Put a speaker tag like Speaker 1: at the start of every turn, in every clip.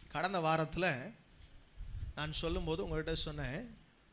Speaker 1: கடந்த வாரத்தில் நான் சொல்லும்போது உங்கள்கிட்ட சொன்னேன்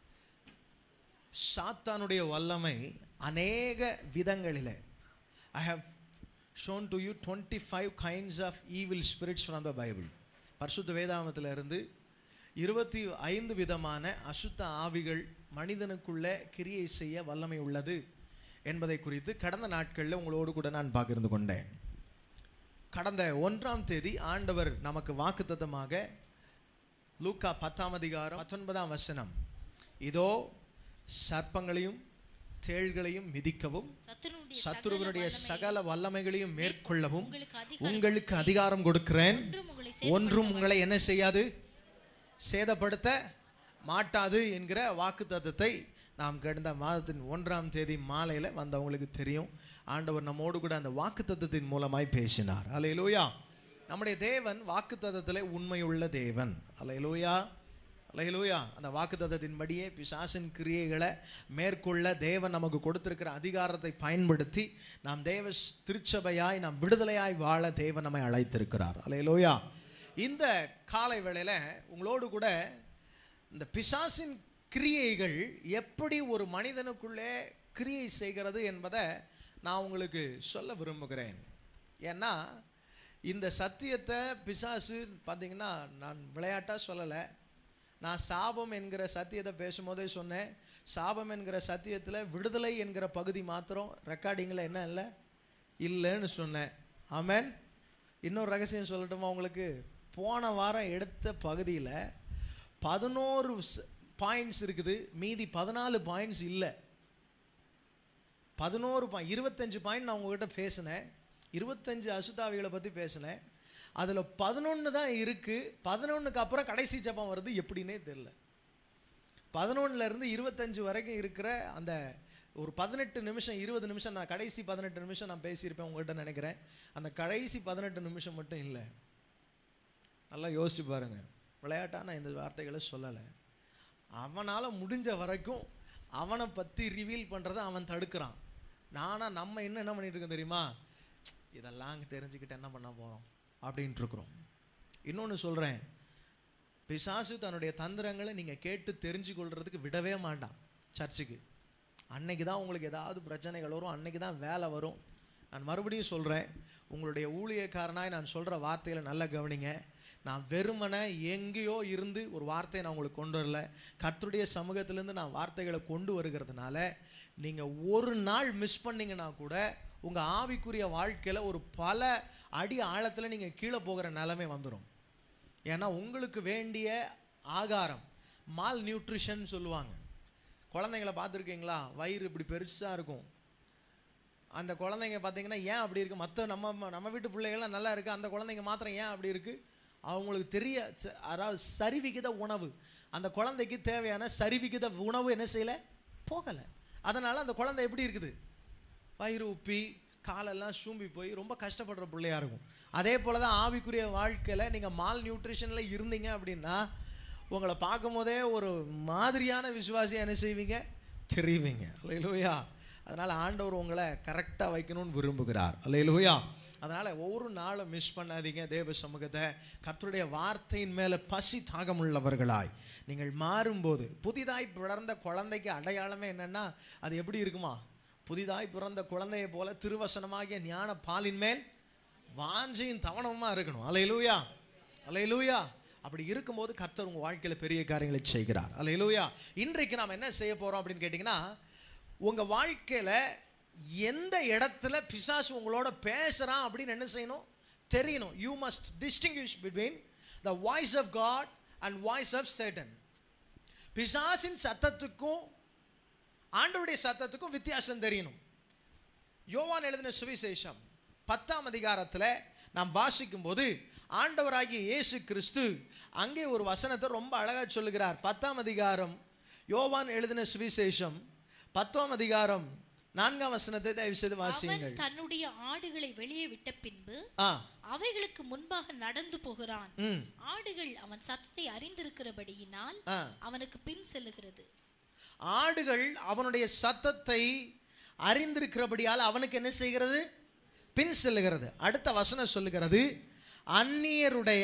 Speaker 1: சாத்தானுடைய வல்லமை அநேக விதங்களில் I have shown to you twenty five kinds of evil spirits from the Bible பரிசுத்த வேதாமத்தில் இருந்து இருபத்தி ஐந்து விதமான அசுத்த ஆவிகள் மனிதனுக்குள்ள கிரியை செய்ய வல்லமை உள்ளது என்பதை குறித்து கடந்த நாட்களில் உங்களோடு கூட நான் பகிர்ந்து கொண்டேன் கடந்த ஒன்றாம் தேதி ஆண்டவர் நமக்கு வாக்குத்தத்தமாக லூக்கா பத்தாம் அதிகாரம் பத்தொன்பதாம் வசனம் இதோ சர்ப்பங்களையும் தேள்களையும் மிதிக்கவும்
Speaker 2: சத்துருவுடைய
Speaker 1: சத்துருவனுடைய சகல வல்லமைகளையும் மேற்கொள்ளவும்
Speaker 2: உங்களுக்கு அதிகாரம்
Speaker 1: உங்களுக்கு அதிகாரம் கொடுக்கிறேன்
Speaker 2: ஒன்றும் உங்களை
Speaker 1: ஒன்றும் உங்களை என்ன செய்யாது சேதப்படுத்த மாட்டாது என்கிற வாக்குத்தத்தத்தை நாம் கடந்த மாதத்தின் ஒன்றாம் தேதி மாலையில் வந்தவங்களுக்கு தெரியும் ஆண்டவர் நம்மோடு கூட அந்த வாக்குத்தத்தத்தின் மூலமாய் பேசினார் அலையலூயா நம்முடைய தேவன் வாக்குத்தத்தத்திலே உண்மையுள்ள தேவன் அலையலூயா அலையலூயா அந்த வாக்குத்தத்தத்தின்படியே பிசாசின் கிரியைகளை மேற்கொள்ள தேவன் நமக்கு கொடுத்திருக்கிற அதிகாரத்தை பயன்படுத்தி நாம் தேவ ஸ்- திருச்சபையாய் நாம் விடுதலையாய் வாழ தேவன் நம்மை அழைத்திருக்கிறார் அலையலூயா இந்த காலை வேளையில உங்களோடு கூட இந்த பிசாசின் கிரியைகள் எப்படி ஒரு மனிதனுக்குள்ளே கிரியை செய்கிறது என்பதை நான் உங்களுக்கு சொல்ல விரும்புகிறேன் ஏன்னா இந்த சத்தியத்தை பிசாசு பார்த்தீங்கன்னா நான் விளையாட்டாக சொல்லலை நான் சாபம் என்கிற சத்தியத்தை பேசும்போதே சொன்னேன் சாபம் என்கிற சத்தியத்தில் விடுதலை என்கிற பகுதி மாத்திரம் ரெக்கார்டிங்கில் என்ன இல்லை இல்லைன்னு சொன்னேன் ஆமென் இன்னொரு ரகசியம் சொல்லட்டுமா உங்களுக்கு போன வாரம் எடுத்த பகுதியில் பதினோரு பாயிண்ட்ஸ் இருக்குது மீதி பதினாலு பாயிண்ட்ஸ் இல்லை பதினோரு பாயிண்ட் இருபத்தஞ்சு பாயிண்ட் நான் உங்ககிட்ட பேசினேன் இருபத்தஞ்சு அசுத்தாவிகளை பற்றி பேசினேன் அதில் பதினொன்று தான் இருக்குது பதினொன்றுக்கு அப்புறம் கடைசி ஜெபம் வருது எப்படின்னே தெரில பதினொன்னுல இருந்து இருபத்தஞ்சு வரைக்கும் இருக்கிற அந்த ஒரு பதினெட்டு நிமிஷம் இருபது நிமிஷம் நான் கடைசி பதினெட்டு நிமிஷம் நான் பேசியிருப்பேன் உங்கள்கிட்ட நினைக்கிறேன் அந்த கடைசி பதினெட்டு நிமிஷம் மட்டும் இல்லை நல்லா யோசிச்சு பாருங்க விளையாட்டா நான் இந்த வார்த்தைகளை சொல்லலை அவனால் முடிஞ்ச வரைக்கும் அவனை பற்றி ரிவீல் பண்ணுறதை அவன் தடுக்கிறான் நானா நம்ம என்ன என்ன பண்ணிட்டு இருக்கோம் தெரியுமா இதெல்லாம் அங்கே தெரிஞ்சுக்கிட்டு என்ன பண்ண போகிறோம் அப்படின்ட்டு இருக்கிறோம் இன்னொன்று சொல்கிறேன் பிசாசு தன்னுடைய தந்திரங்களை நீங்கள் கேட்டு தெரிஞ்சு கொள்றதுக்கு விடவே மாட்டான் சர்ச்சுக்கு அன்னைக்கு தான் உங்களுக்கு ஏதாவது பிரச்சனைகள் வரும் அன்னைக்கு தான் வேலை வரும் நான் மறுபடியும் சொல்கிறேன் உங்களுடைய ஊழியக்காரனாய் நான் சொல்கிற வார்த்தைகளை நல்லா கவனிங்க நான் வெறுமனே எங்கேயோ இருந்து ஒரு வார்த்தையை நான் உங்களுக்கு கொண்டு வரல கர்த்தருடைய சமூகத்திலேருந்து நான் வார்த்தைகளை கொண்டு வருகிறதுனால நீங்கள் ஒரு நாள் மிஸ் பண்ணீங்கன்னா கூட உங்கள் ஆவிக்குரிய வாழ்க்கையில் ஒரு பல அடி ஆழத்தில் நீங்கள் கீழே போகிற நிலைமை வந்துடும் ஏன்னா உங்களுக்கு வேண்டிய ஆகாரம் மால் நியூட்ரிஷன் சொல்லுவாங்க குழந்தைங்கள பார்த்துருக்கீங்களா வயிறு இப்படி பெருசாக இருக்கும் அந்த குழந்தைங்க பார்த்தீங்கன்னா ஏன் அப்படி இருக்குது மற்ற நம்ம நம்ம வீட்டு பிள்ளைகள்லாம் நல்லா இருக்குது அந்த குழந்தைங்க மாத்திரம் ஏன் அப்படி இருக்குது அவங்களுக்கு தெரிய ச- அதாவது சரிவிகித உணவு அந்த குழந்தைக்கு தேவையான சரிவிகித உணவு என்ன செய்யலை போகலை அதனால் அந்த குழந்தை எப்படி இருக்குது வயிறு உப்பி காலெல்லாம் சூம்பி போய் ரொம்ப கஷ்டப்படுற பிள்ளையா இருக்கும் அதே போல தான் ஆவிக்குரிய வாழ்க்கையில் நீங்கள் மால் நியூட்ரிஷனில் இருந்தீங்க அப்படின்னா உங்களை பார்க்கும் போதே ஒரு மாதிரியான விசுவாசியாக என்ன செய்வீங்க தெரிவிங்க அல்லையிலூயா அதனால் ஆண்டவர் உங்களை கரெக்டாக வைக்கணும்னு விரும்புகிறார் அல்லையிலூயா அதனால் ஒவ்வொரு நாளும் மிஸ் பண்ணாதீங்க தேவ சமூகத்தை கர்த்தருடைய வார்த்தையின் மேலே பசி தாகமுள்ளவர்களாய் நீங்கள் மாறும்போது புதிதாய் பிறந்த குழந்தைக்கு அடையாளமே என்னன்னா அது எப்படி இருக்குமா புதிதாய் பிறந்த குழந்தையை போல திருவசனமாகிய ஞான பாலின் மேல் வாஞ்சையும் தவணமா இருக்கணும் அலையிலூயா அலையிலூயா அப்படி இருக்கும்போது கர்த்தர் உங்க வாழ்க்கையில பெரிய காரியங்களை செய்கிறார் அலையிலூயா இன்றைக்கு நாம் என்ன செய்ய போறோம் அப்படின்னு கேட்டிங்கன்னா உங்க வாழ்க்கையில எந்த இடத்துல பிசாசு உங்களோட பேசுறான் அப்படின்னு என்ன செய்யணும் தெரியணும் you must distinguish between the voice of God and voice of Satan பிசாசின் சத்தத்துக்கும் ஆண்டவருடைய சத்தத்துக்கும் வித்தியாசம் தெரியணும் யோவான் எழுதின சுவிசேஷம் பத்தாம் அதிகாரத்தில் நாம் வாசிக்கும் போது ஆண்டவராகிய இயேசு கிறிஸ்து அங்கே ஒரு வசனத்தை ரொம்ப அழகா சொல்லுகிறார் பத்தாம் அதிகாரம் யோவான் எழுதின சுவிசேஷம் பத்தாம் அதிகாரம் நான்காம் வசனத்தை தயவு செய்து
Speaker 2: அவன்
Speaker 1: வாசியுங்கள்
Speaker 2: தன்னுடைய ஆடுகளை வெளியே விட்ட பின்பு
Speaker 1: ஆ
Speaker 2: அவைகளுக்கு முன்பாக நடந்து போகிறான்
Speaker 1: ம்
Speaker 2: ஆடுகள் அவன் சத்தத்தை அறிந்திருக்கிறபடியினால்
Speaker 1: ஆ
Speaker 2: அவனுக்கு பின் செல்லுகிறது
Speaker 1: ஆடுகள் அவனுடைய சத்தத்தை அறிந்திருக்கிறபடியால் அவனுக்கு என்ன செய்கிறது பின் செல்லுகிறது அடுத்த வசனம் சொல்லுகிறது அந்நியருடைய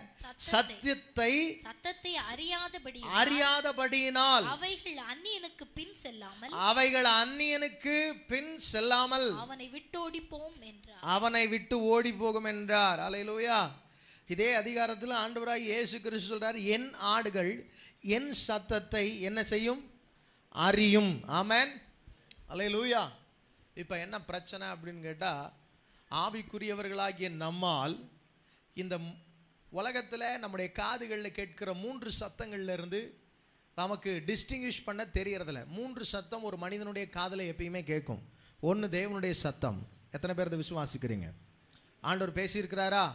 Speaker 1: சத்தியத்தை
Speaker 2: சத்தத்தை அறியாதபடி
Speaker 1: அறியாதபடியினால்
Speaker 2: அவைகள் அந்நியனுக்கு பின் செல்லாமல்
Speaker 1: அவைகள் அந்நியனுக்கு பின் செல்லாமல்
Speaker 2: அவனை விட்டோடிப்போம் என்றார்
Speaker 1: அவனை விட்டு ஓடி போகும் என்றார் அலையிலூயா இதே அதிகாரத்தில் ஆண்டவராய் இயேசு கிறிஸ்து சொல்றார் என் ஆடுகள் என் சத்தத்தை என்ன செய்யும் அறியும் ஆமென் அலையிலூயா இப்போ என்ன பிரச்சனை அப்படின்னு கேட்டால் ஆவிக்குரியவர்களாகிய நம்மால் இந்த உலகத்தில் நம்முடைய காதுகளில் கேட்கிற மூன்று சத்தங்கள்ல இருந்து நமக்கு டிஸ்டிங்கிஷ் பண்ண தெரியறதில்ல மூன்று சத்தம் ஒரு மனிதனுடைய காதில் எப்பயுமே கேட்கும் ஒன்று தேவனுடைய சத்தம் எத்தனை பேர் இதை விசுவாசிக்கிறீங்க ஆண்டவர் பேசியிருக்கிறாரா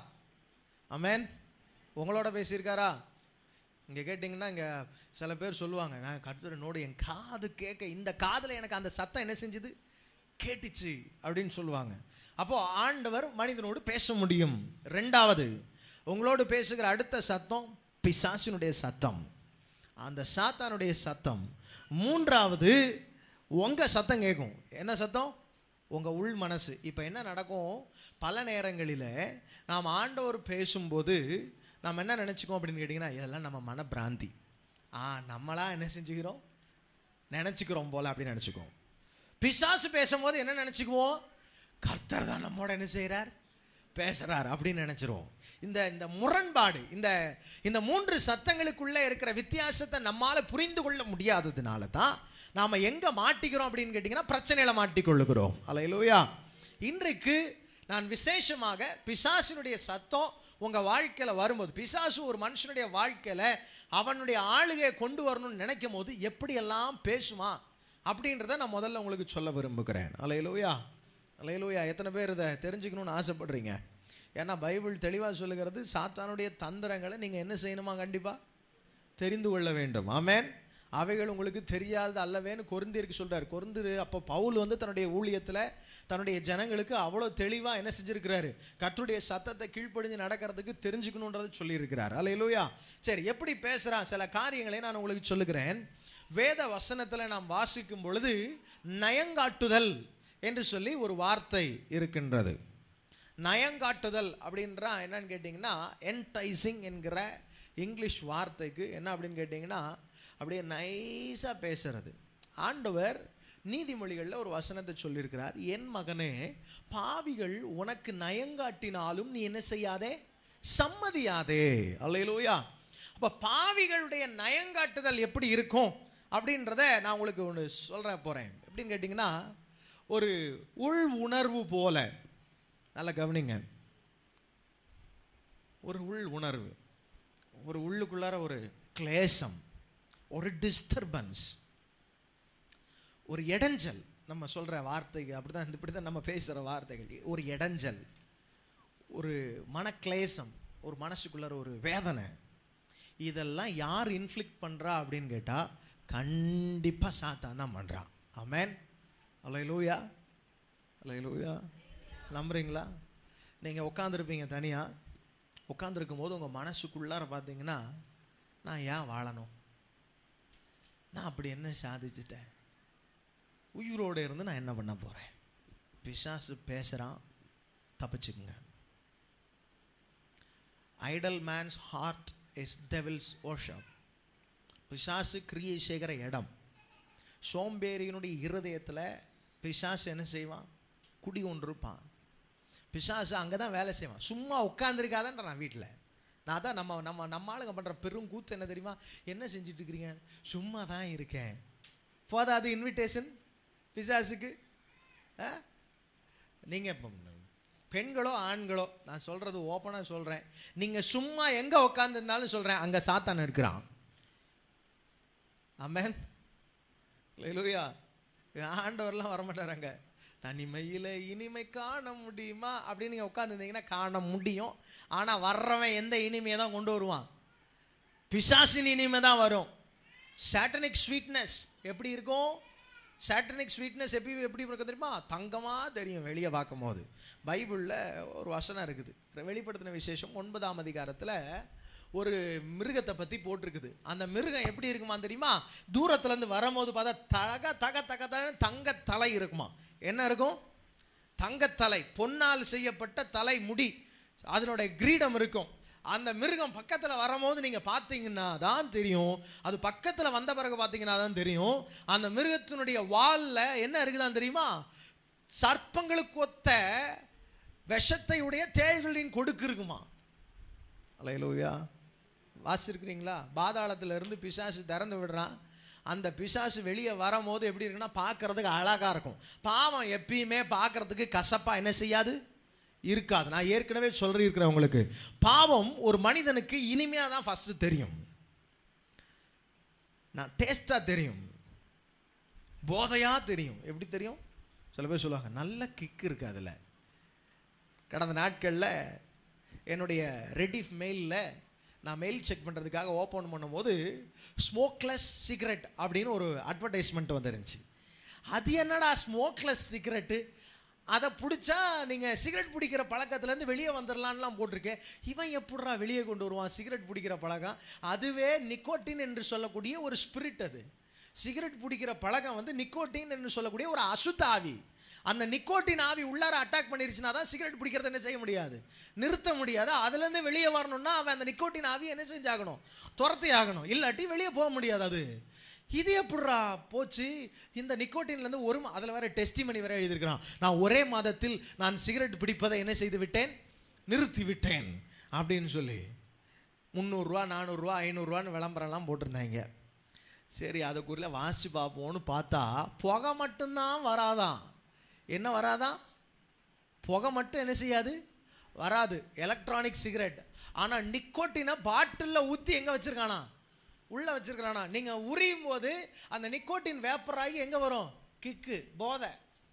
Speaker 1: அமேன் உங்களோட பேசியிருக்காரா இங்கே கேட்டிங்கன்னா இங்கே சில பேர் சொல்லுவாங்க நான் கருத்துனோடு என் காது கேட்க இந்த காதில் எனக்கு அந்த சத்தம் என்ன செஞ்சுது கேட்டுச்சு அப்படின்னு சொல்லுவாங்க அப்போ ஆண்டவர் மனிதனோடு பேச முடியும் ரெண்டாவது உங்களோடு பேசுகிற அடுத்த சத்தம் பிசாசினுடைய சத்தம் அந்த சாத்தானுடைய சத்தம் மூன்றாவது உங்க சத்தம் கேட்கும் என்ன சத்தம் உங்க உள் மனசு இப்போ என்ன நடக்கும் பல நேரங்களில் நாம் ஆண்டவர் பேசும்போது நாம் என்ன நினச்சிக்கோம் அப்படின்னு கேட்டிங்கன்னா இதெல்லாம் நம்ம மன பிராந்தி ஆ நம்மளா என்ன செஞ்சுக்கிறோம் நினச்சிக்கிறோம் போல அப்படின்னு நினச்சிக்குவோம் பிசாசு பேசும்போது என்ன நினச்சிக்குவோம் கர்த்தர் தான் நம்மோட என்ன செய்கிறார் பேசுறார் அப்படின்னு நினைச்சிருவோம் இந்த இந்த முரண்பாடு இந்த இந்த மூன்று சத்தங்களுக்குள்ள இருக்கிற வித்தியாசத்தை நம்மால புரிந்து கொள்ள முடியாததுனால தான் நாம எங்க மாட்டிக்கிறோம் அப்படின்னு கேட்டிங்கன்னா பிரச்சனையில மாட்டிக்கொள்ளுகிறோம் அலையிலூயா இன்றைக்கு நான் விசேஷமாக பிசாசினுடைய சத்தம் உங்க வாழ்க்கையில வரும்போது பிசாசு ஒரு மனுஷனுடைய வாழ்க்கையில அவனுடைய ஆளுகையை கொண்டு வரணும்னு நினைக்கும் போது எப்படியெல்லாம் பேசுமா அப்படின்றத நான் முதல்ல உங்களுக்கு சொல்ல விரும்புகிறேன் அலையிலூயா அலையிலூயா எத்தனை பேர் இதை தெரிஞ்சுக்கணும்னு ஆசைப்படுறீங்க ஏன்னா பைபிள் தெளிவாக சொல்லுகிறது சாத்தானுடைய தந்திரங்களை நீங்கள் என்ன செய்யணுமா கண்டிப்பாக தெரிந்து கொள்ள வேண்டும் ஆமென் அவைகள் உங்களுக்கு தெரியாதது அல்லவேன்னு கொருந்திருக்கு சொல்றார் கொருந்திரு அப்போ பவுல் வந்து தன்னுடைய ஊழியத்தில் தன்னுடைய ஜனங்களுக்கு அவ்வளோ தெளிவாக என்ன செஞ்சிருக்கிறாரு கர்த்தருடைய சத்தத்தை கீழ்ப்படிஞ்சு நடக்கிறதுக்கு தெரிஞ்சுக்கணுன்றதை சொல்லியிருக்கிறார் அல்லையிலூயா சரி எப்படி பேசுகிறான் சில காரியங்களை நான் உங்களுக்கு சொல்லுகிறேன் வேத வசனத்தில் நாம் வாசிக்கும் பொழுது நயங்காட்டுதல் என்று சொல்லி ஒரு வார்த்தை இருக்கின்றது நயங்காட்டுதல் அப்படின்றா என்னன்னு கேட்டிங்கன்னா என்டைசிங் என்கிற இங்கிலீஷ் வார்த்தைக்கு என்ன அப்படின்னு கேட்டிங்கன்னா அப்படியே நைஸாக பேசுறது ஆண்டவர் நீதிமொழிகளில் ஒரு வசனத்தை சொல்லியிருக்கிறார் என் மகனே பாவிகள் உனக்கு நயங்காட்டினாலும் நீ என்ன செய்யாதே சம்மதியாதே அல்லையிலோயா அப்போ பாவிகளுடைய நயங்காட்டுதல் எப்படி இருக்கும் அப்படின்றத நான் உங்களுக்கு ஒன்று சொல்ற போகிறேன் எப்படின்னு கேட்டிங்கன்னா ஒரு உள் உணர்வு போல நல்லா கவனிங்க ஒரு உள் உணர்வு ஒரு உள்ளுக்குள்ளார ஒரு கிளேசம் ஒரு டிஸ்டர்பன்ஸ் ஒரு இடைஞ்சல் நம்ம சொல்ற வார்த்தைக்கு அப்படிதான் இப்படி தான் நம்ம பேசுகிற வார்த்தைகள் ஒரு இடைஞ்சல் ஒரு மனக்லேசம் ஒரு மனசுக்குள்ளார ஒரு வேதனை இதெல்லாம் யார் இன்ஃப்ளிக்ட் பண்ணுறா அப்படின்னு கேட்டால் கண்டிப்பாக சாத்தான் தான் பண்ணுறான் ஆமேன் அலையிலூயா அலையிலூயா நம்புறீங்களா நீங்கள் உட்காந்துருப்பீங்க தனியாக உட்காந்துருக்கும் போது உங்கள் மனசுக்குள்ளார பார்த்தீங்கன்னா நான் ஏன் வாழணும் நான் அப்படி என்ன சாதிச்சிட்டேன் உயிரோடு இருந்து நான் என்ன பண்ண போகிறேன் பிசாசு பேசுகிறான் தப்பிச்சுக்குங்க idle man's heart is devil's workshop பிசாசு கிரியை செய்கிற இடம் சோம்பேறியினுடைய இருதயத்தில் பிசாசு என்ன செய்வான் குடி கொண்டிருப்பான் பிசாசு அங்கே தான் வேலை செய்வான் சும்மா உட்காந்துருக்காதன்ற நான் வீட்டில் நான் தான் நம்ம நம்ம நம்ம ஆளுங்க பண்ணுற பெரும் கூத்து என்ன தெரியுமா என்ன செஞ்சுட்டு இருக்கிறீங்க சும்மா தான் இருக்கேன் போதாது இன்விடேஷன் பிசாசுக்கு நீங்கள் இப்போ பெண்களோ ஆண்களோ நான் சொல்கிறது ஓப்பனாக சொல்கிறேன் நீங்கள் சும்மா எங்கே உட்காந்துருந்தாலும் சொல்கிறேன் அங்கே சாத்தான் இருக்கிறான் ஆமேன் லூயா ஆண்டவர்லாம் வரமாட்டாராங்க தனிமையில் இனிமை காண முடியுமா அப்படின்னு நீங்கள் உட்காந்துருந்தீங்கன்னா காண முடியும் ஆனால் வர்றவன் எந்த இனிமையை தான் கொண்டு வருவான் பிசாசின் இனிமை தான் வரும் சாட்டனிக் ஸ்வீட்னஸ் எப்படி இருக்கும் சாட்டனிக் ஸ்வீட்னஸ் எப்படி எப்படி இருக்கும் தெரியுமா தங்கமாக தெரியும் வெளியே பார்க்கும் போது பைபிளில் ஒரு வசனம் இருக்குது வெளிப்படுத்தின விசேஷம் ஒன்பதாம் அதிகாரத்தில் ஒரு மிருகத்தை பற்றி போட்டிருக்குது அந்த மிருகம் எப்படி இருக்குமா தெரியுமா தூரத்துலேருந்து வரும்போது பார்த்தா தக தக தக தக தங்க தலை இருக்குமா என்ன இருக்கும் தங்கத்தலை பொன்னால் செய்யப்பட்ட தலை முடி அதனுடைய கிரீடம் இருக்கும் அந்த மிருகம் பக்கத்தில் வரும்போது நீங்கள் பார்த்தீங்கன்னா தான் தெரியும் அது பக்கத்தில் வந்த பிறகு பார்த்தீங்கன்னா தான் தெரியும் அந்த மிருகத்தினுடைய வாலில் என்ன இருக்குதான் தெரியுமா சர்ப்பங்களுக்கு ஒத்த விஷத்தை உடைய தேள்களின் கொடுக்கு இருக்குமா அலையலூயா வாசிச்சிருக்கிறீங்களா பாதாளத்துல இருந்து பிசாசு திறந்து விடுறான் அந்த பிசாசு வெளியே வரும்போது எப்படி இருக்குன்னா பார்க்கறதுக்கு அழகா இருக்கும் பாவம் எப்பயுமே பார்க்கறதுக்கு கசப்பா என்ன செய்யாது இருக்காது நான் ஏற்கனவே சொல்லியிருக்கிறேன் உங்களுக்கு பாவம் ஒரு மனிதனுக்கு இனிமையா தான் ஃபர்ஸ்ட் தெரியும் நான் டேஸ்டா தெரியும் போதையா தெரியும் எப்படி தெரியும் சில பேர் சொல்லுவாங்க நல்ல கிக் இருக்கு அதுல கடந்த நாட்களில் என்னுடைய ரெடிஃப் மெயிலில் நான் மெயில் செக் பண்ணுறதுக்காக ஓப்பன் பண்ணும்போது ஸ்மோக்லெஸ் சிகரெட் அப்படின்னு ஒரு அட்வர்டைஸ்மெண்ட் வந்துருந்துச்சு அது என்னடா ஸ்மோக்லெஸ் சிகரெட்டு அதை பிடிச்சா நீங்கள் சிகரெட் பிடிக்கிற பழக்கத்துலேருந்து வெளியே வந்துடலான்லாம் போட்டிருக்கேன் இவன் எப்படிடா வெளியே கொண்டு வருவான் சிகரெட் பிடிக்கிற பழக்கம் அதுவே நிக்கோட்டின் என்று சொல்லக்கூடிய ஒரு ஸ்பிரிட் அது சிகரெட் பிடிக்கிற பழக்கம் வந்து நிக்கோட்டின் என்று சொல்லக்கூடிய ஒரு அசுத்த ஆவி அந்த நிக்கோட்டின் ஆவி உள்ளார அட்டாக் பண்ணிருச்சுனா தான் சிகரெட் பிடிக்கிறத என்ன செய்ய முடியாது நிறுத்த முடியாது அதுலேருந்து வெளியே வரணும்னா அவன் அந்த நிக்கோட்டின் ஆவி என்ன செஞ்சாகணும் துரத்தி ஆகணும் இல்லாட்டி வெளியே போக முடியாது அது இது எப்படிரா போச்சு இந்த நிக்கோட்டின்லேருந்து ஒரு மா- அதில் வேற டெஸ்டிமனி வேற எழுதியிருக்கிறான் நான் ஒரே மாதத்தில் நான் சிகரெட் பிடிப்பதை என்ன செய்து விட்டேன் நிறுத்தி விட்டேன் அப்படின்னு சொல்லி முந்நூறுரூவா நானூறுரூவா ஐநூறுரூவான்னு விளம்பரம்லாம் போட்டிருந்தாங்க சரி அதுக்குள்ள வாசிச்சு பார்ப்போம்னு பார்த்தா புகை மட்டும்தான் வராதான் என்ன வராதான் புகை மட்டும் என்ன செய்யாது வராது எலக்ட்ரானிக் சிகரெட் ஆனால் நிக்கோட்டினை பாட்டிலில் ஊற்றி எங்கே வச்சிருக்கானா உள்ளே வச்சிருக்கிறானா நீங்கள் உரியும் போது அந்த நிக்கோட்டின் வேப்பர் ஆகி எங்கே வரும் கிக்கு போதை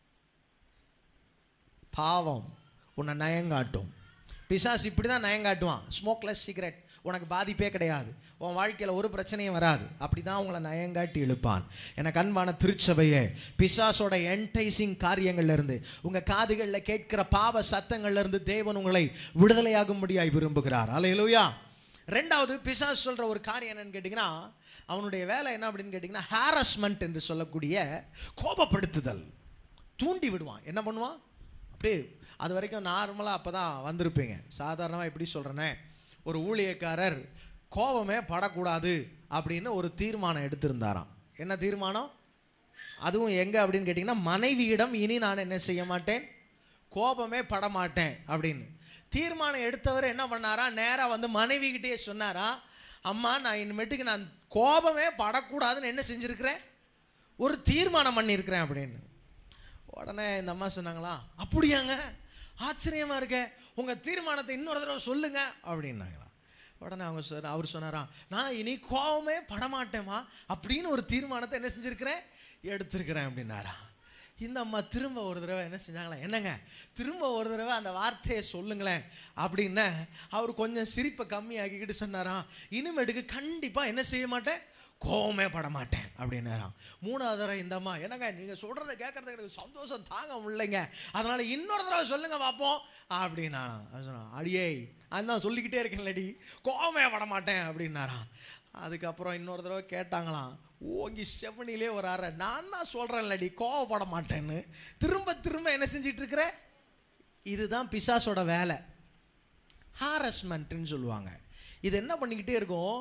Speaker 1: பாவம் உன்னை நயங்காட்டும் பிசாசு இப்படி தான் நயங்காட்டுவான் ஸ்மோக்லெஸ் சிகரெட் உனக்கு பாதிப்பே கிடையாது உன் வாழ்க்கையில் ஒரு பிரச்சனையும் வராது அப்படி தான் உங்களை நயங்காட்டி இழுப்பான் எனக்கு அன்பான திருச்சபையே பிசாசோட என்டைசிங் காரியங்கள்ல இருந்து உங்கள் காதுகளில் கேட்கிற பாவ சத்தங்கள்ல இருந்து தேவன் உங்களை விடுதலையாகும்படியாய் விரும்புகிறார் அலையலூயா ரெண்டாவது பிசாசு சொல்ற ஒரு காரியம் என்னன்னு கேட்டிங்கன்னா அவனுடைய வேலை என்ன அப்படின்னு கேட்டிங்கன்னா ஹாரஸ்மெண்ட் என்று சொல்லக்கூடிய கோபப்படுத்துதல் தூண்டி விடுவான் என்ன பண்ணுவான் அப்படியே அது வரைக்கும் நார்மலாக அப்போ தான் வந்திருப்பீங்க சாதாரணமாக எப்படி சொல்கிறேனே ஒரு ஊழியக்காரர் கோபமே படக்கூடாது அப்படின்னு ஒரு தீர்மானம் எடுத்திருந்தாராம் என்ன தீர்மானம் அதுவும் எங்கே அப்படின்னு கேட்டிங்கன்னா மனைவியிடம் இனி நான் என்ன செய்ய மாட்டேன் கோபமே பட மாட்டேன் அப்படின்னு தீர்மானம் எடுத்தவர் என்ன பண்ணாரா நேராக வந்து மனைவிகிட்டே சொன்னாரா அம்மா நான் இனிமேட்டுக்கு நான் கோபமே படக்கூடாதுன்னு என்ன செஞ்சுருக்கிறேன் ஒரு தீர்மானம் பண்ணியிருக்கிறேன் அப்படின்னு உடனே இந்த அம்மா சொன்னாங்களா அப்படியாங்க ஆச்சரியமா இருக்க உங்க தீர்மானத்தை இன்னொரு தடவை சொல்லுங்க அப்படின்னாங்களா உடனே அவங்க சொன்ன அவர் சொன்னாராம் நான் இனி கோவமே படமாட்டேமா அப்படின்னு ஒரு தீர்மானத்தை என்ன செஞ்சிருக்கிறேன் எடுத்திருக்கிறேன் அப்படின்னாரா இந்த அம்மா திரும்ப ஒரு தடவை என்ன செஞ்சாங்களா என்னங்க திரும்ப ஒரு தடவை அந்த வார்த்தையை சொல்லுங்களேன் அப்படின்னு அவர் கொஞ்சம் சிரிப்பை கம்மியாக்கிக்கிட்டு சொன்னாராம் இனிமேட்டுக்கு கண்டிப்பாக என்ன செய்ய மாட்டேன் கோவமே பட மாட்டேன் அப்படின்னாராம் மூணாவது தடவை இந்த அம்மா என்னங்க நீங்கள் சொல்கிறத கேட்கறதுக்கு எனக்கு சந்தோஷம் தாங்க முடியலைங்க அதனால இன்னொரு தடவை சொல்லுங்க பார்ப்போம் அப்படின்னா சொன்னான் அடியே அதுதான் சொல்லிக்கிட்டே இருக்கேன்லடி கோவமே பட மாட்டேன் அப்படின்னாராம் அதுக்கப்புறம் இன்னொரு தடவை கேட்டாங்களாம் ஓங்கி செவனிலே ஒரு அறை நான் தான் சொல்கிறேன்லடி கோவப்பட மாட்டேன்னு திரும்ப திரும்ப என்ன செஞ்சிட்டு இருக்கிற இதுதான் பிசாசோட வேலை ஹாரஸ்மெண்ட்டுன்னு சொல்லுவாங்க இது என்ன பண்ணிக்கிட்டே இருக்கும்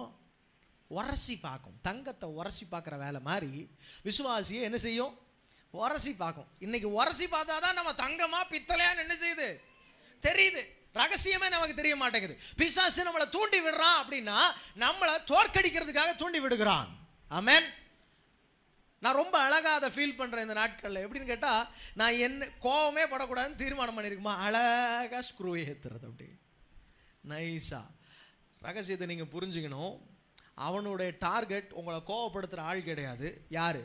Speaker 1: உரசி பார்க்கும் தங்கத்தை உரசி பார்க்குற வேலை மாதிரி விசுவாசியை என்ன செய்யும் உரசி பார்க்கும் இன்னைக்கு உரசி பார்த்தா தான் நம்ம தங்கமா பித்தளையான்னு என்ன செய்யுது தெரியுது ரகசியமே நமக்கு தெரிய மாட்டேங்குது பிசாசு நம்மளை தூண்டி விடுறான் அப்படின்னா நம்மளை தோற்கடிக்கிறதுக்காக தூண்டி விடுகிறான் ஆமென் நான் ரொம்ப அழகா அதை ஃபீல் பண்றேன் இந்த நாட்களில் எப்படின்னு கேட்டா நான் என்ன கோவமே படக்கூடாதுன்னு தீர்மானம் பண்ணியிருக்குமா அழகா ஸ்க்ரூ ஏத்துறது அப்படி நைஸா ரகசியத்தை நீங்க புரிஞ்சுக்கணும் அவனுடைய டார்கெட் உங்களை கோவப்படுத்துற ஆள் கிடையாது யாரு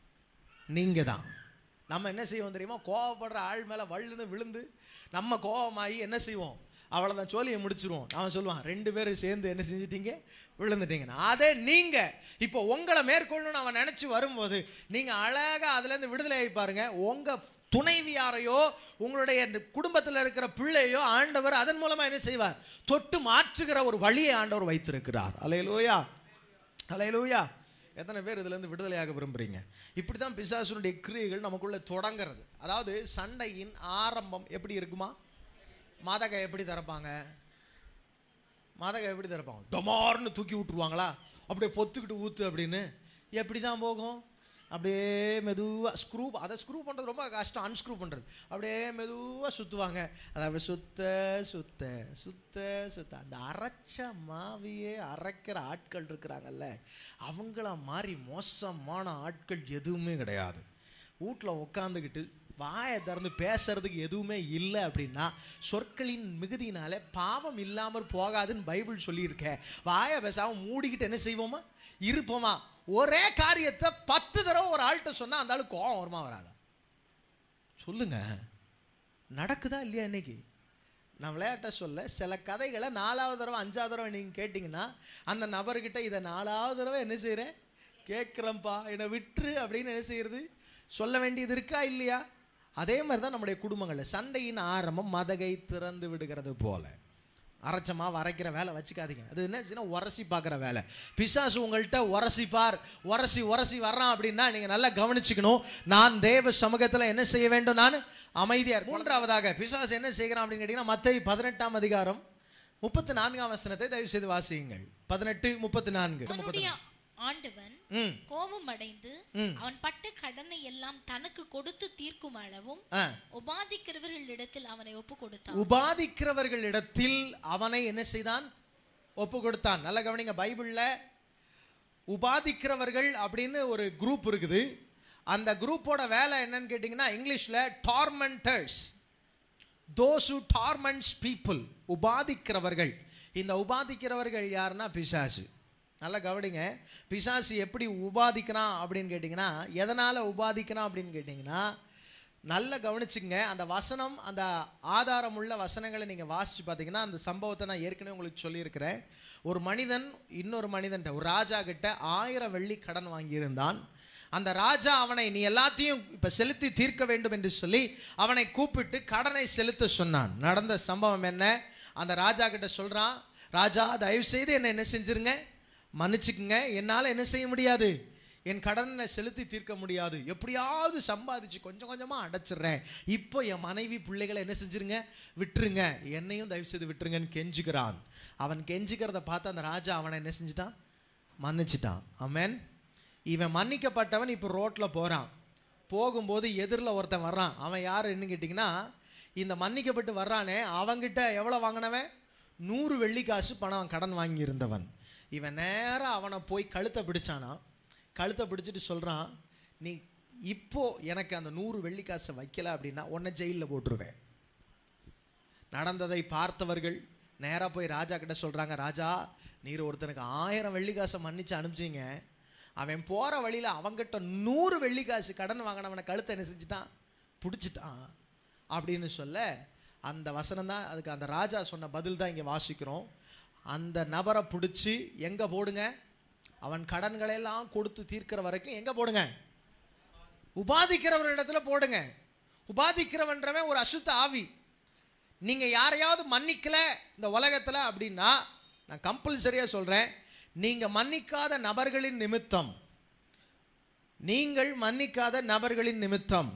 Speaker 1: நீங்க தான் நம்ம என்ன செய்வோம் தெரியுமா கோவப்படுற ஆள் மேல வள்ளுன்னு விழுந்து நம்ம கோவமாகி என்ன செய்வோம் அவ்வளோதான் சோழியை முடிச்சிருவோம் அவன் சொல்லுவான் ரெண்டு பேரும் சேர்ந்து என்ன செஞ்சிட்டீங்க விழுந்துட்டீங்க அதே நீங்க இப்போ உங்களை மேற்கொள்ளணும்னு அவன் நினைச்சு வரும்போது நீங்க அழகா அதுல இருந்து விடுதலை ஆகி பாருங்க உங்க துணைவியாரையோ உங்களுடைய குடும்பத்தில் இருக்கிற பிள்ளையோ ஆண்டவர் அதன் மூலமா என்ன செய்வார் தொட்டு மாற்றுகிற ஒரு வழியை ஆண்டவர் வைத்திருக்கிறார் அலையலூயா அலையலூயா எத்தனை பேர் இதுலேருந்து விடுதலையாக விரும்புறீங்க இப்படி தான் பிசாசுனுடைய கிரியைகள் நமக்குள்ள தொடங்கிறது அதாவது சண்டையின் ஆரம்பம் எப்படி இருக்குமா மாதகை எப்படி திறப்பாங்க மாதகை எப்படி திறப்பாங்க டொமார்னு தூக்கி விட்டுருவாங்களா அப்படியே பொத்துக்கிட்டு ஊத்து அப்படின்னு எப்படி தான் போகும் அப்படியே மெதுவாக ஸ்க்ரூ அதை ஸ்க்ரூ பண்ணுறது ரொம்ப கஷ்டம் அன்ஸ்க்ரூ பண்ணுறது அப்படியே மெதுவாக சுற்றுவாங்க அதை அப்படியே சுத்த சுத்த சுத்த சுத்த அந்த அரைச்ச மாவையே அரைக்கிற ஆட்கள் இருக்கிறாங்கல்ல அவங்கள மாதிரி மோசமான ஆட்கள் எதுவுமே கிடையாது வீட்டில் உட்காந்துக்கிட்டு வாயை திறந்து பேசுறதுக்கு எதுவுமே இல்லை அப்படின்னா சொற்களின் மிகுதினால பாவம் இல்லாமல் போகாதுன்னு பைபிள் சொல்லியிருக்கேன் வாயை பேசாமல் மூடிக்கிட்டு என்ன செய்வோமா இருப்போமா ஒரே காரியத்தை பத்து தடவை ஒரு ஆள்கிட்ட சொன்னால் அந்த ஆளு கோவம் வருமா வராதா சொல்லுங்க நடக்குதா இல்லையா இன்னைக்கு நான் விளையாட்ட சொல்ல சில கதைகளை நாலாவது தடவை அஞ்சாவது தடவை நீங்கள் கேட்டிங்கன்னா அந்த நபர்கிட்ட இதை நாலாவது தடவை என்ன செய்கிறேன் கேட்குறேன்ப்பா என்னை விட்டுரு அப்படின்னு என்ன செய்யறது சொல்ல வேண்டியது இருக்கா இல்லையா அதே மாதிரி தான் நம்முடைய குடும்பங்களில் சண்டையின் ஆரம்பம் மதகை திறந்து விடுகிறது போல அரைச்ச மாவு அரைக்கிற வேலை வச்சுக்காதீங்க அது என்ன உரசி பார்க்குற வேலை பிசாசு உங்கள்கிட்ட உரசிப்பார் உரசி உரசி வர்றான் அப்படின்னா நீங்கள் நல்லா கவனிச்சுக்கணும் நான் தேவ சமூகத்தில் என்ன செய்ய வேண்டும் நான் அமைதியார் மூன்றாவதாக பிசாசு என்ன செய்கிறான் அப்படின்னு கேட்டிங்கன்னா மத்திய பதினெட்டாம் அதிகாரம் முப்பத்தி நான்காம் வசனத்தை தயவு செய்து வாசியுங்கள் பதினெட்டு முப்பத்தி நான்கு
Speaker 2: அவனுடைய ஆண்டவன்
Speaker 1: ம்
Speaker 2: கோபம் அடைந்து
Speaker 1: ம்.
Speaker 2: அவன் பட்ட கடனை எல்லாம் தனக்கு கொடுத்து தீர்க்கும் அளவும்
Speaker 1: ஆ
Speaker 2: உபாதிக்கிறவர்களிடத்தில் அவனை ஒப்பு கொடுத்தான்
Speaker 1: உபாதிக்கிறவர்களிடத்தில் அவனை என்ன செய்தான் ஒப்பு கொடுத்தான் நல்ல கவனிங்க பைபிள்ல உபாதிக்கிறவர்கள் அப்படின்னு ஒரு குரூப் இருக்குது அந்த குரூப்போட வேலை என்னன்னு கேட்டிங்கன்னா இங்கிலீஷில் tormentors those who torments people உபாதிக்கிறவர்கள் இந்த உபாதிக்கிறவர்கள் யாருன்னா பிசாசு நல்லா கவனிங்க பிசாசு எப்படி உபாதிக்கிறான் அப்படின்னு கேட்டிங்கன்னா எதனால் உபாதிக்கிறான் அப்படின்னு கேட்டிங்கன்னா நல்லா கவனிச்சுங்க அந்த வசனம் அந்த ஆதாரமுள்ள வசனங்களை நீங்கள் வாசித்து பார்த்தீங்கன்னா அந்த சம்பவத்தை நான் ஏற்கனவே உங்களுக்கு சொல்லியிருக்கிறேன் ஒரு மனிதன் இன்னொரு மனிதன்ட்ட ஒரு ராஜா கிட்ட ஆயிரம் வெள்ளி கடன் வாங்கியிருந்தான் அந்த ராஜா அவனை நீ எல்லாத்தையும் இப்போ செலுத்தி தீர்க்க வேண்டும் என்று சொல்லி அவனை கூப்பிட்டு கடனை செலுத்த சொன்னான் நடந்த சம்பவம் என்ன அந்த ராஜா கிட்ட சொல்றான் ராஜா தயவு செய்து என்ன என்ன செஞ்சிருங்க மன்னிச்சுக்குங்க என்னால் என்ன செய்ய முடியாது என் கடனை செலுத்தி தீர்க்க முடியாது எப்படியாவது சம்பாதிச்சு கொஞ்சம் கொஞ்சமாக அடைச்சிடுறேன் இப்போ என் மனைவி பிள்ளைகளை என்ன செஞ்சிருங்க விட்டுருங்க என்னையும் தயவு செய்து விட்டுருங்கன்னு கெஞ்சுக்கிறான் அவன் கெஞ்சிக்கிறத பார்த்து அந்த ராஜா அவனை என்ன செஞ்சிட்டான் மன்னிச்சிட்டான் ஆமென் இவன் மன்னிக்கப்பட்டவன் இப்போ ரோட்டில் போகிறான் போகும்போது எதிரில் ஒருத்தன் வர்றான் அவன் யார் என்ன கேட்டிங்கன்னா இந்த மன்னிக்கப்பட்டு வர்றானே அவங்கிட்ட எவ்வளோ வாங்கினவன் நூறு வெள்ளி காசு பணம் கடன் வாங்கியிருந்தவன் இவன் நேராக அவனை போய் கழுத்தை பிடிச்சானா கழுத்தை பிடிச்சிட்டு சொல்கிறான் நீ இப்போ எனக்கு அந்த நூறு வெள்ளி காசை வைக்கல அப்படின்னா உன்னை ஜெயிலில் போட்டுருவேன் நடந்ததை பார்த்தவர்கள் நேராக போய் ராஜா கிட்ட சொல்கிறாங்க ராஜா நீர் ஒருத்தனுக்கு ஆயிரம் வெள்ளிக்காசை மன்னிச்சு அனுப்பிச்சிங்க அவன் போகிற வழியில் அவங்கிட்ட நூறு வெள்ளிக்காசு கடன் வாங்கினவனை கழுத்தை என்ன செஞ்சுட்டான் பிடிச்சிட்டான் அப்படின்னு சொல்ல அந்த வசனம் தான் அதுக்கு அந்த ராஜா சொன்ன பதில் தான் இங்கே வாசிக்கிறோம் அந்த நபரை பிடிச்சி எங்கே போடுங்க அவன் கடன்களை எல்லாம் கொடுத்து தீர்க்கிற வரைக்கும் எங்கே போடுங்க உபாதிக்கிறவரிடத்துல போடுங்க உபாதிக்கிறவன்றவன் ஒரு அசுத்த ஆவி நீங்க யாரையாவது மன்னிக்கல இந்த உலகத்துல அப்படின்னா நான் கம்பல்சரியா சொல்றேன் நீங்க மன்னிக்காத நபர்களின் நிமித்தம் நீங்கள் மன்னிக்காத நபர்களின் நிமித்தம்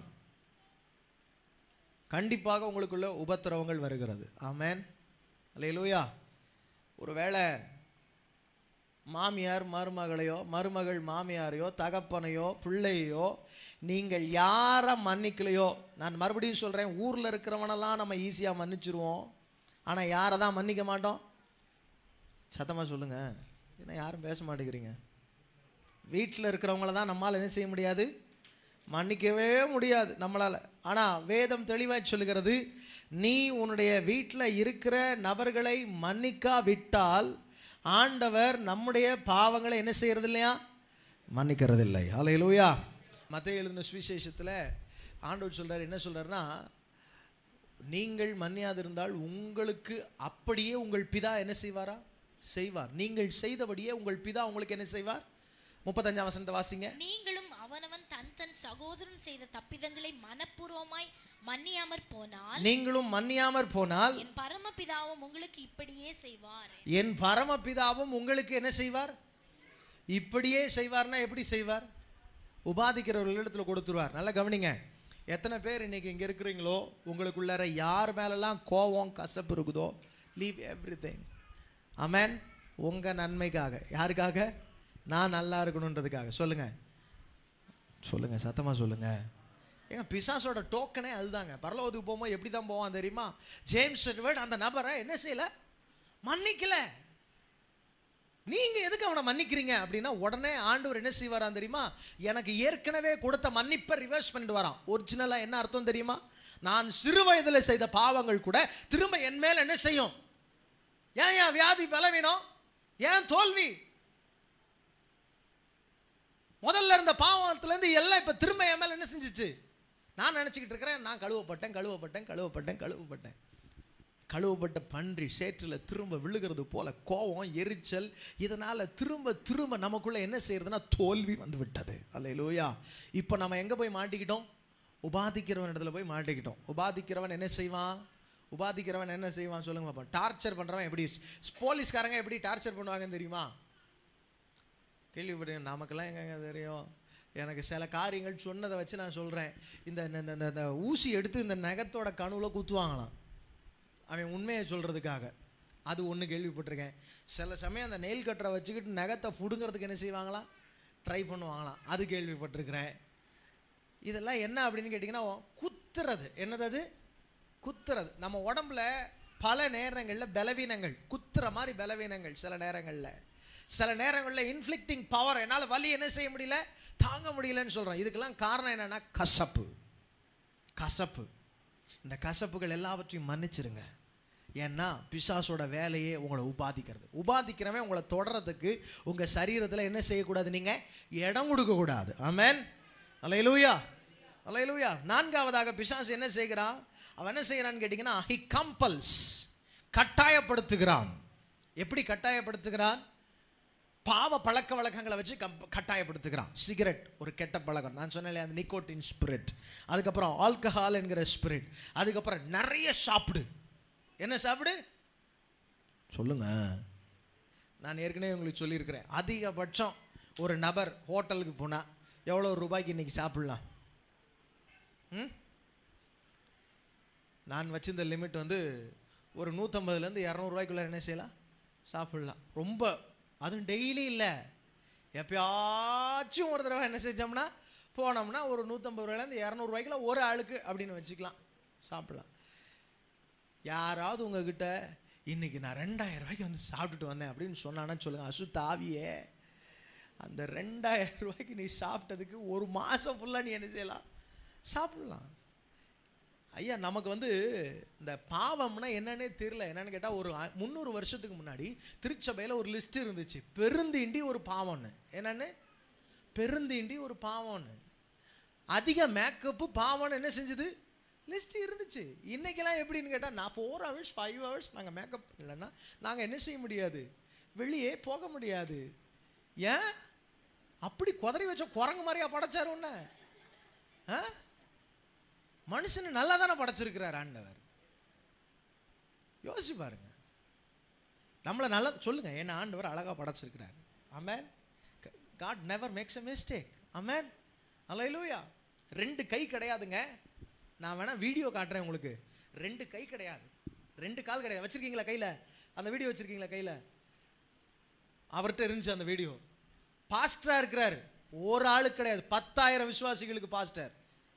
Speaker 1: கண்டிப்பாக உங்களுக்குள்ள உபத்திரவங்கள் வருகிறது ஆமென் அல்லேலூயா ஒருவேளை மாமியார் மருமகளையோ மருமகள் மாமியாரையோ தகப்பனையோ பிள்ளையோ நீங்கள் யாரை மன்னிக்கலையோ நான் மறுபடியும் சொல்கிறேன் ஊரில் இருக்கிறவனெல்லாம் நம்ம ஈஸியாக மன்னிச்சிருவோம் ஆனால் யாரை தான் மன்னிக்க மாட்டோம் சத்தமாக சொல்லுங்கள் ஏன்னா யாரும் பேச மாட்டேங்கிறீங்க வீட்டில் இருக்கிறவங்கள தான் நம்மால் என்ன செய்ய முடியாது மன்னிக்கவே முடியாது நம்மளால் ஆனால் வேதம் தெளிவாக சொல்லுகிறது நீ உன்னுடைய வீட்டில் இருக்கிற நபர்களை மன்னிக்கா விட்டால் ஆண்டவர் நம்முடைய பாவங்களை என்ன செய்யறது இல்லையா மன்னிக்கிறது இல்லை ஹalleluya மத்திய எழுதின சுவிசேஷத்தில் ஆண்டவர் சொல்றாரு என்ன சொல்றாருன்னா நீங்கள் மன்னியாதிருந்தால் உங்களுக்கு அப்படியே உங்கள் பிதா என்ன செய்வாரா செய்வார் நீங்கள் செய்தபடியே உங்கள் பிதா உங்களுக்கு என்ன செய்வார் முப்பத்தஞ்சாம் வசனத்தை வாசிங்க
Speaker 2: நீங்களும் அவனவன் தன் தன் சகோதரன் செய்த தப்பிதங்களை மனப்பூர்வமாய் மன்னியாமற் போனால்
Speaker 1: நீங்களும் மன்னியாமற் போனால்
Speaker 2: என் பரமபிதாவும் உங்களுக்கு இப்படியே செய்வார்
Speaker 1: என் பரமபிதாவும் உங்களுக்கு என்ன செய்வார் இப்படியே செய்வார்னா எப்படி செய்வார் உபாதிக்கிறவர்களிடத்துல கொடுத்துருவார் நல்லா கவனிங்க எத்தனை பேர் இன்னைக்கு இங்கே இருக்கிறீங்களோ உங்களுக்குள்ளார யார் மேலெல்லாம் கோவம் கசப்பு இருக்குதோ லீவ் எவ்ரி திங் அமேன் உங்கள் நன்மைக்காக யாருக்காக நான் நல்லா இருக்கணுன்றதுக்காக சொல்லுங்க சொல்லுங்க சத்தமாக சொல்லுங்க ஏங்க பிசாசோட டோக்கனே அதுதாங்க பரலோகத்துக்கு போகும்போது எப்படி தான் போவான் தெரியுமா ஜேம்ஸ் எட்வர்ட் அந்த நபரை என்ன செய்யல மன்னிக்கல நீங்க எதுக்கு அவனை மன்னிக்கிறீங்க அப்படின்னா உடனே ஆண்டவர் என்ன செய்வாராம் தெரியுமா எனக்கு ஏற்கனவே கொடுத்த மன்னிப்பை ரிவர்ஸ் பண்ணிட்டு வரான் ஒரிஜினலா என்ன அர்த்தம் தெரியுமா நான் சிறு வயதில் செய்த பாவங்கள் கூட திரும்ப என் மேல் என்ன செய்யும் ஏன் ஏன் வியாதி பலவீனம் ஏன் தோல்வி முதல்ல இருந்த பாவத்துல இருந்து எல்லாம் இப்ப திரும்ப என் மேல என்ன செஞ்சுச்சு நான் நினைச்சுக்கிட்டு இருக்கிறேன் நான் கழுவப்பட்டேன் கழுவப்பட்டேன் கழுவப்பட்டேன் கழுவப்பட்டேன் கழுவப்பட்ட பன்றி சேற்றில் திரும்ப விழுகிறது போல கோபம் எரிச்சல் இதனால திரும்ப திரும்ப நமக்குள்ள என்ன செய்யறதுன்னா தோல்வி வந்து விட்டது அல்லையிலூயா இப்போ நம்ம எங்க போய் மாட்டிக்கிட்டோம் உபாதிக்கிறவன் இடத்துல போய் மாட்டிக்கிட்டோம் உபாதிக்கிறவன் என்ன செய்வான் உபாதிக்கிறவன் என்ன செய்வான் சொல்லுங்க பாப்போம் டார்ச்சர் பண்றவன் எப்படி போலீஸ்காரங்க எப்படி டார்ச்சர் பண்ணுவாங்கன்னு தெரியுமா கேள்விப்பட்டேன் நமக்கெல்லாம் எங்கங்க தெரியும் எனக்கு சில காரியங்கள் சொன்னதை வச்சு நான் சொல்கிறேன் இந்த இந்த- இந்த இந்த ஊசி எடுத்து இந்த நகத்தோட கணுவில் குத்துவாங்களாம் அவன் உண்மையை சொல்கிறதுக்காக அது ஒன்று கேள்விப்பட்டிருக்கேன் சில சமயம் அந்த நெயில் கட்டரை வச்சுக்கிட்டு நகத்தை பிடுங்கிறதுக்கு என்ன செய்வாங்களாம் ட்ரை பண்ணுவாங்களாம் அது கேள்விப்பட்டிருக்கிறேன் இதெல்லாம் என்ன அப்படின்னு கேட்டிங்கன்னா குத்துறது என்னது அது குத்துறது நம்ம உடம்புல பல நேரங்களில் பலவீனங்கள் குத்துற மாதிரி பலவீனங்கள் சில நேரங்களில் சில நேரங்களில் இன்ஃப்ளிக்டிங் பவர் என்னால் வலி என்ன செய்ய முடியல தாங்க முடியலன்னு சொல்கிறோம் இதுக்கெல்லாம் காரணம் என்னன்னா கசப்பு கசப்பு இந்த கசப்புகள் எல்லாவற்றையும் மன்னிச்சிருங்க ஏன்னா பிசாசோட வேலையே உங்களை உபாதிக்கிறது உபாதிக்கிறவன் உங்களை தொடர்றதுக்கு உங்கள் சரீரத்தில் என்ன செய்யக்கூடாது நீங்கள் இடம் கொடுக்கக்கூடாது ஆமென் அலையலூயா அலையலூயா நான்காவதாக பிசாசு என்ன செய்கிறான் அவன் என்ன செய்கிறான்னு கேட்டிங்கன்னா ஹி கம்பல்ஸ் கட்டாயப்படுத்துகிறான் எப்படி கட்டாயப்படுத்துகிறான் பாவ பழக்க வழக்கங்களை வச்சு கம்ப கட்டாயப்படுத்துகிறான் சிகரெட் ஒரு கெட்ட பழக்கம் நான் சொன்னேன் இல்லையா, அந்த நிக்கோட்டின் ஸ்பிரிட் அதுக்கப்புறம் ஆல்கஹால் என்கிற ஸ்பிரிட் அதுக்கப்புறம் நிறைய சாப்பிடு என்ன சாப்பிடு சொல்லுங்க நான் ஏற்கனவே உங்களுக்கு சொல்லியிருக்கிறேன் அதிகபட்சம் ஒரு நபர் ஹோட்டலுக்கு போனால் எவ்வளோ ரூபாய்க்கு இன்னைக்கு சாப்பிடலாம் ம் நான் வச்சிருந்த லிமிட் வந்து ஒரு நூற்றம்பதுலேருந்து இரநூறுவாய்க்குள்ள என்ன செய்யலாம் சாப்பிடலாம் ரொம்ப அதுவும் டெய்லி இல்லை எப்பயாச்சும் ஒரு தடவை என்ன செஞ்சோம்னா போனோம்னா ஒரு நூற்றம்பது ரூபாயிலேருந்து இரநூறுவாய்க்குள்ள ஒரு ஆளுக்கு அப்படின்னு வச்சுக்கலாம் சாப்பிடலாம் யாராவது உங்ககிட்ட இன்னைக்கு நான் ரெண்டாயிரம் ரூபாய்க்கு வந்து சாப்பிட்டுட்டு வந்தேன் அப்படின்னு சொன்னான்னா சொல்லுங்க அசுத்தாவியே அந்த ரெண்டாயிரம் ரூபாய்க்கு நீ சாப்பிட்டதுக்கு ஒரு மாதம் ஃபுல்லாக நீ என்ன செய்யலாம் சாப்பிடலாம் ஐயா நமக்கு வந்து இந்த பாவம்னா என்னன்னே தெரியல என்னன்னு கேட்டால் ஒரு அ- முந்நூறு வருஷத்துக்கு முன்னாடி திருச்சபையில் ஒரு லிஸ்ட் இருந்துச்சு பெருந்தீண்டி ஒரு பாவம்னு என்னன்னு பெருந்தீண்டி ஒரு பாவம்னு அதிக மேக்கப்பு பாவம்னு என்ன செஞ்சது லிஸ்ட் இருந்துச்சு இன்னைக்கெல்லாம் எப்படின்னு கேட்டால் நான் ஃபோர் ஹவர்ஸ் ஃபைவ் ஹவர்ஸ் நாங்கள் மேக்கப் இல்லைன்னா நாங்கள் என்ன செய்ய முடியாது வெளியே போக முடியாது ஏன் அப்படி குதறி வச்ச குரங்கு மாதிரியா படைச்சாரு உன்ன ஆ மனுஷனை நல்லா தானே படைச்சிருக்கிறார் ஆண்டவர் யோசிச்சு பாருங்க நம்மளை நல்லா சொல்லுங்க என்ன ஆண்டவர் அழகா படைச்சிருக்கிறார் amen God never makes a mistake amen hallelujah ரெண்டு கை கிடையாதுங்க நான் வேணா வீடியோ காட்டுறேன் உங்களுக்கு ரெண்டு கை கிடையாது ரெண்டு கால் கிடையாது வச்சிருக்கீங்களா கையில அந்த வீடியோ வச்சிருக்கீங்களா கையில அவர்கிட்ட இருந்துச்சு அந்த வீடியோ பாஸ்டரா இருக்கிறார் ஒரு ஆளுக்கு கிடையாது பத்தாயிரம் விசுவாசிகளுக்கு பாஸ்டர்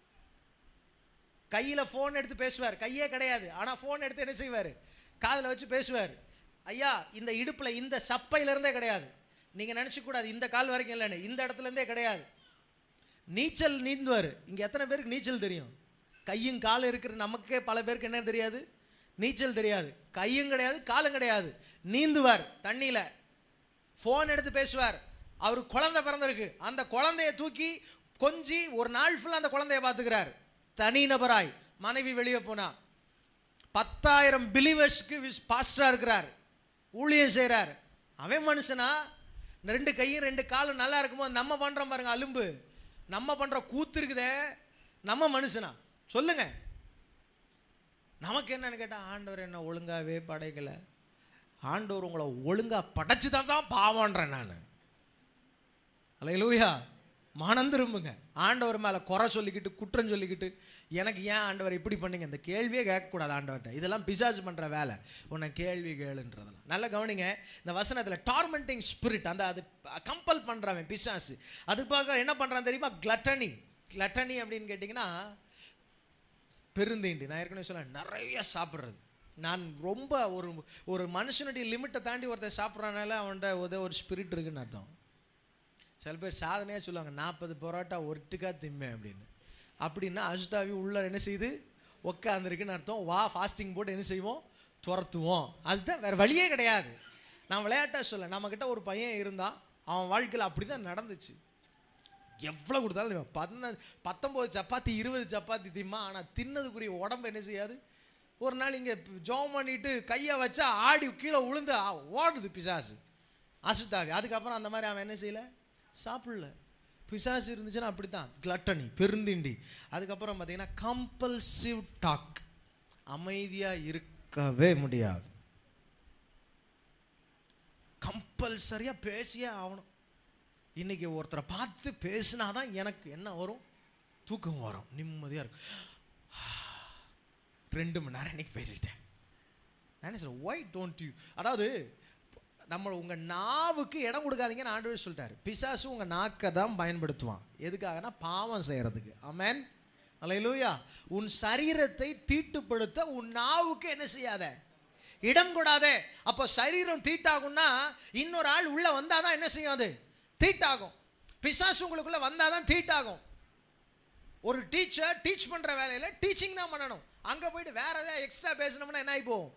Speaker 1: கையில ஃபோன் எடுத்து பேசுவார் கையே கிடையாது ஆனா ஃபோன் எடுத்து என்ன செய்வார் காதுல வச்சு பேசுவார் ஐயா இந்த இடுப்புல இந்த சப்பையில இருந்தே கிடையாது நீங்க நினைச்சு கூடாது இந்த கால் வரைக்கும் இல்லைன்னு இந்த இடத்துல இருந்தே கிடையாது நீச்சல் நீந்துவார் இங்க எத்தனை பேருக்கு நீச்சல் தெரியும் கையும் காலும் இருக்கிற நமக்கே பல பேருக்கு என்ன தெரியாது நீச்சல் தெரியாது கையும் கிடையாது காலும் கிடையாது நீந்துவார் தண்ணியில ஃபோன் எடுத்து பேசுவார் அவர் குழந்தை பிறந்திருக்கு அந்த குழந்தைய தூக்கி கொஞ்சி ஒரு நாள் ஃபுல்லாக அந்த குழந்தைய பார்த்துக்கிறார் தனி நபராய் மனைவி வெளியே போனா பத்தாயிரம் பிலீவர்ஸ்க்கு விஸ் பாஸ்டரா இருக்கிறார் ஊழியம் செய்கிறார் அவன் மனுஷனா இந்த ரெண்டு கையும் ரெண்டு காலும் நல்லா இருக்கும்போது நம்ம பண்றோம் பாருங்க அலும்பு நம்ம பண்ற கூத்து இருக்குதே நம்ம மனுஷனா சொல்லுங்க நமக்கு என்னன்னு கேட்டா ஆண்டவர் என்ன ஒழுங்காவே படைக்கல ஆண்டவர் உங்களை ஒழுங்கா படைச்சு தான் தான் பாவம்ன்றேன் நான் அலையலூயா மனம் திரும்புங்க ஆண்டவர் மேலே குறை சொல்லிக்கிட்டு குற்றம் சொல்லிக்கிட்டு எனக்கு ஏன் ஆண்டவர் இப்படி பண்ணீங்க இந்த கேள்வியே கேட்கக்கூடாது ஆண்டவர்கிட்ட இதெல்லாம் பிசாசு பண்ணுற வேலை உன்னை கேள்வி கேளுன்றதெல்லாம் நல்லா கவனிங்க இந்த வசனத்தில் டார்மெண்டிங் ஸ்பிரிட் அந்த அது கம்பல் பண்ணுறவன் பிசாசு அதுக்கு பார்க்க என்ன பண்ணுறான் தெரியுமா கிளட்டனி கிளட்டனி அப்படின்னு கேட்டிங்கன்னா பெருந்தீண்டி நான் ஏற்கனவே சொல்ல நிறைய சாப்பிட்றது நான் ரொம்ப ஒரு ஒரு மனுஷனுடைய லிமிட்டை தாண்டி ஒருத்தன் சாப்பிட்றனால அவன்கிட்ட உத ஒரு ஸ்பிரிட் இருக்குன்னு அர்த்தம் சில பேர் சாதனையாக சொல்லுவாங்க நாற்பது பரோட்டா ஒட்டுக்கா திம்பேன் அப்படின்னு அப்படின்னா அசுதாவி உள்ள என்ன செய்யுது உட்காந்துருக்குன்னு அர்த்தம் வா ஃபாஸ்டிங் போட்டு என்ன செய்வோம் துரத்துவோம் அதுதான் வேறு வழியே கிடையாது நான் விளையாட்டாக சொல்ல நம்மக்கிட்ட ஒரு பையன் இருந்தான் அவன் வாழ்க்கையில் அப்படி தான் நடந்துச்சு எவ்வளோ கொடுத்தாலும் திம்மா பதினஞ்சு பத்தொம்போது சப்பாத்தி இருபது சப்பாத்தி திம்மா ஆனால் தின்னதுக்குரிய உடம்பு என்ன செய்யாது ஒரு நாள் இங்கே ஜோம் பண்ணிட்டு கையை வச்சா ஆடி கீழே விழுந்து ஆ- ஓடுது பிசாசு அசுத்தாவி அதுக்கப்புறம் அந்த மாதிரி அவன் என்ன செய்யல சாப்பிடல பிசாசு இருந்துச்சுன்னா அப்படி தான் கிளட்டனி பெருந்திண்டி அதுக்கப்புறம் பார்த்தீங்கன்னா கம்பல்சிவ் டாக் அமைதியாக இருக்கவே முடியாது கம்பல்சரியாக பேசியே ஆகணும் இன்னைக்கு ஒருத்தரை பார்த்து பேசினாதான் எனக்கு என்ன வரும் தூக்கம் வரும் நிம்மதியாக இருக்கும் ரெண்டு மணி நேரம் இன்னைக்கு பேசிட்டேன் நான் என்ன சொல்றேன் ஒய் டோன்ட் யூ அதாவது நம்ம உங்கள் நாவுக்கு இடம் கொடுக்காதீங்கன்னு ஆண்டவர் சொல்லிட்டாரு பிசாசு உங்கள் நாக்கை தான் பயன்படுத்துவான் எதுக்காகனா பாவம் செய்கிறதுக்கு ஆமென் அல்லேலூயா உன் சரீரத்தை தீட்டுப்படுத்த உன் நாவுக்கு என்ன செய்யாத இடம் கொடாதே அப்போ சரீரம் தீட்டாகும்னா இன்னொரு ஆள் உள்ள வந்தாதான் என்ன செய்யும் அது தீட்டாகும் பிசாசு உங்களுக்குள்ள வந்தாதான் தீட்டாகும் ஒரு டீச்சர் டீச் பண்ற வேலையில டீச்சிங் தான் பண்ணணும் அங்க போயிட்டு வேற ஏதாவது எக்ஸ்ட்ரா பேசணும்னா என்ன ஆகி போகும்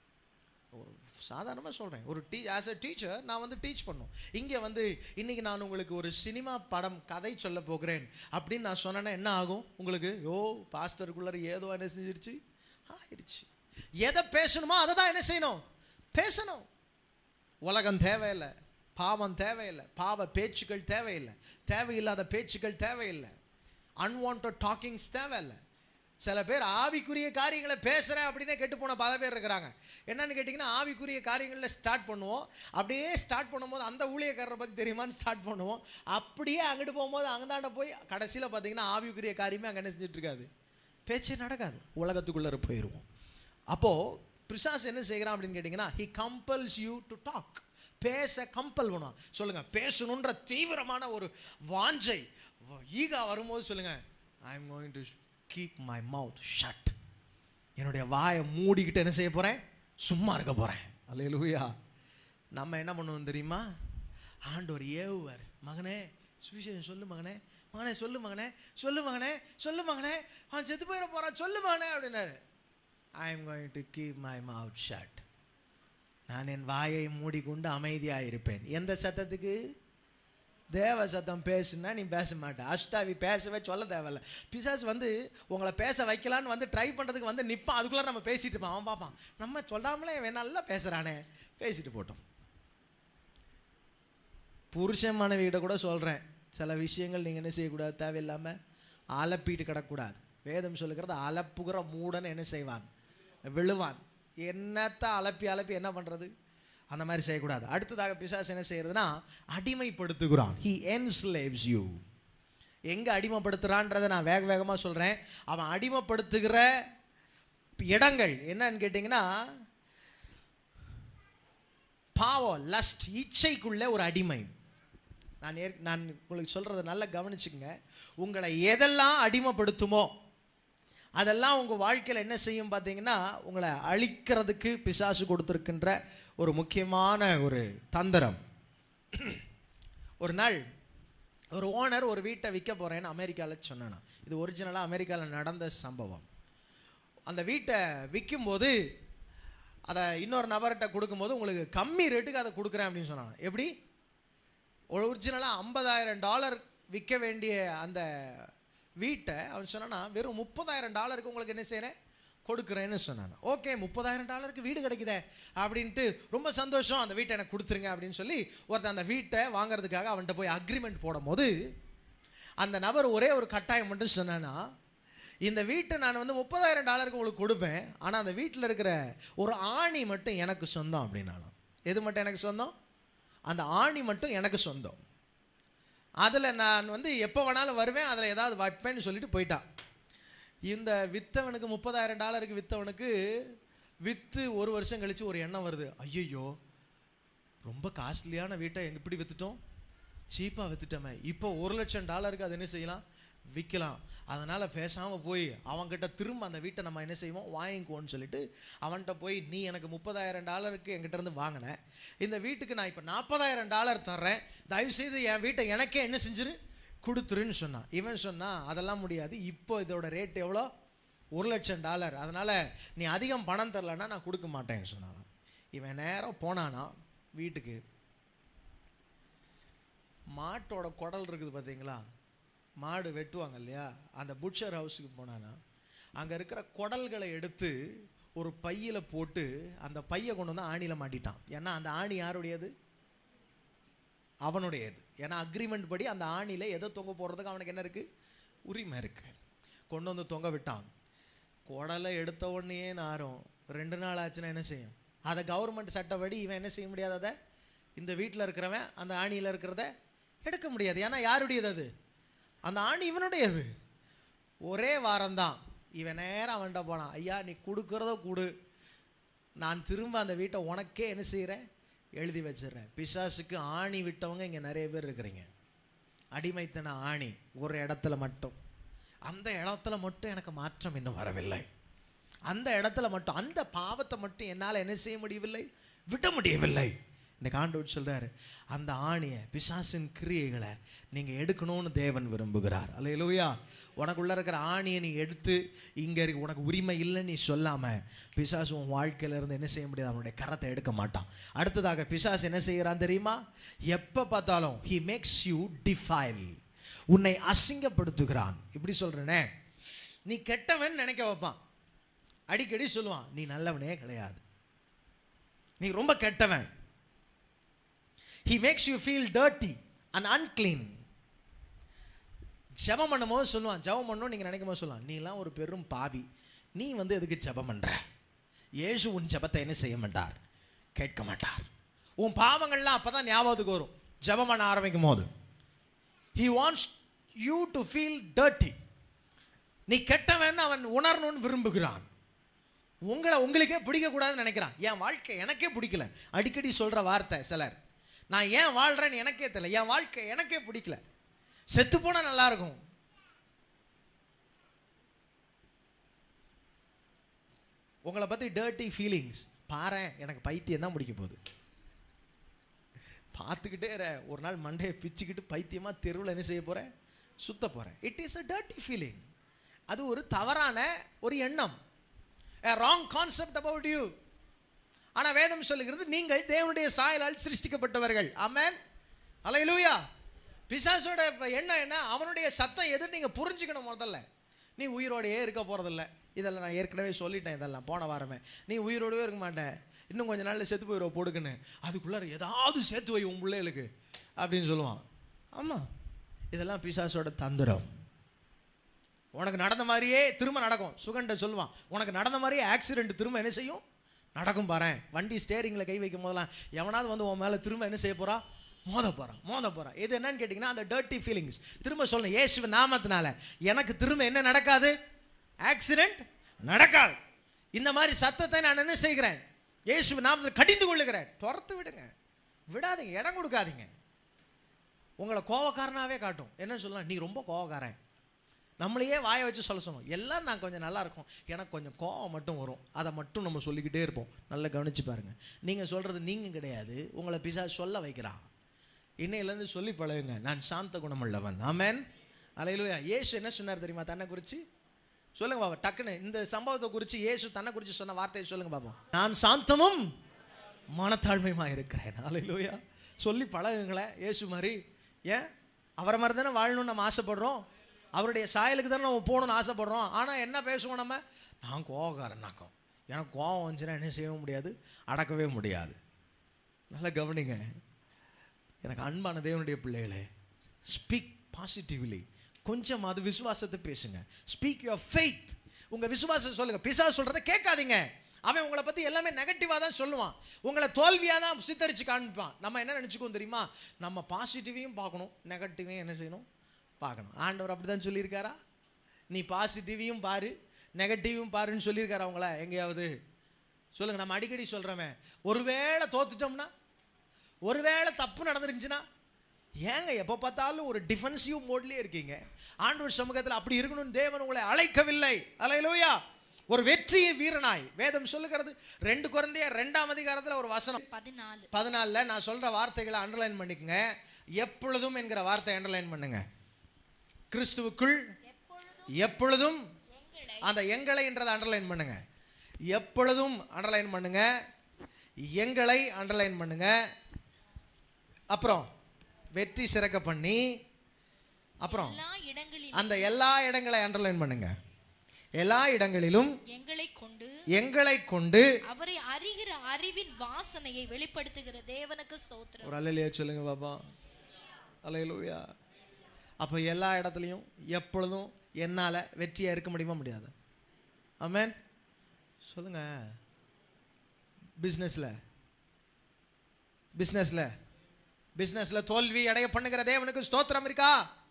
Speaker 1: ஒரு சாதாரணமாக சொல்கிறேன் ஒரு டீ ஆஸ் அ டீச்சர் நான் வந்து டீச் பண்ணும் இங்கே வந்து இன்னைக்கு நான் உங்களுக்கு ஒரு சினிமா படம் கதை சொல்ல போகிறேன் அப்படின்னு நான் சொன்னேன்னா என்ன ஆகும் உங்களுக்கு யோ பாஸ்டருக்குள்ளார ஏதோ என்ன செஞ்சிருச்சு ஆயிடுச்சு எதை பேசணுமோ அதை தான் என்ன செய்யணும் பேசணும் உலகம் தேவையில்லை பாவம் தேவையில்லை பாவ பேச்சுக்கள் தேவையில்லை தேவையில்லாத பேச்சுக்கள் தேவையில்லை அன்வான்ட் டாக்கிங்ஸ் தேவையில்லை சில பேர் ஆவிக்குரிய காரியங்களை பேசுகிறேன் அப்படின்னே கெட்டு போன பல பேர் இருக்கிறாங்க என்னன்னு கேட்டிங்கன்னா ஆவிக்குரிய காரியங்களில் ஸ்டார்ட் பண்ணுவோம் அப்படியே ஸ்டார்ட் பண்ணும்போது அந்த ஊழியக்காரரை பற்றி தெரியுமான்னு ஸ்டார்ட் பண்ணுவோம் அப்படியே அங்கிட்டு போகும்போது அங்கதாண்ட போய் கடைசியில் பார்த்தீங்கன்னா ஆவிக்குரிய காரியமே அங்கே என்ன செஞ்சுட்டு இருக்காது பேச்சே நடக்காது உலகத்துக்குள்ளே போயிடுவோம் அப்போது பிசாஸ் என்ன செய்கிறான் அப்படின்னு கேட்டிங்கன்னா he compels you to talk பேச கம்பல் பண்ணுவான் சொல்லுங்கள் பேசணுன்ற தீவிரமான ஒரு வாஞ்சை ஈகா வரும்போது சொல்லுங்கள் I am going to keep my mouth shut என்னுடைய வாயை மூடிக்கிட்டு என்ன செய்ய போகிறேன் சும்மா இருக்க போகிறேன் அல்லேலூயா நம்ம என்ன பண்ணுவோம் தெரியுமா ஆண்டவர் ஏவுவார் மகனே சுவிசேஷம் சொல்லு மகனே மகனே சொல்லு மகனே சொல்லு மகனே சொல்லு மகனே அவன் செத்து போயிட போகிறான் சொல்லு மகனே அப்படின்னாரு I am going to keep my mouth shut நான் என் வாயை மூடிக்கொண்டு அமைதியாக இருப்பேன் எந்த சத்தத்துக்கு தேவ சத்தம் பேசுனா நீ பேச மாட்ட அஷ்டாவி பேசவே சொல்ல தேவையில்ல பிசாஸ் வந்து உங்களை பேச வைக்கலான்னு வந்து ட்ரை பண்ணுறதுக்கு வந்து நிற்பான் அதுக்குள்ளே நம்ம பேசிட்டு இருப்போம் அவன் பார்ப்பான் நம்ம சொல்லாமலே இவன் நல்லா பேசுகிறானே பேசிட்டு போட்டோம் புருஷன் மனைவியிட கூட சொல்கிறேன் சில விஷயங்கள் நீங்கள் என்ன செய்யக்கூடாது தேவையில்லாமல் அலப்பிட்டு கிடக்கூடாது வேதம் சொல்லுகிறது அலப்புகிற மூடன் என்ன செய்வான் விழுவான் என்னத்தை அலப்பி அலப்பி என்ன பண்ணுறது அந்த மாதிரி செய்யக்கூடாது அடுத்ததாக பிசாசு என்ன செய்யறதுன்னா அடிமைப்படுத்துகிறான் ஹி என்ஸ்லேவ்ஸ் யூ எங்கே அடிமைப்படுத்துகிறான்றதை நான் வேக வேகமாக சொல்கிறேன் அவன் அடிமைப்படுத்துகிற இடங்கள் என்னன்னு கேட்டிங்கன்னா பாவம் லஸ்ட் இச்சைக்குள்ளே ஒரு அடிமை நான் ஏற் நான் உங்களுக்கு சொல்கிறத நல்லா கவனிச்சுக்கங்க உங்களை எதெல்லாம் அடிமைப்படுத்துமோ அதெல்லாம் உங்கள் வாழ்க்கையில் என்ன செய்யும் பார்த்தீங்கன்னா உங்களை அழிக்கிறதுக்கு பிசாசு கொடுத்துருக்கின்ற ஒரு முக்கியமான ஒரு தந்திரம் ஒரு நாள் ஒரு ஓனர் ஒரு வீட்டை விற்க போகிறேன்னு அமெரிக்காவில் சொன்னேன் இது ஒரிஜினலாக அமெரிக்காவில் நடந்த சம்பவம் அந்த வீட்டை விற்கும்போது அதை இன்னொரு நபர்கிட்ட கொடுக்கும்போது உங்களுக்கு கம்மி ரேட்டுக்கு அதை கொடுக்குறேன் அப்படின்னு சொன்னாங்க எப்படி ஒரிஜினலாக ஐம்பதாயிரம் டாலர் விற்க வேண்டிய அந்த வீட்டை அவன் சொன்னான்னா வெறும் முப்பதாயிரம் டாலருக்கு உங்களுக்கு என்ன செய்கிறேன் கொடுக்குறேன்னு சொன்னான் ஓகே முப்பதாயிரம் டாலருக்கு வீடு கிடைக்குதே அப்படின்ட்டு ரொம்ப சந்தோஷம் அந்த வீட்டை எனக்கு கொடுத்துருங்க அப்படின்னு சொல்லி ஒருத்தன் அந்த வீட்டை வாங்குறதுக்காக அவன்கிட்ட போய் அக்ரிமெண்ட் போடும்போது அந்த நபர் ஒரே ஒரு கட்டாயம் மட்டும் சொன்னான்னா இந்த வீட்டை நான் வந்து முப்பதாயிரம் டாலருக்கு உங்களுக்கு கொடுப்பேன் ஆனால் அந்த வீட்டில் இருக்கிற ஒரு ஆணி மட்டும் எனக்கு சொந்தம் அப்படின்னாலும் எது மட்டும் எனக்கு சொந்தம் அந்த ஆணி மட்டும் எனக்கு சொந்தம் அதில் நான் வந்து எப்போ வேணாலும் வருவேன் அதில் ஏதாவது வைப்பேன்னு சொல்லிட்டு போயிட்டான் இந்த வித்தவனுக்கு முப்பதாயிரம் டாலருக்கு வித்தவனுக்கு விற்று ஒரு வருஷம் கழிச்சு ஒரு எண்ணம் வருது ஐயையோ ரொம்ப காஸ்ட்லியான வீட்டை எங்க இப்படி வித்துட்டோம் சீப்பாக வித்துட்டோமே இப்போ ஒரு லட்சம் டாலருக்கு அது என்ன செய்யலாம் விற்கலாம் அதனால் பேசாமல் போய் அவன்கிட்ட திரும்ப அந்த வீட்டை நம்ம என்ன செய்வோம் வாங்கிக்குவோன்னு சொல்லிட்டு அவன்கிட்ட போய் நீ எனக்கு முப்பதாயிரம் டாலருக்கு என்கிட்ட இருந்து வாங்கின இந்த வீட்டுக்கு நான் இப்போ நாற்பதாயிரம் டாலர் தர்றேன் தயவுசெய்து என் வீட்டை எனக்கே என்ன செஞ்சிரு கொடுத்துருன்னு சொன்னான் இவன் சொன்னான் அதெல்லாம் முடியாது இப்போ இதோட ரேட் எவ்வளோ ஒரு லட்சம் டாலர் அதனால் நீ அதிகம் பணம் தரலன்னா நான் கொடுக்க மாட்டேன்னு சொன்னான் இவன் நேரம் போனானா வீட்டுக்கு மாட்டோட குடல் இருக்குது பார்த்தீங்களா மாடு வெட்டுவாங்க இல்லையா அந்த புட்சர் ஹவுஸுக்கு போனானா அங்கே இருக்கிற குடல்களை எடுத்து ஒரு பையில் போட்டு அந்த பையை கொண்டு வந்து ஆணியில் மாட்டிட்டான் ஏன்னா அந்த ஆணி யாருடையது அவனுடையது ஏன்னா அக்ரிமெண்ட் படி அந்த ஆணியில் எதை தொங்க போடுறதுக்கு அவனுக்கு என்ன இருக்குது உரிமை இருக்கு கொண்டு வந்து தொங்க விட்டான் குடலை எடுத்த உடனே நாரும் ரெண்டு நாள் ஆச்சுன்னா என்ன செய்யும் அதை கவர்மெண்ட் சட்டப்படி இவன் என்ன செய்ய முடியாது அதை இந்த வீட்டில் இருக்கிறவன் அந்த ஆணியில் இருக்கிறத எடுக்க முடியாது ஏன்னா யாருடையது அது அந்த ஆணி இவனுடையது ஒரே வாரம்தான் இவன் நேரம் அவன்கிட்ட போனான் ஐயா நீ கொடுக்குறத கொடு நான் திரும்ப அந்த வீட்டை உனக்கே என்ன செய்கிறேன் எழுதி வச்சிடுறேன் பிசாசுக்கு ஆணி விட்டவங்க இங்கே நிறைய பேர் இருக்கிறீங்க அடிமைத்தன ஆணி ஒரு இடத்துல மட்டும் அந்த இடத்துல மட்டும் எனக்கு மாற்றம் இன்னும் வரவில்லை அந்த இடத்துல மட்டும் அந்த பாவத்தை மட்டும் என்னால் என்ன செய்ய முடியவில்லை விட முடியவில்லை இன்னைக்கு ஆண்டவர் சொல்றாரு அந்த ஆணியை பிசாசின் கிரியைகளை நீங்கள் எடுக்கணும்னு தேவன் விரும்புகிறார் அல்லையிலூயா உனக்குள்ள இருக்கிற ஆணியை நீ எடுத்து இங்கே இருக்கு உனக்கு உரிமை இல்லைன்னு நீ சொல்லாமல் பிசாசு உன் வாழ்க்கையில இருந்து என்ன செய்ய முடியாது அவனுடைய கரத்தை எடுக்க மாட்டான் அடுத்ததாக பிசாசு என்ன செய்கிறான் தெரியுமா எப்போ பார்த்தாலும் ஹி மேக்ஸ் யூ டிஃபைல் உன்னை அசிங்கப்படுத்துகிறான் இப்படி சொல்கிறேனே நீ கெட்டவன் நினைக்க வைப்பான் அடிக்கடி சொல்லுவான் நீ நல்லவனே கிடையாது நீ ரொம்ப கெட்டவன் he makes you feel dirty and unclean ஜெபம் பண்ணும்போது சொல்லுவான் ஜெபம் பண்ணணும் நீங்கள் நினைக்கும் போது சொல்லுவான் நீலாம் ஒரு பெரும் பாவி நீ வந்து எதுக்கு ஜெபம் பண்ற இயேசு உன் ஜெபத்தை என்ன செய்ய மாட்டார் கேட்க மாட்டார் உன் பாவங்கள்லாம் அப்போ தான் ஞாபகத்துக்கு வரும் ஜெபம் பண்ண ஆரம்பிக்கும் போது he wants you to feel dirty நீ கெட்டவன் அவன் உணரணும்னு விரும்புகிறான் உங்களை உங்களுக்கே பிடிக்கக்கூடாதுன்னு நினைக்கிறான் என் வாழ்க்கை எனக்கே பிடிக்கல அடிக்கடி சொல்கிற வார்த்தை சிலர் நான் ஏன் வாழ்கிறேன்னு எனக்கே தெரியல என் வாழ்க்கை எனக்கே பிடிக்கல செத்து போனால் நல்லா இருக்கும் உங்களை பற்றி டர்ட்டி ஃபீலிங்ஸ் பாரேன் எனக்கு பைத்தியம் தான் பிடிக்க போகுது பார்த்துக்கிட்டே இரு. ஒரு நாள் மண்டையை பிச்சுக்கிட்டு பைத்தியமாக தெருவில் என்ன செய்ய போகிறேன் சுத்த போகிறேன் it is a dirty feeling அது ஒரு தவறான ஒரு எண்ணம் ராங் கான்செப்ட் அபவுட் யூ ஆனால் வேதம் சொல்லுகிறது நீங்கள் தேவனுடைய சாயலால் சிருஷ்டிக்கப்பட்டவர்கள் ஆமென் அலையிலூயா பிசாசோட எண்ணம் என்ன அவனுடைய சத்தம் எது நீங்கள் புரிஞ்சுக்கணும் முதல்ல நீ உயிரோடையே இருக்க போகிறதில்ல இதெல்லாம் நான் ஏற்கனவே சொல்லிட்டேன் இதெல்லாம் போன வாரமே நீ உயிரோடவே இருக்க மாட்டேன் இன்னும் கொஞ்ச நாள்ல செத்து போயிடுவ போடுக்குன்னு அதுக்குள்ளார ஏதாவது சேர்த்து வை உன் பிள்ளைகளுக்கு அப்படின்னு சொல்லுவான் ஆமாம் இதெல்லாம் பிசாசோட தந்திரம் உனக்கு நடந்த மாதிரியே திரும்ப நடக்கும் சுகண்ட சொல்லுவான் உனக்கு நடந்த மாதிரியே ஆக்சிடென்ட் திரும்ப என்ன செய்யும் நடக்கும் பாரேன் வண்டி ஸ்டேரிங்கில் கை வைக்கும் போதெல்லாம் எவனாவது வந்து உன் மேலே திரும்ப என்ன செய்ய போறா மோத போகிறான் மோத போகிறான் இது என்னன்னு கேட்டிங்கன்னா அந்த டர்ட்டி ஃபீலிங்ஸ் திரும்ப சொல்லணும் இயேசுவ நாமத்தினால எனக்கு திரும்ப என்ன நடக்காது ஆக்சிடென்ட் நடக்காது இந்த மாதிரி சத்தத்தை நான் என்ன செய்கிறேன் இயேசுவ நாமத்தில் கடிந்து கொள்ளுகிறேன் துரத்து விடுங்க விடாதீங்க இடம் கொடுக்காதீங்க உங்களை கோவக்காரனாவே காட்டும் என்ன சொல்லலாம் நீ ரொம்ப கோவக்காரன் நம்மளையே வாயை வச்சு சொல்ல சொன்னோம் எல்லாம் நான் கொஞ்சம் நல்லா இருக்கும் எனக்கு கொஞ்சம் கோவம் மட்டும் வரும் அதை மட்டும் நம்ம சொல்லிக்கிட்டே இருப்போம் நல்லா கவனிச்சு பாருங்க நீங்கள் சொல்கிறது நீங்கள் கிடையாது உங்களை பிசா சொல்ல வைக்கிறான் இன்னையிலேருந்து சொல்லி பழகுங்க நான் சாந்த குணமுள்ளவன் ஆமென் அலையிலுயா இயேசு என்ன சொன்னார் தெரியுமா தன்னை குறித்து சொல்லுங்க பாபா டக்குன்னு இந்த சம்பவத்தை குறித்து இயேசு தன்னை குறித்து சொன்ன வார்த்தையை சொல்லுங்க பாப்போம் நான் சாந்தமும் மனத்தாழ்மையுமா இருக்கிறேன் அலையிலுயா சொல்லி பழகுங்களேன் இயேசு மாதிரி ஏன் அவரை மாதிரி தானே வாழணும்னு நம்ம ஆசைப்படுறோம் அவருடைய சாயலுக்கு தானே நம்ம போகணும்னு ஆசைப்படுறோம் ஆனால் என்ன பேசுவோம் நம்ம நான் கோவக்காரனாக்கும் எனக்கு கோவம் வந்துச்சுன்னா என்ன செய்ய முடியாது அடக்கவே முடியாது நல்லா கவனிங்க எனக்கு அன்பான தேவனுடைய பிள்ளைகளே ஸ்பீக் பாசிட்டிவ்லி கொஞ்சமாவது விசுவாசத்தை பேசுங்க ஸ்பீக் யுவர் ஃபெய்த் உங்க விசுவாசத்தை சொல்லுங்க பிசா சொல்றதை கேட்காதீங்க அவன் உங்களை பற்றி எல்லாமே நெகட்டிவாக தான் சொல்லுவான் உங்களை தோல்வியாக தான் சித்தரித்து காண்பிப்பான் நம்ம என்ன நினச்சிக்கோம் தெரியுமா நம்ம பாசிட்டிவையும் பார்க்கணும் நெகட்டிவையும் என்ன செய்யணும் பார்க்கணும் ஆண்டவர் அப்படி தான் சொல்லியிருக்காரா நீ பாசிட்டிவையும் பாரு நெகட்டிவும் பாருன்னு சொல்லியிருக்காரா உங்கள எங்கேயாவது சொல்லுங்க நம்ம அடிக்கடி சொல்கிறோமே ஒருவேளை தோத்துட்டோம்னா ஒருவேளை தப்பு நடந்துருந்துச்சுன்னா ஏங்க எப்போ பார்த்தாலும் ஒரு டிஃபென்சிவ் மோட்லேயே இருக்கீங்க ஆண்டவர் சமூகத்தில் அப்படி இருக்கணும்னு தேவன் உங்களை அழைக்கவில்லை அலையலோயா ஒரு வெற்றி வீரனாய் வேதம் சொல்லுகிறது ரெண்டு குழந்தைய ரெண்டாம் அதிகாரத்தில் ஒரு வசனம்
Speaker 2: பதினாலு
Speaker 1: பதினாலில் நான் சொல்கிற வார்த்தைகளை அண்டர்லைன் பண்ணிக்கங்க எப்பொழுதும் என்கிற வார்த்தை அண்டர்லைன் பண்ணுங்க கிறிஸ்துவுக்குள்
Speaker 2: எப்பொழுதும்
Speaker 1: எப்பொழுதும்
Speaker 2: எங்களை
Speaker 1: அந்த எங்களைன்றதை அண்டர்லைன் பண்ணுங்க எப்பொழுதும் அண்டர்லைன் பண்ணுங்க எங்களை அண்டர்லைன் பண்ணுங்க அப்புறம் வெற்றி சிறக்க பண்ணி அப்புறம்
Speaker 2: எல்லா இடங்களிலும்
Speaker 1: அந்த எல்லா இடங்களை அண்டர்லைன் பண்ணுங்க எல்லா இடங்களிலும்
Speaker 2: எங்களை கொண்டு
Speaker 1: எங்களை கொண்டு
Speaker 2: அவரை அறிகிற அறிவின் வாசனையை வெளிப்படுத்துகிற தேவனுக்கு ஸ்தோத்திரம்
Speaker 1: ஒரு அலையிலேயே சொல்லுங்க பாப்பா அலையிலூயா அப்போ எல்லா இடத்துலையும் எப்பொழுதும் என்னால் வெற்றியாக இருக்க முடியுமா முடியாது ஆமென் சொல்லுங்க பிஸ்னஸில் பிஸ்னஸில் பிஸ்னஸில் தோல்வி அடைய பண்ணுகிற தேவனுக்கு ஸ்தோத்திரம் இருக்கா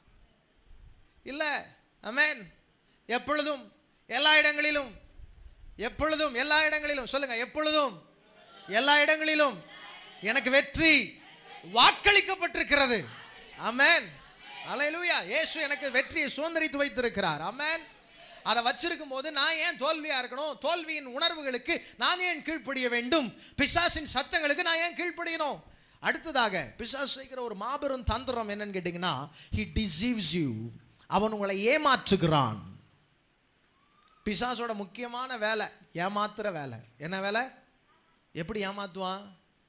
Speaker 1: இல்லை ஆமென் எப்பொழுதும் எல்லா இடங்களிலும் எப்பொழுதும் எல்லா இடங்களிலும் சொல்லுங்க எப்பொழுதும் எல்லா இடங்களிலும் எனக்கு வெற்றி வாக்களிக்கப்பட்டிருக்கிறது ஆமென் அல்லேலூயா இயேசு எனக்கு வெற்றியை சுதந்திரித்து வைத்திருக்கிறார் ஆமென் அதை வச்சிருக்கும் போது நான் ஏன் தோல்வியா இருக்கணும் தோல்வியின் உணர்வுகளுக்கு நான் ஏன் கீழ்ப்படிய வேண்டும் பிசாசின் சத்தங்களுக்கு நான் ஏன் கீழ்ப்படியணும் அடுத்ததாக பிசாசு செய்கிற ஒரு மாபெரும் தந்திரம் என்னன்னு கேட்டிங்கன்னா he deceives you அவன் உங்களை ஏமாற்றுகிறான் பிசாசோட முக்கியமான வேலை ஏமாத்துற வேலை என்ன வேலை எப்படி ஏமாத்துவான்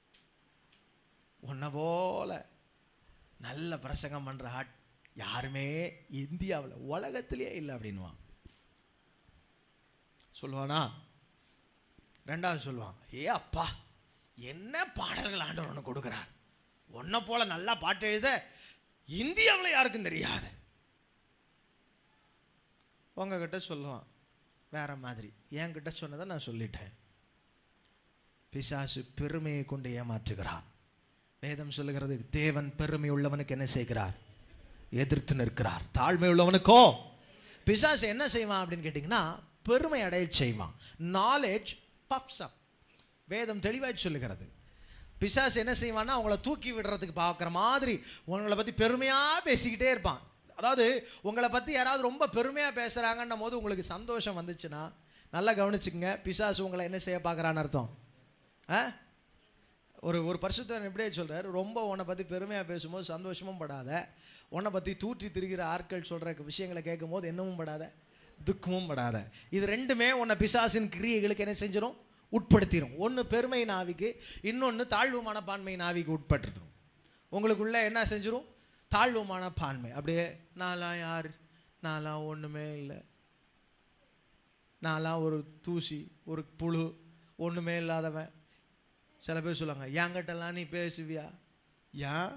Speaker 1: உன்னை போல நல்ல பிரசங்கம் பண்ற ஆட் யாருமே இந்தியாவில் உலகத்திலேயே இல்லை அப்படின்வான் சொல்லுவானா ரெண்டாவது சொல்லுவான் ஏ அப்பா என்ன பாடல்கள் ஆண்டவர் உனக்கு கொடுக்குறார் உன்னை போல நல்லா பாட்டு எழுத இந்தியாவில் யாருக்கும் தெரியாது உங்ககிட்ட சொல்லுவான் வேற மாதிரி என்கிட்ட சொன்னதை நான் சொல்லிட்டேன் பிசாசு பெருமையை கொண்டு ஏமாற்றுகிறான் வேதம் சொல்லுகிறது தேவன் பெருமை உள்ளவனுக்கு என்ன செய்கிறார் எதிர்த்து நிற்கிறார் தாழ்மை உள்ளவனுக்கோ பிசாசு என்ன செய்வான் அப்படின்னு கேட்டிங்கன்னா பெருமை அடைய செய்வான் நாலேஜ் பப்ஸ் அப் வேதம் தெளிவாய் சொல்லுகிறது பிசாசு என்ன செய்வான்னா அவங்கள தூக்கி விடுறதுக்கு பார்க்குற மாதிரி உங்களை பற்றி பெருமையாக பேசிக்கிட்டே இருப்பான் அதாவது உங்களை பற்றி யாராவது ரொம்ப பெருமையாக பேசுகிறாங்கன்னும் போது உங்களுக்கு சந்தோஷம் வந்துச்சுன்னா நல்லா கவனிச்சுக்கங்க பிசாசு உங்களை என்ன செய்ய பார்க்குறான்னு அர்த்தம் ஆ ஒரு ஒரு பரிசுத்தவன் எப்படியே சொல்றாரு ரொம்ப உன்னை பற்றி பெருமையாக பேசும்போது சந்தோஷமும் படாத உன்னை பற்றி தூற்றி திரிகிற ஆட்கள் சொல்கிற விஷயங்களை கேட்கும்போது என்னவும் படாத துக்கமும் படாத இது ரெண்டுமே உன்னை பிசாசின் கிரியைகளுக்கு என்ன செஞ்சிடும் உட்படுத்திடும் ஒன்று பெருமை நாவிக்கு இன்னொன்று தாழ்வு மனப்பான்மை நாவிக்கு உட்பட்டுரும் உங்களுக்குள்ள என்ன செஞ்சிரும் தாழ்வு மனப்பான்மை அப்படியே நான்லாம் யார் நான்லாம் ஒன்றுமே இல்லை நான்லாம் ஒரு தூசி ஒரு புழு ஒன்றுமே இல்லாதவன் சில பேர் சொல்லுவாங்க என்கிட்டலாம் நீ பேசுவியா ஏன்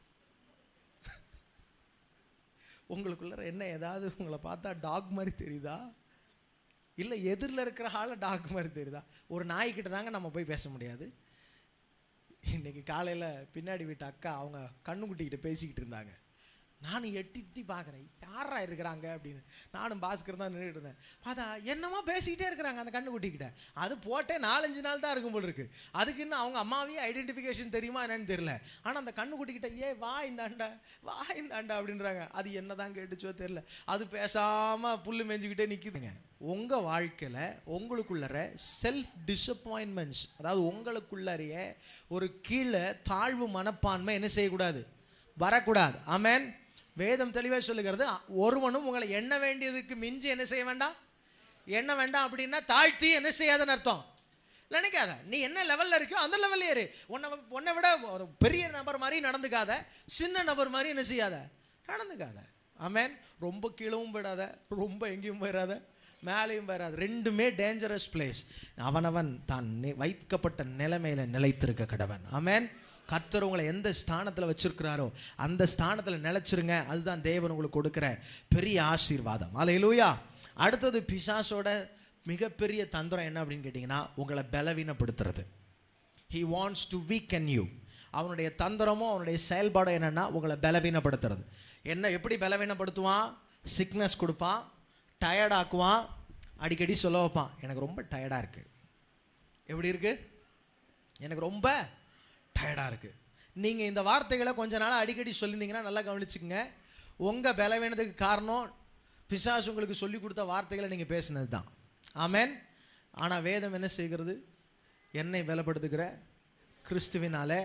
Speaker 1: உங்களுக்குள்ள என்ன ஏதாவது உங்களை பார்த்தா டாக் மாதிரி தெரியுதா இல்லை எதிரில் இருக்கிற ஆள டாக் மாதிரி தெரியுதா ஒரு நாய்க்கிட்ட தாங்க நம்ம போய் பேச முடியாது இன்னைக்கு காலையில் பின்னாடி வீட்டு அக்கா அவங்க கண்ணுக்குட்டிக்கிட்ட பேசிக்கிட்டு இருந்தாங்க நானும் எட்டி எட்டி பார்க்குறேன் யாரா இருக்கிறாங்க அப்படின்னு நானும் பாஸ்கர் தான் நின்றுட்டு இருந்தேன் பார்த்தா என்னமோ பேசிக்கிட்டே இருக்கிறாங்க அந்த கண்ணுக்குட்டிக்கிட்ட அது போட்டே நாலஞ்சு நாள் தான் இருக்கும் போல இருக்கு அதுக்கு இன்னும் அவங்க அம்மாவையே ஐடென்டிஃபிகேஷன் தெரியுமா என்னன்னு தெரியல ஆனால் அந்த கண்ணுக்குட்டிக்கிட்ட ஏ வா இந்த அண்டா வா இந்த அண்டா அப்படின்றாங்க அது என்னதான் கேட்டுச்சோ தெரியல அது பேசாமல் புல்லு மேய்ஞ்சிக்கிட்டே நிற்குதுங்க உங்கள் வாழ்க்கையில் உங்களுக்குள்ளற செல்ஃப் டிசப்பாயின்மெண்ட்ஸ் அதாவது உங்களுக்குள்ளறைய ஒரு கீழே தாழ்வு மனப்பான்மை என்ன செய்யக்கூடாது வரக்கூடாது ஆமென் வேதம் தெளிவாக சொல்லுகிறது ஒருவனும் உங்களை எண்ண வேண்டியதுக்கு மிஞ்சி என்ன செய்ய வேண்டாம் எண்ண வேண்டாம் அப்படின்னா தாழ்த்தி என்ன செய்யாதுன்னு அர்த்தம் நினைக்காத நீ என்ன லெவலில் இருக்கோ அந்த லெவல்ல ஏறு உன்னை உன்னை விட ஒரு பெரிய நபர் மாதிரி நடந்துக்காத சின்ன நபர் மாதிரி என்ன செய்யாத நடந்துக்காத ஆமென் ரொம்ப கீழவும் போயிடாத ரொம்ப எங்கேயும் போயிடாத மேலேயும் போயிடாத ரெண்டுமே டேஞ்சரஸ் பிளேஸ் அவனவன் தான் நி- வைக்கப்பட்ட நிலைமையில நிலைத்திருக்க கடவன் ஆமென் கர்த்தர் உங்களை எந்த ஸ்தானத்தில் வச்சிருக்கிறாரோ அந்த ஸ்தானத்தில் நிலைச்சிருங்க அதுதான் தேவன் உங்களுக்கு கொடுக்குற பெரிய ஆசீர்வாதம் அலையிலூயா அடுத்தது பிசாசோட மிகப்பெரிய தந்திரம் என்ன அப்படின்னு கேட்டிங்கன்னா உங்களை பலவீனப்படுத்துறது he wants to weaken you அவனுடைய தந்திரமும் அவனுடைய செயல்பாடும் என்னென்னா உங்களை பலவீனப்படுத்துறது என்ன எப்படி பலவீனப்படுத்துவான் சிக்னஸ் கொடுப்பான் டயர்ட் ஆக்குவான் அடிக்கடி சொல்ல வைப்பான் எனக்கு ரொம்ப டயர்டாக இருக்குது எப்படி இருக்கு எனக்கு ரொம்ப டயர்டாக இருக்குது நீங்கள் இந்த வார்த்தைகளை கொஞ்ச நாள் அடிக்கடி சொல்லியிருந்தீங்கன்னா நல்லா கவனிச்சுக்கங்க உங்கள் பலவீனத்துக்கு காரணம் பிசாசு உங்களுக்கு சொல்லி கொடுத்த வார்த்தைகளை நீங்கள் பேசினது தான் ஆமேன் ஆனால் வேதம் என்ன செய்கிறது என்னை பலப்படுத்துகிற கிறிஸ்துவினாலே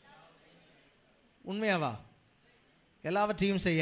Speaker 1: உண்மையாவா எல்லாவற்றையும் செய்ய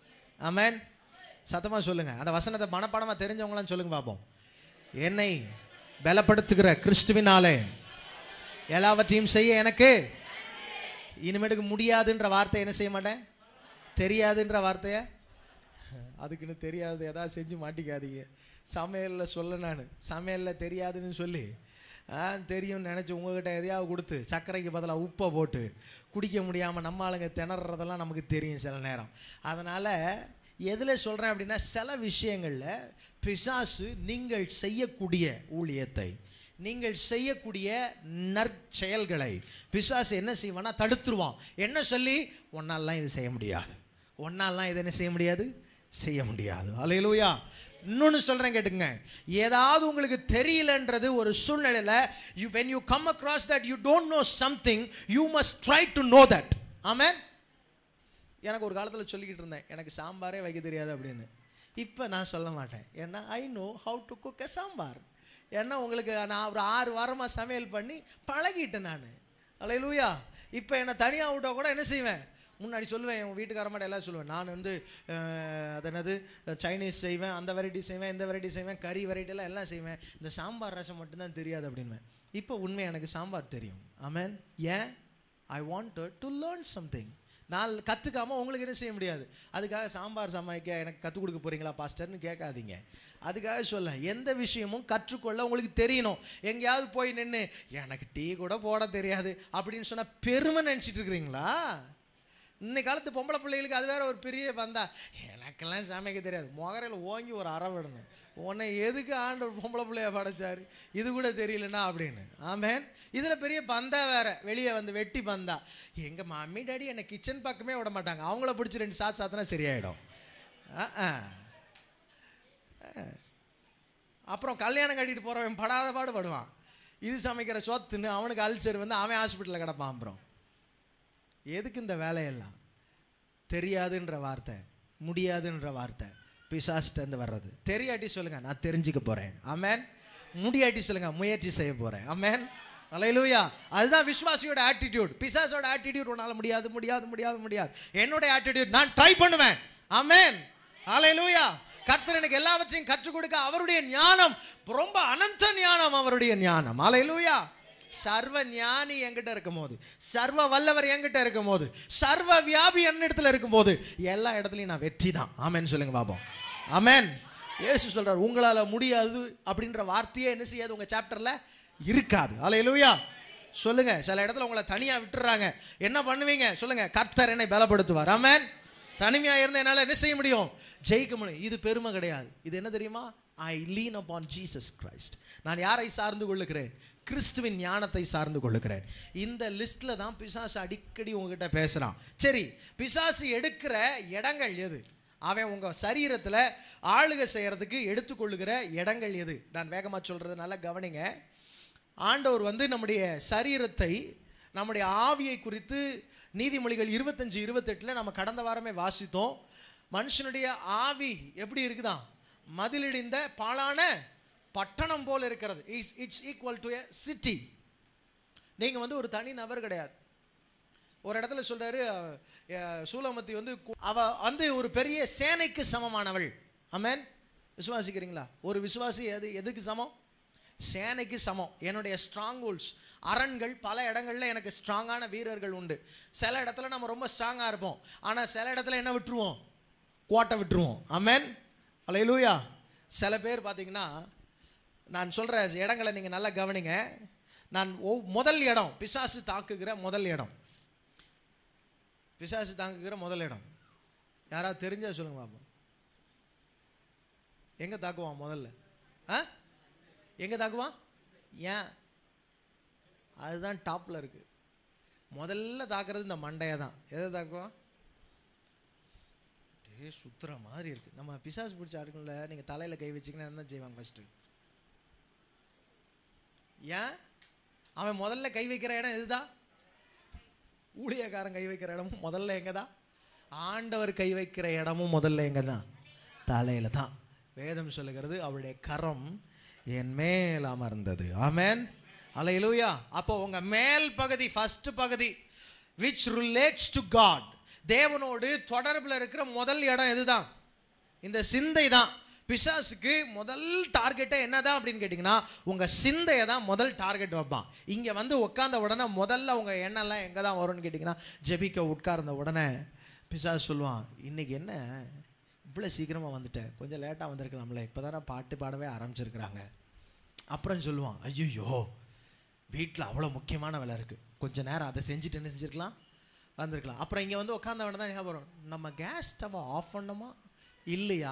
Speaker 1: ஆமேன் சத்தமாக சொல்லுங்க அந்த வசனத்தை மனப்பாடமாக தெரிஞ்சவங்களாம் சொல்லுங்க பார்ப்போம் என்னை பலப்படுத்துகிற கிறிஸ்துவினாலே எல்லாவற்றையும் செய்ய எனக்கு இனிமேட்டுக்கு முடியாதுன்ற வார்த்தை என்ன செய்ய மாட்டேன் தெரியாதுன்ற வார்த்தையை அதுக்குன்னு தெரியாது ஏதாவது செஞ்சு மாட்டிக்காதீங்க சமையலில் சொல்ல நான் சமையலில் தெரியாதுன்னு சொல்லி ஆ தெரியும்னு நினச்சி உங்ககிட்ட எதையாவது கொடுத்து சர்க்கரைக்கு பதிலாக உப்பை போட்டு குடிக்க முடியாமல் நம்ம ஆளுங்க திணறதெல்லாம் நமக்கு தெரியும் சில நேரம் அதனால் எதில் சொல்கிறேன் அப்படின்னா சில விஷயங்களில் பிசாசு நீங்கள் செய்யக்கூடிய ஊழியத்தை நீங்கள் செய்யக்கூடிய நற்செயல்களை பிசாசு என்ன செய்வான்னா தடுத்துருவான் என்ன சொல்லி ஒன்னாலாம் இது செய்ய முடியாது ஒன்னாலாம் இது என்ன செய்ய முடியாது செய்ய முடியாது அலையிலூயா இன்னொன்று சொல்கிறேன் கேட்டுங்க ஏதாவது உங்களுக்கு தெரியலன்றது ஒரு சூழ்நிலையில் you when you come across that you don't know something you must try to know that amen எனக்கு ஒரு காலத்தில் சொல்லிக்கிட்டு இருந்தேன் எனக்கு சாம்பாரே வைக்க தெரியாது அப்படின்னு இப்போ நான் சொல்ல மாட்டேன் ஏன்னா I know how to cook a sambar ஏன்னா உங்களுக்கு நான் ஒரு ஆறு வாரமாக சமையல் பண்ணி பழகிட்டேன் நான் அலையிலூயா இப்போ என்னை தனியாக விட்டா கூட என்ன செய்வேன் முன்னாடி சொல்லுவேன் என் வீட்டுக்காரமாட்ட எல்லாம் சொல்லுவேன் நான் வந்து அஹ், அது என்னது சைனீஸ் செய்வேன் அந்த வெரைட்டி செய்வேன் இந்த வெரைட்டி செய்வேன் கறி வெரைட்டி எல்லாம் எல்லாம் செய்வேன் இந்த சாம்பார் ரசம் மட்டும்தான் தெரியாது அப்படின்வேன் இப்போ உண்மை எனக்கு சாம்பார் தெரியும் ஆமேன் ஏன் I want to learn something நான் கற்றுக்காம உங்களுக்கு என்ன செய்ய முடியாது அதுக்காக சாம்பார் சமைக்க எனக்கு கற்றுக் கொடுக்க போறீங்களா பாஸ்டர்னு கேட்காதீங்க அதுக்காக சொல்ல எந்த விஷயமும் கற்றுக்கொள்ள உங்களுக்கு தெரியணும் எங்கேயாவது போய் நின்று எனக்கு டீ கூட போட தெரியாது அப்படின்னு சொன்னால் பெருமை நினச்சிட்டு இருக்கிறீங்களா இன்னைக்கு காலத்து பொம்பளை பிள்ளைகளுக்கு அது வேற ஒரு பெரிய பந்தா எனக்கெல்லாம் சமைக்க தெரியாது முகரையில் ஓங்கி ஒரு அற விடணும் உன்னை எதுக்கு ஆண்டவர் பொம்பளை பிள்ளைய படைச்சாரு இது கூட தெரியலனா அப்படின்னு ஆமேன் இதில் பெரிய பந்தா வேற வெளியே வந்து வெட்டி பந்தா எங்கள் மம்மி டாடி என்னை கிச்சன் பக்கமே விட மாட்டாங்க அவங்கள பிடிச்சி ரெண்டு சாத்து சாத்தினா சரியாயிடும் ஆ ஆ. ஆ. அப்புறம் கல்யாணம் கட்டிட்டு போகிறவன் படாத பாடு படுவான் இது சமைக்கிற சொத்துன்னு அவனுக்கு அல்சர் வந்து அவன் ஹாஸ்பிட்டலில் கிடப்பான் அப்புறம் எதுக்கு இந்த வேலையெல்லாம் தெரியாதுன்ற வார்த்தை முடியாதுன்ற வார்த்தை பிசாஸ்டேருந்து வர்றது தெரியாட்டி சொல்லுங்க நான் தெரிஞ்சுக்க போறேன் ஆமேன் முடியாட்டி சொல்லுங்க முயற்சி செய்ய போறேன் ஆமேன் அலையிலூயா அதுதான் விஸ்வாசியோட ஆட்டிடியூட் பிசாசோட ஆட்டிடியூட் உன்னால முடியாது முடியாது முடியாது முடியாது என்னோட ஆட்டிடியூட் நான் ட்ரை பண்ணுவேன் ஆமேன் அலையிலூயா கர்த்தர் எனக்கு எல்லாவற்றையும் கற்றுக் கொடுக்க அவருடைய ஞானம் ரொம்ப அனந்த ஞானம் அவருடைய ஞானம் அலையிலூயா சர்வ ஞானி என்கிட்ட இருக்கும் போது சர்வ வல்லவர் என்கிட்ட இருக்கும் போது சர்வ வியாபி என்னிடத்துல இருக்கும் போது எல்லா இடத்துலையும் நான் வெற்றி தான் ஆமேன்னு சொல்லுங்க பாப்போம் ஆமேன் இயேசு சொல்றார் உங்களால முடியாது அப்படின்ற வார்த்தையே என்ன செய்யாது உங்க சாப்டர்ல இருக்காது அலையலூயா சொல்லுங்க சில இடத்துல உங்களை தனியா விட்டுறாங்க என்ன பண்ணுவீங்க சொல்லுங்க கர்த்தர் என்னை பலப்படுத்துவார் ஆமேன் தனிமையா இருந்தா என்னால என்ன செய்ய முடியும் ஜெயிக்க முடியும் இது பெருமை கிடையாது இது என்ன தெரியுமா I lean upon Jesus Christ நான் யாரை சார்ந்து கொள்ளுகிறேன் கிறிஸ்துவின் ஞானத்தை சார்ந்து கொள்ளுகிறேன் இந்த லிஸ்ட்ல தான் பிசாசு அடிக்கடி உங்ககிட்ட பேசுறான் சரி பிசாசு எடுக்கிற இடங்கள் எது அவன் உங்க சரீரத்துல ஆளுகை செய்யறதுக்கு எடுத்துக்கொள்ளுகிற இடங்கள் எது நான் வேகமா சொல்றது நல்லா கவனிங்க ஆண்டவர் வந்து நம்முடைய சரீரத்தை நம்முடைய ஆவியை குறித்து நீதிமொழிகள் இருபத்தஞ்சு இருபத்தெட்டில் நம்ம கடந்த வாரமே வாசித்தோம் மனுஷனுடைய ஆவி எப்படி இருக்குதாம் மதிலிடிந்த பாழான பட்டணம் போல இருக்கிறது it's it's equal to a city நீங்கள் வந்து ஒரு தனி நபர் கிடையாது ஒரு இடத்துல சொல்றாரு அஹ், அஹ், சூலமத்தி வந்து கு- அவ வந்து ஒரு பெரிய சேனைக்கு சமமானவள் ஆமென் விசுவாசிக்கிறீங்களா ஒரு விசுவாசி எது எதுக்கு சமம் சேனைக்கு சமம் என்னுடைய ஸ்ட்ராங் ஹோல்ஸ் அரண்கள் பல இடங்கள்ல எனக்கு ஸ்ட்ராங்கான வீரர்கள் உண்டு சில இடத்துல நம்ம ரொம்ப ஸ்ட்ராங்காக இருப்போம் ஆனால் சில இடத்துல என்ன விட்டுருவோம் கோட்டை விட்டுருவோம் ஆமென் அலையலூயா சில பேர் பார்த்தீங்கன்னா நான் சொல்கிற இடங்களை நீங்கள் நல்லா கவனிங்க நான் ஒவ் முதல் இடம் பிசாசு தாக்குகிற முதல் இடம் பிசாசு தாக்குகிற முதல் இடம் யாராவது தெரிஞ்சா சொல்லுங்க பாப்போம் எங்கே தாக்குவான் முதல்ல ஆ எங்கே தாக்குவான் ஏன் அதுதான் டாப்பில் இருக்கு முதல்ல தாக்குறது இந்த மண்டையை தான் எதை தாக்குவான் டே சுத்துற மாதிரி இருக்கு நம்ம பிசாசு பிடிச்ச ஆட்கள நீங்கள் தலையில் கை வச்சிங்கன்னா என்ன செய்வாங்க ஃபஸ்ட்டு ஏன் அவன் முதல்ல கை வைக்கிற இடம் இதுதான் ஊழியக்காரன் கை வைக்கிற இடமும் முதல்ல எங்கே தான் ஆண்டவர் கை வைக்கிற இடமும் முதல்ல எங்கே தான் தலையில் தான் வேதம் சொல்லுகிறது அவருடைய கரம் என் மேல் அமர்ந்தது ஆமென் அலையிலூயா அப்போ உங்க மேல் பகுதி ஃபர்ஸ்ட் பகுதி which ரிலேட்ஸ் டு காட் தேவனோடு தொடர்பில் இருக்கிற முதல் இடம் எதுதான் இந்த சிந்தை தான் பிசாசுக்கு முதல் டார்கெட்டே என்னதான் அப்படின்னு கேட்டிங்கன்னா உங்கள் சிந்தையை தான் முதல் டார்கெட் வைப்பான் இங்கே வந்து உட்கார்ந்த உடனே முதல்ல உங்கள் எண்ணெல்லாம் எங்கே தான் வரும்னு கேட்டிங்கன்னா ஜெபிக்க உட்கார்ந்த உடனே பிசாசு சொல்லுவான் இன்னைக்கு என்ன இவ்வளோ சீக்கிரமாக வந்துட்டேன் கொஞ்சம் லேட்டாக வந்திருக்கலாம்ல இப்போ தானே பாட்டு பாடவே ஆரம்பிச்சிருக்கிறாங்க அப்புறம் சொல்லுவான் ஐயோ வீட்டில் அவ்வளோ முக்கியமான வேலை இருக்குது கொஞ்ச நேரம் அதை செஞ்சுட்டு என்ன செஞ்சுருக்கலாம் வந்திருக்கலாம் அப்புறம் இங்கே வந்து உட்காந்த உடனே தான் ஞாபகம் வரும் நம்ம கேஸ் ஸ்டவ்வை ஆஃப் பண்ணோமா இல்லையா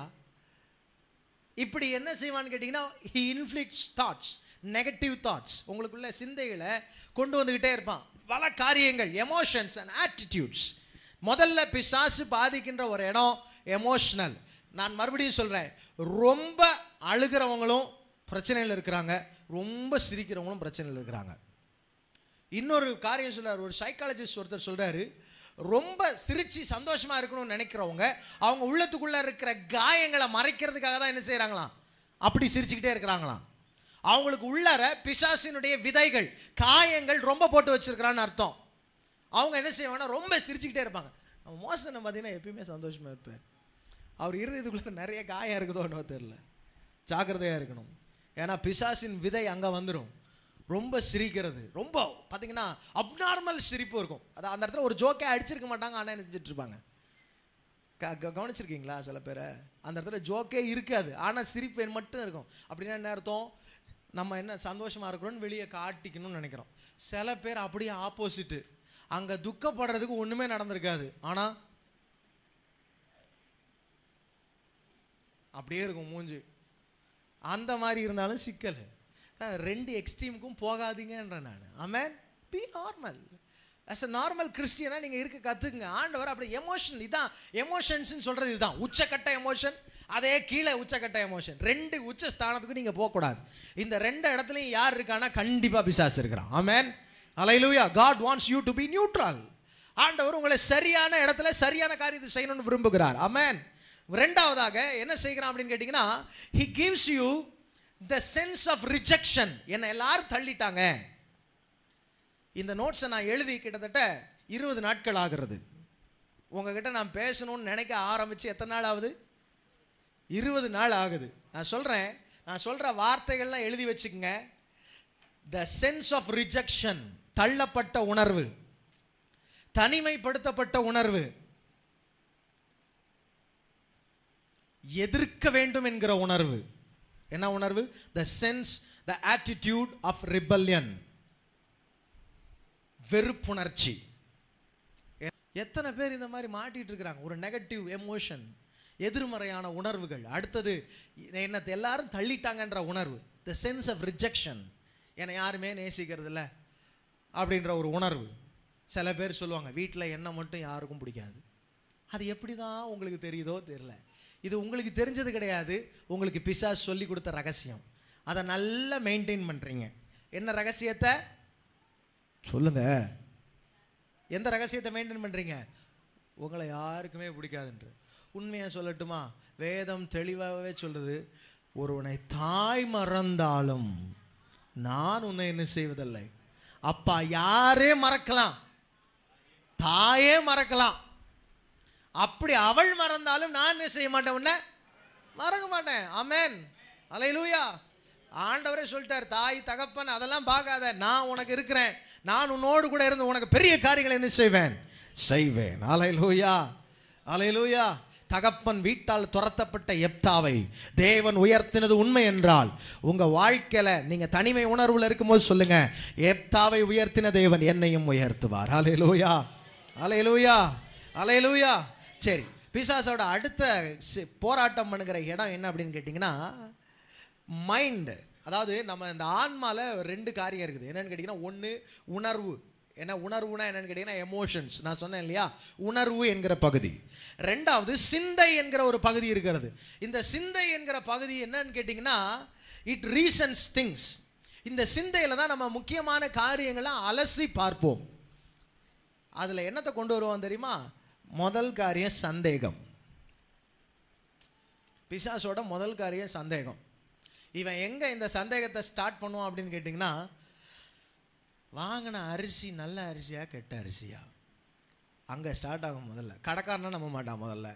Speaker 1: இப்படி என்ன செய்வான்னு கேட்டிங்கன்னா he inflicts thoughts negative thoughts உங்களுக்குள்ள சிந்தைகளை கொண்டு வந்துக்கிட்டே இருப்பான் பல காரியங்கள் எமோஷன்ஸ் அண்ட் ஆட்டிடியூட்ஸ் முதல்ல பிசாசு பாதிக்கின்ற ஒரு இடம் எமோஷனல் நான் மறுபடியும் சொல்கிறேன் ரொம்ப அழுகிறவங்களும் பிரச்சனையில் இருக்கிறாங்க ரொம்ப சிரிக்கிறவங்களும் பிரச்சனையில் இருக்கிறாங்க இன்னொரு காரியம் சொல்றாரு ஒரு சைக்காலஜிஸ்ட் ஒருத்தர் சொல்றாரு ரொம்ப சிரிச்சு சந்தோஷமா இருக்கணும்னு நினைக்கிறவங்க அவங்க உள்ளத்துக்குள்ள இருக்கிற காயங்களை மறைக்கிறதுக்காக தான் என்ன செய்றாங்களாம் அப்படி சிரிச்சுக்கிட்டே இருக்கிறாங்களாம் அவங்களுக்கு உள்ளார பிசாசினுடைய விதைகள் காயங்கள் ரொம்ப போட்டு வச்சிருக்கிறான்னு அர்த்தம் அவங்க என்ன செய்வாங்கன்னா ரொம்ப சிரிச்சுக்கிட்டே இருப்பாங்க நம்ம மோசனை பார்த்தீங்கன்னா எப்பயுமே சந்தோஷமா இருப்பார் அவர் இருதயத்துக்குள்ள நிறைய காயம் இருக்குதோன்னு தெரியல ஜாக்கிரதையா இருக்கணும் ஏன்னா பிசாசின் விதை அங்க வந்துடும் ரொம்ப சிரிக்கிறது ரொம்ப பார்த்தீங்கன்னா அப்நார்மல் சிரிப்பு இருக்கும் அது அந்த இடத்துல ஒரு ஜோக்கே அடிச்சிருக்க மாட்டாங்க ஆனால் என்ன செஞ்சுட்டு இருப்பாங்க க- க- கவனிச்சிருக்கீங்களா சில பேரை அந்த இடத்துல ஜோக்கே இருக்காது ஆனால் சிரிப்பு மட்டும் இருக்கும் அப்படின்னா என்ன அர்த்தம் நம்ம என்ன சந்தோஷமா இருக்கிறோம்னு வெளியே காட்டிக்கணும்னு நினைக்கிறோம் சில பேர் அப்படியே ஆப்போசிட்டு அங்கே துக்கப்படுறதுக்கு ஒன்றுமே நடந்திருக்காது ஆனால் அப்படியே இருக்கும் மூஞ்சி அந்த மாதிரி இருந்தாலும் சிக்கல் அதான் ரெண்டு எக்ஸ்ட்ரீமுக்கும் போகாதீங்கன்ற நான் amen be normal as a normal கிறிஸ்டியனா நீங்கள் இருக்க கற்றுக்குங்க ஆண்டவர் அப்படி எமோஷன் இதான் எமோஷன்ஸ்னு சொல்கிறது இதுதான் உச்சக்கட்ட எமோஷன் அதே கீழே உச்சக்கட்ட எமோஷன் ரெண்டு உச்ச ஸ்தானத்துக்கு நீங்கள் போகக்கூடாது இந்த ரெண்டு இடத்துலையும் யார் இருக்கானா கண்டிப்பாக பிசாசு இருக்கிறான் amen hallelujah God wants you to be neutral ஆண்டவர் உங்களை சரியான இடத்துல சரியான காரியத்தை செய்யணும்னு விரும்புகிறார் ஆமென் ரெண்டாவதாக என்ன செய்கிறான் அப்படின்னு கேட்டிங்கன்னா he gives you the sense of rejection என்னை எல்லாரும் தள்ளிட்டாங்க இந்த நோட்ஸை நான் எழுதி கிட்டத்தட்ட இருபது நாட்கள் ஆகிறது உங்ககிட்ட நான் பேசணும்னு நினைக்க ஆரம்பித்து எத்தனை நாள் ஆகுது இருபது நாள் ஆகுது நான் சொல்கிறேன் நான் சொல்கிற வார்த்தைகள்லாம் எழுதி வச்சுக்கங்க த சென்ஸ் ஆஃப் ரிஜெக்ஷன் தள்ளப்பட்ட உணர்வு தனிமைப்படுத்தப்பட்ட உணர்வு எதிர்க்க வேண்டும் என்கிற உணர்வு என்ன உணர்வு the sense the attitude of rebellion வெறுப்புணர்ச்சி எ- எத்தனை பேர் இந்த மாதிரி மாட்டிட்டு இருக்கிறாங்க ஒரு நெகட்டிவ் எமோஷன் எதிர்மறையான உணர்வுகள் அடுத்தது என்ன எல்லாரும் தள்ளிட்டாங்கன்ற உணர்வு த சென்ஸ் ஆஃப் ரிஜெக்ஷன் என்னை யாருமே நேசிக்கிறது இல்ல அப்படின்ற ஒரு உணர்வு சில பேர் சொல்லுவாங்க வீட்டில் என்ன மட்டும் யாருக்கும் பிடிக்காது அது எப்படி தான் உங்களுக்கு தெரியுதோ தெரியல இது உங்களுக்கு தெரிஞ்சது கிடையாது உங்களுக்கு பிசாஸ் சொல்லி கொடுத்த ரகசியம் அதை நல்லா மெயின்டைன் பண்ணுறீங்க என்ன ரகசியத்தை சொல்லுங்க எந்த ரகசியத்தை மெயின்டைன் பண்ணுறீங்க உங்களை யாருக்குமே பிடிக்காதுன்ற உண்மையாக சொல்லட்டுமா வேதம் தெளிவாகவே சொல்லுது ஒருவனை தாய் மறந்தாலும் நான் உன்னை என்ன செய்வதில்லை அப்பா யாரே மறக்கலாம் தாயே மறக்கலாம் அப்படி அவள் மறந்தாலும் நான் என்ன செய்ய மாட்டேன் உன்னை மறக்க மாட்டேன் ஆமென் அலையிலூயா ஆண்டவரே சொல்லிட்டார் தாய் தகப்பன் அதெல்லாம் பார்க்காத நான் உனக்கு இருக்கிறேன் நான் உன்னோடு கூட இருந்து உனக்கு பெரிய காரியங்களை என்ன செய்வேன் செய்வேன் அலையிலூயா அலையிலூயா தகப்பன் வீட்டால் துரத்தப்பட்ட எப்தாவை தேவன் உயர்த்தினது உண்மை என்றால் உங்க வாழ்க்கையில நீங்க தனிமை உணர்வுல இருக்கும்போது சொல்லுங்க எப்தாவை உயர்த்தின தேவன் என்னையும் உயர்த்துவார் அலையிலூயா அலையிலூயா அலையிலூயா சரி பிசாசோட அடுத்த சி- போராட்டம் பண்ணுகிற இடம் என்ன அப்படின்னு கேட்டிங்கன்னா மைண்டு அதாவது நம்ம இந்த ஆன்மால ரெண்டு காரியம் இருக்குது என்னன்னு கேட்டிங்கன்னா ஒன்று உணர்வு என்ன உணர்வுனா என்னன்னு கேட்டிங்கன்னா எமோஷன்ஸ் நான் சொன்னேன் இல்லையா உணர்வு என்கிற பகுதி ரெண்டாவது சிந்தை என்கிற ஒரு பகுதி இருக்கிறது இந்த சிந்தை என்கிற பகுதி என்னன்னு கேட்டிங்கன்னா இட் ரீசன்ஸ் திங்ஸ் இந்த சிந்தையில் தான் நம்ம முக்கியமான காரியங்களை அலசி பார்ப்போம் அதில் என்னத்தை கொண்டு வருவோம் தெரியுமா முதல் காரியம் சந்தேகம் பிசாசோட முதல் காரியம் சந்தேகம் இவன் எங்கே இந்த சந்தேகத்தை ஸ்டார்ட் பண்ணுவான் அப்படின்னு கேட்டிங்கன்னா வாங்கின அரிசி நல்ல அரிசியா கெட்ட அரிசியா அங்கே ஸ்டார்ட் ஆகும் முதல்ல கடைக்காரனா நம்ப மாட்டான் முதல்ல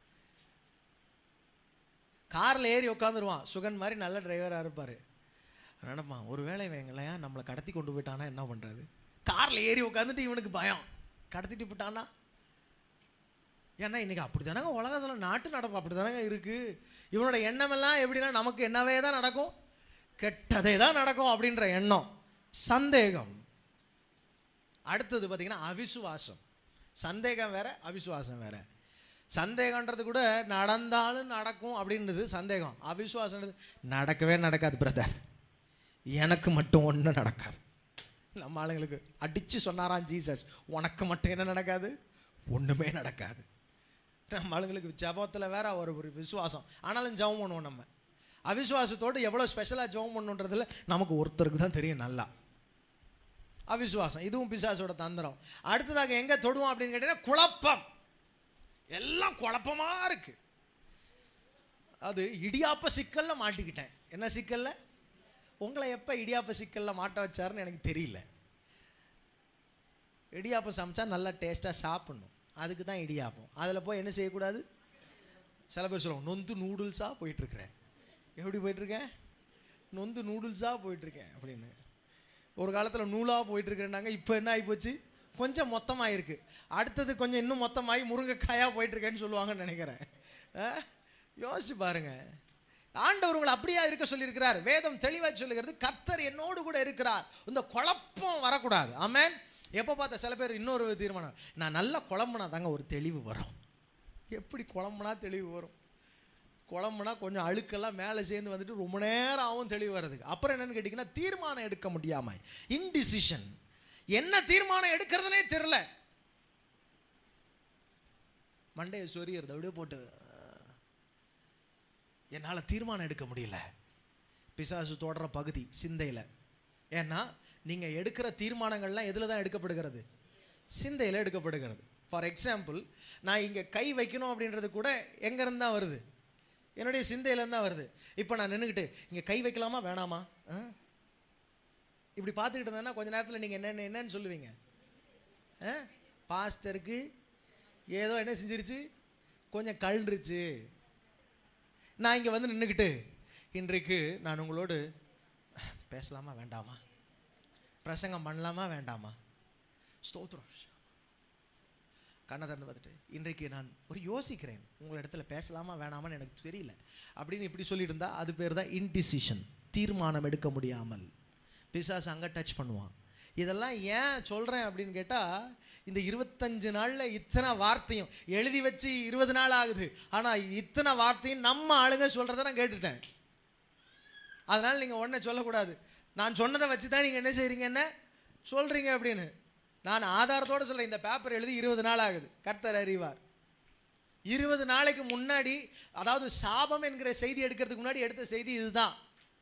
Speaker 1: காரில் ஏறி உட்காந்துருவான் சுகன் மாதிரி நல்ல டிரைவராக இருப்பார் நினைப்பான் ஒரு வேளை இவங்களையா நம்மளை கடத்தி கொண்டு போயிட்டானா என்ன பண்ணுறது காரில் ஏறி உட்காந்துட்டு இவனுக்கு பயம் கடத்திட்டு போயிட்டானா ஏன்னா இன்னைக்கு அப்படி தானங்க உலகத்தில் நாட்டு நடப்பு அப்படி தானங்க இருக்குது இவனோட எண்ணமெல்லாம் எப்படின்னா நமக்கு என்னவே தான் நடக்கும் கெட்டதே தான் நடக்கும் அப்படின்ற எண்ணம் சந்தேகம் அடுத்தது பார்த்தீங்கன்னா அவிசுவாசம் சந்தேகம் வேற அவிசுவாசம் வேற சந்தேகன்றது கூட நடந்தாலும் நடக்கும் அப்படின்றது சந்தேகம் அவிசுவாசன்றது நடக்கவே நடக்காது பிரதர் எனக்கு மட்டும் ஒன்றும் நடக்காது நம்ம ஆளுங்களுக்கு அடித்து சொன்னாராம் ஜீசஸ் உனக்கு மட்டும் என்ன நடக்காது ஒன்றுமே நடக்காது நம்ம ஆளுங்களுக்கு ஜபத்தில் வேற ஒரு ஒரு விசுவாசம் ஆனாலும் ஜெபம் பண்ணுவோம் நம்ம அவிசுவாசத்தோடு எவ்வளோ ஸ்பெஷலாக ஜெபம் பண்ணுன்றதுல நமக்கு ஒருத்தருக்கு தான் தெரியும் நல்லா அவிசுவாசம் இதுவும் பிசாசோட தந்திரம் அடுத்ததாக எங்கே தொடுவோம் அப்படின்னு கேட்டீங்கன்னா குழப்பம் எல்லாம் குழப்பமா இருக்கு அது இடியாப்ப சிக்கல்ல மாட்டிக்கிட்டேன் என்ன சிக்கல்ல உங்களை எப்போ இடியாப்ப சிக்கல்ல மாட்ட வச்சாருன்னு எனக்கு தெரியல இடியாப்பம் சமைச்சா நல்லா டேஸ்ட்டாக சாப்பிடணும் அதுக்கு தான் இடியாப்பம் அதில் போய் என்ன செய்யக்கூடாது சில பேர் சொல்லுவாங்க நொந்து நூடுல்ஸாக போயிட்டுருக்கிறேன் எப்படி போயிட்டுருக்கேன் நொந்து நூடுல்ஸாக போயிட்டுருக்கேன் அப்படின்னு ஒரு காலத்தில் நூலாக போயிட்டுருக்கேன்னாங்க இப்போ என்ன ஆகிப்போச்சு கொஞ்சம் மொத்தமாக இருக்கு அடுத்தது கொஞ்சம் இன்னும் மொத்தமாகி முருங்கைக்காயாக போயிட்டுருக்கேன்னு சொல்லுவாங்கன்னு நினைக்கிறேன் ஆ? யோசிச்சு பாருங்க ஆண்டவர் உங்களை அப்படியா இருக்க சொல்லியிருக்கிறார் வேதம் தெளிவாக சொல்லுகிறது கர்த்தர் என்னோடு கூட இருக்கிறார் இந்த குழப்பம் வரக்கூடாது ஆமென் எப்போ பார்த்த சில பேர் இன்னொரு தீர்மானம் நான் நல்லா குழம்புனா தாங்க ஒரு தெளிவு வரும் எப்படி குழம்புனா தெளிவு வரும் குழம்புனா கொஞ்சம் அழுக்கெல்லாம் மேலே சேர்ந்து வந்துட்டு ரொம்ப நேரம் ஆகும் தெளிவு வர்றதுக்கு அப்புறம் என்னன்னு கேட்டிங்கன்னா தீர்மானம் எடுக்க முடியாம இன்டிசிஷன் என்ன தீர்மானம் எடுக்கிறதுனே தெரில மண்டையை சொரியறது அப்படியே போட்டு என்னால் தீர்மானம் எடுக்க முடியல பிசாசு தொடர பகுதி சிந்தையில் ஏன்னா நீங்கள் எடுக்கிற தீர்மானங்கள்லாம் எதில் தான் எடுக்கப்படுகிறது சிந்தையில் எடுக்கப்படுகிறது ஃபார் எக்ஸாம்பிள் நான் இங்கே கை வைக்கணும் அப்படின்றது கூட எங்கேருந்து தான் வருது என்னுடைய சிந்தையிலேருந்து தான் வருது இப்போ நான் நின்றுக்கிட்டு இங்கே கை வைக்கலாமா வேணாமா ஆ? இப்படி பார்த்துக்கிட்டு இருந்தேன்னா கொஞ்ச நேரத்தில் நீங்கள் என்னென்ன என்னன்னு சொல்லுவீங்க ஆ பாஸ்டருக்கு ஏதோ என்ன செஞ்சிருச்சு கொஞ்சம் கழுந்துருச்சு நான் இங்கே வந்து நின்றுக்கிட்டு இன்றைக்கு நான் உங்களோடு பேசலாமா வேண்டாமா பிரசங்கம் பண்ணலாமா வேண்டாமா ஸ்தோத்திரம் கண்ணை திறந்து பார்த்துட்டு இன்றைக்கு நான் ஒரு யோசிக்கிறேன் உங்கள் இடத்துல பேசலாமா வேணாமான்னு எனக்கு தெரியல அப்படின்னு இப்படி சொல்லிட்டு இருந்தா அது பேர் தான் இன்டிசிஷன் தீர்மானம் எடுக்க முடியாமல் பிசாசு அங்கே டச் பண்ணுவான் இதெல்லாம் ஏன் சொல்கிறேன் அப்படின்னு கேட்டால் இந்த இருபத்தஞ்சு நாளில் இத்தனை வார்த்தையும் எழுதி வச்சு இருபது நாள் ஆகுது ஆனால் இத்தனை வார்த்தையும் நம்ம ஆளுங்க சொல்கிறத நான் கேட்டுட்டேன் அதனால் நீங்கள் உடனே சொல்லக்கூடாது நான் சொன்னதை வச்சு தான் நீங்கள் என்ன செய்கிறீங்க என்ன சொல்கிறீங்க அப்படின்னு நான் ஆதாரத்தோடு சொல்கிறேன் இந்த பேப்பர் எழுதி இருபது நாள் ஆகுது கர்த்தர் அறிவார் இருபது நாளைக்கு முன்னாடி அதாவது சாபம் என்கிற செய்தி எடுக்கிறதுக்கு முன்னாடி எடுத்த செய்தி இதுதான்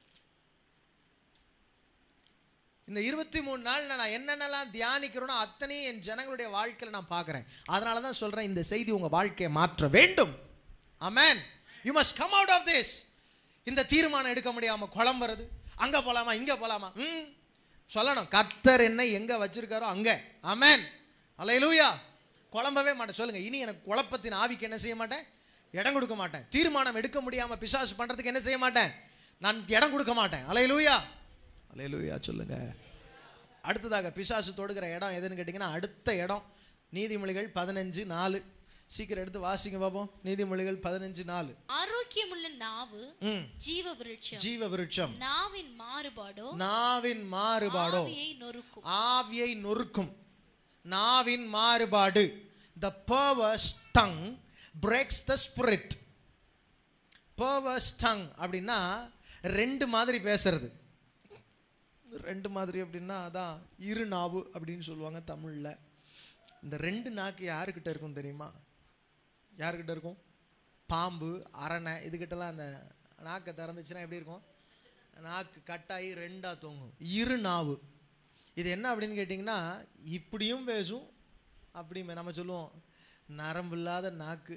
Speaker 1: இந்த இருபத்தி மூணு நாள் நான் என்னென்னலாம் தியானிக்கிறேனோ அத்தனையும் என் ஜனங்களுடைய வாழ்க்கையில் நான் பார்க்குறேன் அதனால தான் சொல்கிறேன் இந்த செய்தி உங்கள் வாழ்க்கையை மாற்ற வேண்டும் amen you must come out of this இந்த தீர்மானம் எடுக்க முடியாமல் குளம் வருது அங்கே போகலாமா இங்கே போகலாமா ம் சொல்லணும் கர்த்தர் என்ன எங்கே வச்சிருக்காரோ அங்கே அமேன் அலையலூயா குழம்பவே மாட்டேன் சொல்லுங்கள் இனி எனக்கு குழப்பத்தின் ஆவிக்கு என்ன செய்ய மாட்டேன் இடம் கொடுக்க மாட்டேன் தீர்மானம் எடுக்க முடியாமல் பிசாசு பண்ணுறதுக்கு என்ன செய்ய மாட்டேன் நான் இடம் கொடுக்க மாட்டேன் அலையலூயா அலையலூயா சொல்லுங்க அடுத்ததாக பிசாசு தொடுகிற இடம் எதுன்னு கேட்டிங்கன்னா அடுத்த இடம் நீதிமொழிகள் பதினஞ்சு நாலு சீக்கிரம் எடுத்து வாசிங்க பார்ப்போம் நீதிமொழிகள் பதினஞ்சு நாலு
Speaker 2: ஆரோக்கியமுள்ள நாவு
Speaker 1: ம்
Speaker 2: ஜீவ விருட்சம்
Speaker 1: ஜீவ விருட்சம்
Speaker 2: நாவின் மாறுபாடோ
Speaker 1: நாவின் மாறுபாடோ
Speaker 2: ஆவியை நொறுக்கும்
Speaker 1: ஆவியை நொறுக்கும் நாவின் மாறுபாடு the perverse tongue breaks the spirit perverse tongue அப்படின்னா ரெண்டு மாதிரி பேசுறது ரெண்டு மாதிரி அப்படின்னா அதான் இரு நாவு அப்படின்னு சொல்லுவாங்க தமிழில் இந்த ரெண்டு நாக்கு யாருக்கிட்ட இருக்கும் தெரியுமா யாருக்கிட்ட இருக்கும் பாம்பு அரணை இதுகிட்டலாம் அந்த நாக்கை திறந்துச்சுன்னா எப்படி இருக்கும் நாக்கு கட்டாயி ரெண்டாக தொங்கும் இரு நாவு இது என்ன அப்படின்னு கேட்டிங்கன்னா இப்படியும் பேசும் அப்படியுமே நம்ம சொல்லுவோம் நரம்பு இல்லாத நாக்கு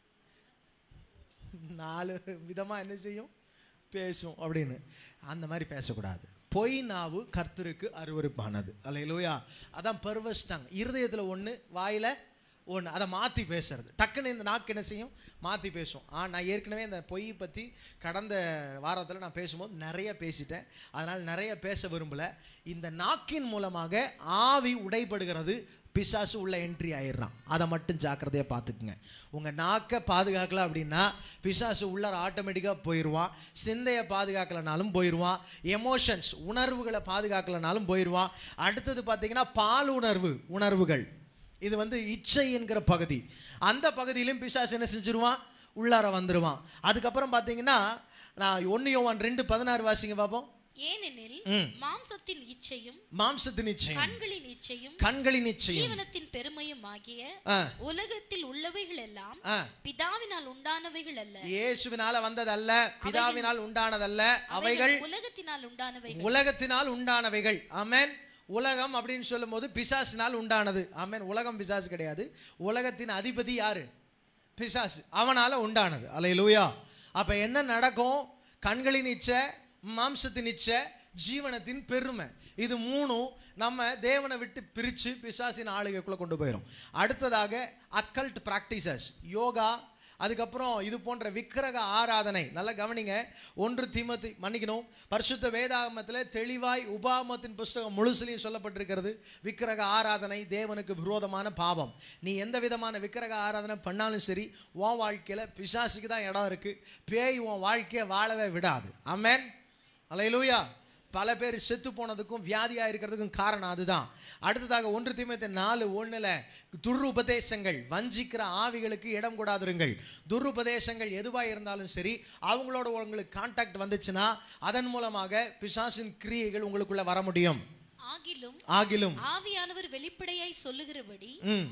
Speaker 1: நாலு விதமாக என்ன செய்யும் பேசும் அப்படின்னு அந்த மாதிரி பேசக்கூடாது பொய் நாவு கர்த்தருக்கு அருவருப்பானது அல்லையிலூயா அதான் பர்வஸ்டாங் இருதயத்தில் ஒன்று வாயில் ஒன்று அதை மாற்றி பேசுறது டக்குன்னு இந்த நாக்கு என்ன செய்யும் மாற்றி பேசும் ஆ நான் ஏற்கனவே இந்த பொய் பற்றி கடந்த வாரத்தில் நான் பேசும்போது நிறைய பேசிட்டேன் அதனால் நிறைய பேச விரும்பலை இந்த நாக்கின் மூலமாக ஆவி உடைபடுகிறது பிசாசு உள்ள என்ட்ரி ஆயிடுறான் அதை மட்டும் ஜாக்கிரதையாக பார்த்துக்குங்க உங்கள் நாக்கை பாதுகாக்கல அப்படின்னா பிசாசு உள்ளார ஆட்டோமேட்டிக்காக போயிடுவான் சிந்தையை பாதுகாக்கலனாலும் போயிடுவான் எமோஷன்ஸ் உணர்வுகளை பாதுகாக்கலனாலும் போயிடுவான் அடுத்தது பார்த்தீங்கன்னா பால் உணர்வு உணர்வுகள் இது வந்து இச்சை என்கிற பகுதி அந்த பகுதியிலும் பிசாசு என்ன செஞ்சிருவான் உள்ளார வந்துடுவான் அதுக்கப்புறம் பார்த்தீங்கன்னா நான் ஒன்று யோவான் ரெண்டு பதினாறு வாசிங்க பார்ப்போம்
Speaker 2: ஏனெனில்
Speaker 1: ம்.
Speaker 2: மாம்சத்தின் இச்சையும்
Speaker 1: மாம்சத்தின் நிச்சயம்
Speaker 2: கண்களின் இச்சையும்
Speaker 1: கண்களின் நிச்சயம்
Speaker 2: ஜீவனத்தின் பெருமையும் ஆகிய
Speaker 1: ஆ
Speaker 2: உலகத்தில் உள்ளவைகள் எல்லாம்
Speaker 1: ஆ
Speaker 2: பிதாவினால் உண்டானவைகள் அல்ல
Speaker 1: இயேசுவினால வந்ததல்ல பிதாவினால் உண்டானதல்ல அவைகள்
Speaker 2: உலகத்தினால் உண்டானவைகள்
Speaker 1: உலகத்தினால் உண்டானவைகள் ஆமென் உலகம் அப்படின்னு சொல்லும்போது பிசாசினால் உண்டானது ஆமென் உலகம் பிசாசு கிடையாது உலகத்தின் அதிபதி யாரு பிசாசு அவனால உண்டானது அலையிலூயா அப்ப என்ன நடக்கும் கண்களின் இச்சை மாம்சத்தின் இச்சை ஜீவனத்தின் பெருமை இது மூணும் நம்ம தேவனை விட்டு பிரித்து பிசாசின் ஆளுகைக்குள்ளே கொண்டு போயிடும் அடுத்ததாக அக்கல்ட் ப்ராக்டிசஸ் யோகா அதுக்கப்புறம் இது போன்ற விக்கிரக ஆராதனை நல்லா கவனிங்க ஒன்று தீமத்தி மன்னிக்கணும் பரிசுத்த வேதாகமத்தில் தெளிவாய் உபாமத்தின் புஸ்தகம் முழுசுலையும் சொல்லப்பட்டிருக்கிறது விக்கிரக ஆராதனை தேவனுக்கு விரோதமான பாவம் நீ எந்த விதமான விக்கிரக ஆராதனை பண்ணாலும் சரி உன் வாழ்க்கையில் பிசாசுக்கு தான் இடம் இருக்குது பேய் உன் வாழ்க்கையை வாழவே விடாது ஆமென் அலையிலூயா பல பேர் செத்து போனதுக்கும் வியாதியாக இருக்கிறதுக்கும் காரணம் அதுதான் அடுத்ததாக ஒன்று தீமைத்த நாலு ஒன்றில் துருபதேசங்கள் வஞ்சிக்கிற ஆவிகளுக்கு இடம் கொடாதிருங்கள் துருபதேசங்கள் எதுவாக இருந்தாலும் சரி அவங்களோட உங்களுக்கு கான்டாக்ட் வந்துச்சுன்னா அதன் மூலமாக பிசாசின் கிரியைகள் உங்களுக்குள்ள வர முடியும்
Speaker 2: ஆகிலும்
Speaker 1: ஆகிலும்
Speaker 2: ஆவியானவர் வெளிப்படையாய் சொல்லுகிறபடி
Speaker 1: ம்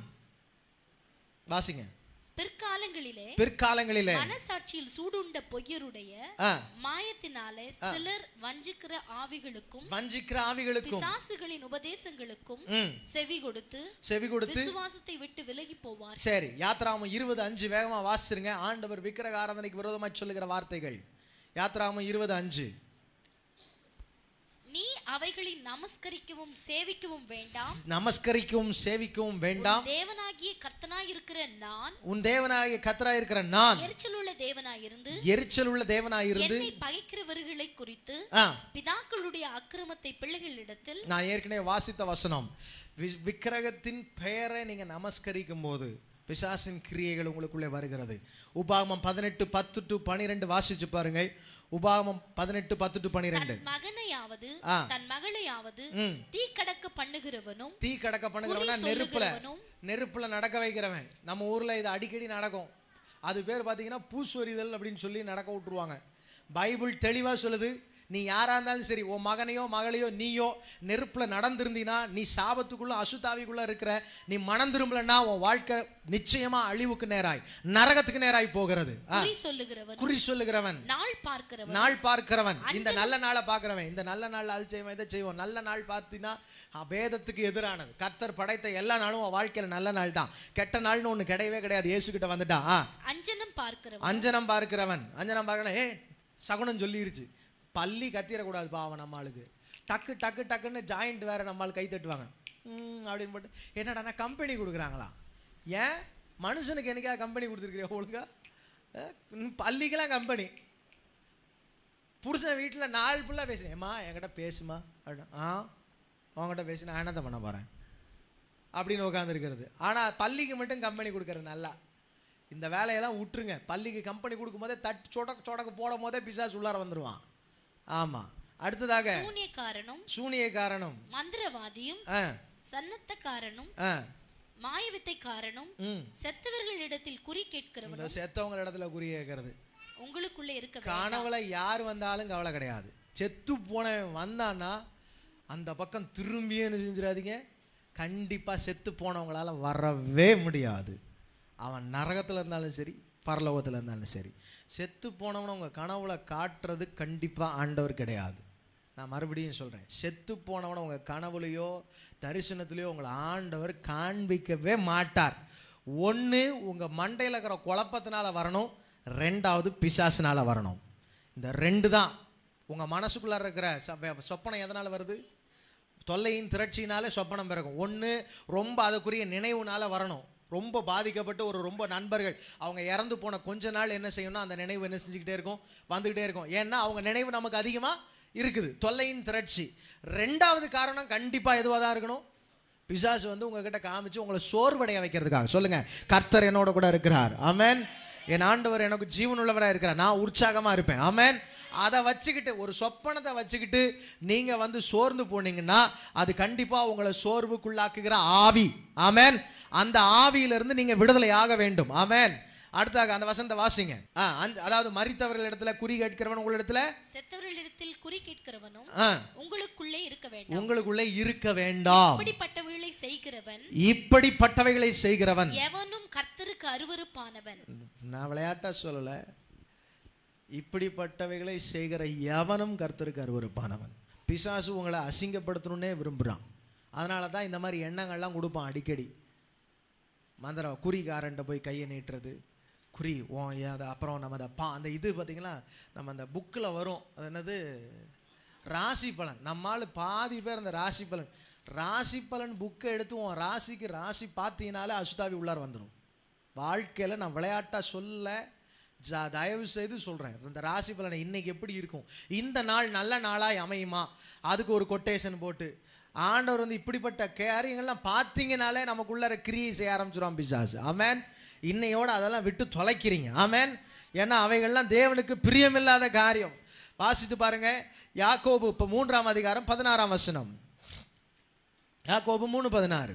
Speaker 1: வாசிங்க
Speaker 2: பிற்காலங்களிலே
Speaker 1: பிற்காலங்களிலே
Speaker 2: மனசாட்சியில் சூடுண்ட பொய்யருடைய
Speaker 1: ஆ
Speaker 2: மாயத்தினாலே சிலர் வஞ்சிக்கிற ஆவிகளுக்கும்
Speaker 1: வஞ்சிக்கிற ஆவிகளுக்கும்
Speaker 2: பிசாசுகளின் உபதேசங்களுக்கும்
Speaker 1: ம்
Speaker 2: செவி கொடுத்து
Speaker 1: செவி கொடுத்து
Speaker 2: விசுவாசத்தை விட்டு விலகி போவார்
Speaker 1: சரி யாத்ராமம் இருபது அஞ்சு வேகமா வாசிச்சிருங்க ஆண்டவர் விக்கிரக ஆராதனைக்கு விரோதமாய் சொல்லுகிற வார்த்தைகள் யாத்ராமம் இருபது அஞ்சு
Speaker 2: நீ அவைகளை நமஸ்கரிக்கவும் சேவிக்கவும் வேண்டாம்
Speaker 1: நமஸ்கரிக்கவும் சேவிக்கவும் வேண்டாம்
Speaker 2: உன் தேவனாகிய கர்த்தனாய் இருக்கிற நான்
Speaker 1: உன் தேவனாகிய கத்தராய் இருக்கிற நான்
Speaker 2: எரிச்சல் உள்ள தேவனாய் இருந்து
Speaker 1: எரிச்சல் உள்ள தேவனாய் இருந்து
Speaker 2: என்னை பகைக்கிறவர்களை குறித்து
Speaker 1: ஆ
Speaker 2: பிதாக்களுடைய அக்கிரமத்தை பிள்ளைகளிடத்தில்
Speaker 1: நான் ஏற்கனவே வாசித்த வசனம் வி- விக்கிரகத்தின் பெயரை நீங்க நமஸ்கரிக்கும் போது பிசாசின் கிரியைகள் உங்களுக்குள்ளே வருகிறது உபாகமம் பதினெட்டு பத்து டு பனிரெண்டு வாசிச்சு பாருங்க உபாகமம் பதினெட்டு பத்து டு பனிரெண்டு
Speaker 2: தன் மகனையாவது
Speaker 1: ஆ.
Speaker 2: தன் மகளையாவது
Speaker 1: ம்
Speaker 2: தீ கடக்க பண்ணுகிறவனும்
Speaker 1: தீ கடக்க பண்ணுகிறவனா
Speaker 2: குறி
Speaker 1: நெருப்புல
Speaker 2: சொல்லுகிறவனும்.
Speaker 1: நெருப்புல நடக்க வைக்கிறவன் நம்ம ஊர்ல இது அடிக்கடி நடக்கும் அது பேர் பார்த்தீங்கன்னா பூசொரிதல் அப்படின்னு சொல்லி நடக்க விட்டுருவாங்க பைபிள் தெளிவா சொல்லுது நீ யாரா இருந்தாலும் சரி உன் மகனையோ மகளையோ நீயோ நெருப்புல நடந்திருந்தீனா நீ சாபத்துக்குள்ள அசுத்தாவிக்குள்ள இருக்கிற நீ மனம் திரும்பலன்னா உன் வாழ்க்கை நிச்சயமா அழிவுக்கு நேராய் நரகத்துக்கு நேராய் போகிறது ஆ,
Speaker 2: குறி சொல்லுகிறவன்
Speaker 1: குறி சொல்லுகிறவன்
Speaker 2: நாள் பார்க்கிறவன்
Speaker 1: நாள் பார்க்கிறவன் இந்த நல்ல நாளை பார்க்கிறவன் இந்த நல்ல நாள் அது செய்வோம் இதை செய்வோம் நல்ல நாள் பார்த்தீங்கன்னா வேதத்துக்கு எதிரானது கர்த்தர் படைத்த எல்லா நாளும் உன் வாழ்க்கையில நல்ல நாள் தான் கெட்ட நாள்னு ஒண்ணு கிடையவே கிடையாது இயேசு கிட்ட வந்துட்டான் ஆ,
Speaker 2: அஞ்சனம் பார்க்கிறவன்
Speaker 1: அஞ்சனம் பார்க்கிறவன் அஞ்சனம் பார்க்கிறவன் ஏ சகுனம் சொல்லிருச்சு பள்ளி கத்திரக்கூடாது பாவம் நம்ம ஆளுக்கு டக்கு டக்கு டக்குன்னு ஜாயிண்ட் வேற நம்மால் கை தட்டுவாங்க ம், அப்படின்னு போட்டு என்னடா கம்பெனி கொடுக்குறாங்களா ஏன் மனுஷனுக்கு என்னைக்கா கம்பெனி கொடுத்துருக்கிறியா ஒழுங்கா அஹ், ம், பள்ளிக்கெல்லாம் கம்பெனி புருஷன் வீட்டில் நாள் ஃபுல்லாக பேசுனேன் ஏம்மா என்கிட்ட பேசுமா அப்படின்னா ஆ உங்ககிட்ட பேசி நான் என்னத்தை பண்ண போகிறேன் அப்படின்னு உட்காந்துருக்கிறது ஆனால் பள்ளிக்கு மட்டும் கம்பெனி கொடுக்கறது நல்லா இந்த வேலையெல்லாம் விட்டுருங்க பள்ளிக்கு கம்பெனி கொடுக்கும்போதே தட்டு சொடக்கு சொடக்கு போடும் போதே பிசாசு உள்ளார வந்துடுவான் ஆமாம் அடுத்ததாக
Speaker 2: சூனியக்காரனும்
Speaker 1: சூனிய காரணம்
Speaker 2: மந்திரவாதியும்
Speaker 1: ஆ
Speaker 2: சன்னத்தக்காரனும்
Speaker 1: ஆ
Speaker 2: மாயவித்தைக்காரனும்
Speaker 1: ம்
Speaker 2: செத்தவர்களிடத்தில் குறி கேட்கிறவனும்
Speaker 1: இந்த செத்தவங்க இடத்துல குறி கேட்கறது
Speaker 2: உங்களுக்குள்ளே இருக்க வேண்டாம்
Speaker 1: கனவுல யார் வந்தாலும் கவலை கிடையாது செத்து போனவன் வந்தான்னா அந்த பக்கம் திரும்பியே என்ன செஞ்சிடாதீங்க கண்டிப்பா செத்து போனவங்களால வரவே முடியாது அவன் நரகத்துல இருந்தாலும் சரி பரலோகத்துல இருந்தாலும் சரி செத்து போனவனை உங்க கனவுல காட்டுறது கண்டிப்பா ஆண்டவர் கிடையாது நான் மறுபடியும் சொல்றேன் செத்து போனவனை உங்க கனவுலையோ தரிசனத்திலையோ உங்களை ஆண்டவர் காண்பிக்கவே மாட்டார் ஒன்று உங்க மண்டையில் இருக்கிற குழப்பத்தினால வரணும் ரெண்டாவது பிசாசுனால வரணும் இந்த ரெண்டு தான் உங்க மனசுக்குள்ள இருக்கிற ச- சொப்பனம் எதனால வருது தொல்லையின் திரட்சினாலே சொப்பனம் பிறக்கும் ஒன்று ரொம்ப அதுக்குரிய நினைவுனால வரணும் ரொம்ப பாதிக்கப்பட்டு ஒரு ரொம்ப நண்பர்கள் அவங்க இறந்து போன கொஞ்ச நாள் என்ன செய்யணும்னா அந்த நினைவு என்ன செஞ்சுக்கிட்டே இருக்கும் வந்துக்கிட்டே இருக்கும் ஏன்னா அவங்க நினைவு நமக்கு அதிகமாக இருக்குது தொல்லையின் திரட்சி ரெண்டாவது காரணம் கண்டிப்பாக எதுவாக தான் இருக்கணும் பிசாசு வந்து உங்ககிட்ட காமிச்சு உங்களை சோர்வடைய வைக்கிறதுக்காக சொல்லுங்க கர்த்தர் என்னோட கூட இருக்கிறார் ஆமென் என் ஆண்டவர் எனக்கு ஜீவனுள்ளவராக இருக்கிறார் நான் உற்சாகமாக இருப்பேன் ஆமென் அதை வச்சுக்கிட்டு ஒரு சொப்பனத்தை வச்சுக்கிட்டு நீங்கள் வந்து சோர்ந்து போனீங்கன்னா அது கண்டிப்பாக உங்களை சோர்வுக்குள்ளாக்குகிற ஆவி ஆமென் அந்த ஆவியிலிருந்து நீங்கள் விடுதலை ஆக வேண்டும் ஆமென் அடுத்தாக அந்த வசனத்தை வாசிங்க ஆ, அந்த- அதாவது மரித்தவர்கள் இடத்துல குறி கேட்கிறவன் உங்களிடத்துல
Speaker 2: செத்தவர்களிடத்தில் குறி கேட்கிறவனும்
Speaker 1: ஆ,
Speaker 2: உங்களுக்குள்ளே இருக்க வேண்டாம்
Speaker 1: உங்களுக்குள்ளே இருக்க வேண்டாம்
Speaker 2: இப்படிப்பட்டவைகளை செய்கிறவன்
Speaker 1: இப்படிப்பட்டவைகளை செய்கிறவன்
Speaker 2: எவனும் கர்த்தருக்கு அருவருப்பானவன்
Speaker 1: நான் விளையாட்டா சொல்லலை இப்படிப்பட்டவைகளை செய்கிற எவனும் கர்த்தருக்கு அருவருப்பானவன் பிசாசு உங்களை அசிங்கப்படுத்தணுன்னே விரும்புகிறான் அதனால தான் இந்த மாதிரி எண்ணங்கள்லாம் கொடுப்பான் அடிக்கடி மந்திரம் குறிகாரன்ட்ட போய் கையை நீட்டுறது குறி ஓ ஏன் அது அப்புறம் நம்ம அந்த பா அந்த இது பார்த்தீங்களா நம்ம அந்த புக்கில் வரும் அது என்னது ராசி பலன் நம்மால் பாதி பேர் அந்த ராசி பலன் ராசி பலன் புக்கை எடுத்து உன் ராசிக்கு ராசி பார்த்தீங்கனாலே அசுதாவி உள்ளார வந்துடும் வாழ்க்கையில் நான் விளையாட்டாக சொல்ல ஜா தயவு செய்து சொல்கிறேன் இந்த ராசி பலனை இன்னைக்கு எப்படி இருக்கும் இந்த நாள் நல்ல நாளாய் அமையுமா அதுக்கு ஒரு கொட்டேஷன் போட்டு ஆண்டவர் வந்து இப்படிப்பட்ட காரியங்கள்லாம் பார்த்தீங்கனாலே நமக்குள்ளார கிரியை செய்ய ஆரம்பிச்சிடும் பிசாசு ஆமென் இன்னையோட அதெல்லாம் விட்டு தொலைக்கிறீங்க ஆமென் ஏன்னா அவைகள்லாம் தேவனுக்கு பிரியமில்லாத காரியம் வாசித்து பாருங்க யாக்கோபு இப்போ மூன்றாம் அதிகாரம் பதினாறாம் வசனம் யாக்கோபு மூணு பதினாறு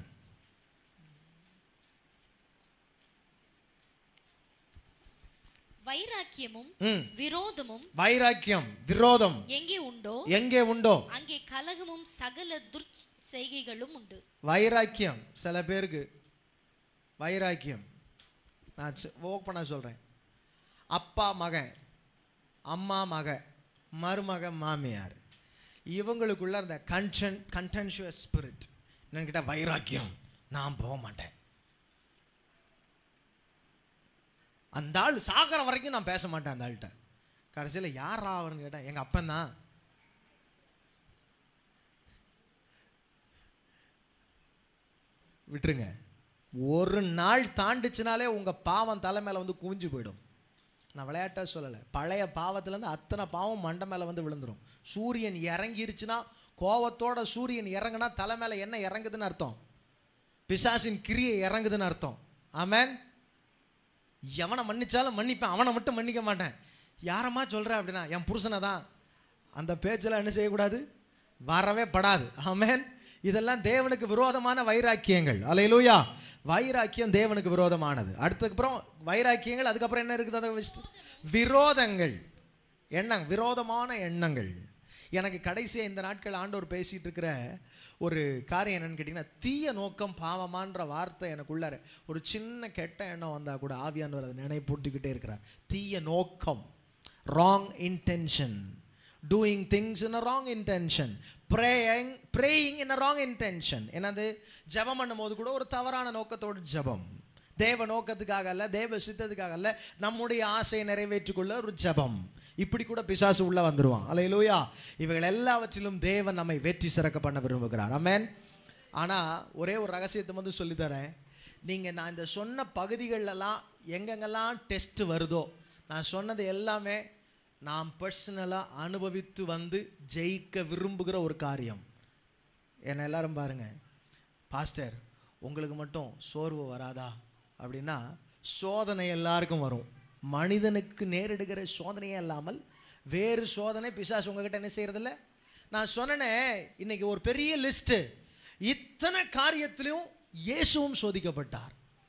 Speaker 2: வைராக்கியமும்
Speaker 1: ம்
Speaker 2: விரோதமும்
Speaker 1: வைராக்கியம் விரோதம்
Speaker 2: எங்கே உண்டோ
Speaker 1: எங்கே உண்டோ
Speaker 2: அங்கே கலகமும் சகல துர்ச்செய்கைகளும் உண்டு
Speaker 1: வைராக்கியம் சில பேருக்கு வைராக்கியம் நான் ஓப்பனா சொல்கிறேன் அப்பா மகன் அம்மா மக மருமக மாமியார் இவங்களுக்குள்ள அந்த கன்ஷன் கண்டென்ஷுவஸ் ஸ்பிரிட் என்னன்னு கேட்டால் வைராக்கியம் நான் போக மாட்டேன் அந்த ஆள் சாகிற வரைக்கும் நான் பேச மாட்டேன் அந்த ஆள்கிட்ட கடைசியில் யாரா அவர்னு கேட்டேன் எங்கள் அப்பன் தான் விட்டுருங்க ஒரு நாள் தாண்டுச்சுனாலே உங்கள் பாவம் தலை மேலே வந்து குவிஞ்சு போயிடும் நான் விளையாட்டாக சொல்லலை பழைய பாவத்துலேருந்து அத்தனை பாவம் மண்டை மேலே வந்து விழுந்துரும் சூரியன் இறங்கிருச்சுன்னா கோவத்தோட சூரியன் இறங்குனா தலை மேலே என்ன இறங்குதுன்னு அர்த்தம் பிசாசின் கிரியை இறங்குதுன்னு அர்த்தம் ஆமென் எவனை மன்னிச்சாலும் மன்னிப்பேன் அவனை மட்டும் மன்னிக்க மாட்டேன் யாரம்மா சொல்கிற அப்படின்னா என் புருஷனை தான் அந்த பேச்செல்லாம் என்ன செய்யக்கூடாது வரவே படாது ஆமென் இதெல்லாம் தேவனுக்கு விரோதமான வைராக்கியங்கள் அலையிலூயா வைராக்கியம் தேவனுக்கு விரோதமானது அடுத்ததுக்கப்புறம் வைராக்கியங்கள் அதுக்கப்புறம் என்ன இருக்குது அதை வச்சுட்டு விரோதங்கள் எண்ணம் விரோதமான எண்ணங்கள் எனக்கு கடைசியாக இந்த நாட்கள் ஆண்டவர் பேசிட்டு இருக்கிற ஒரு காரியம் என்னன்னு கேட்டிங்கன்னா தீய நோக்கம் பாவமான்ற வார்த்தை எனக்குள்ளார ஒரு சின்ன கெட்ட எண்ணம் வந்தால் கூட ஆவியானவர் அதை நினைப்பூட்டிக்கிட்டே இருக்கிறார் தீய நோக்கம் wrong intention doing things in a wrong intention praying praying in a wrong intention என்னது ஜெபம் பண்ணும்போது கூட ஒரு தவறான நோக்கத்தோடு ஜெபம் தேவ நோக்கத்துக்காக அல்ல தேவ சித்தத்துக்காக அல்ல நம்முடைய ஆசையை நிறைவேற்றிக்கொள்ள ஒரு ஜெபம் இப்படி கூட பிசாசு உள்ள வந்துருவான் அலையிலூயா இவைகள் எல்லாவற்றிலும் தேவன் நம்மை வெற்றி சிறக்க பண்ண விரும்புகிறார் ஆமென் ஆனால் ஒரே ஒரு ரகசியத்தை வந்து சொல்லித்தரேன் நீங்கள் நான் இந்த சொன்ன பகுதிகளெல்லாம் எங்கெங்கெல்லாம் டெஸ்ட் வருதோ நான் சொன்னது எல்லாமே நாம் பர்சனலாக அனுபவித்து வந்து ஜெயிக்க விரும்புகிற ஒரு காரியம் என்ன எல்லாரும் பாருங்க பாஸ்டர் உங்களுக்கு மட்டும் சோர்வு வராதா அப்படின்னா சோதனை எல்லாருக்கும் வரும் மனிதனுக்கு நேரிடுகிற சோதனையே இல்லாமல் வேறு சோதனை பிசாசு உங்ககிட்ட என்ன செய்யறதில்ல நான் சொன்னேனே இன்னைக்கு ஒரு பெரிய லிஸ்ட்டு இத்தனை காரியத்திலையும் இயேசுவும் சோதிக்கப்பட்டார்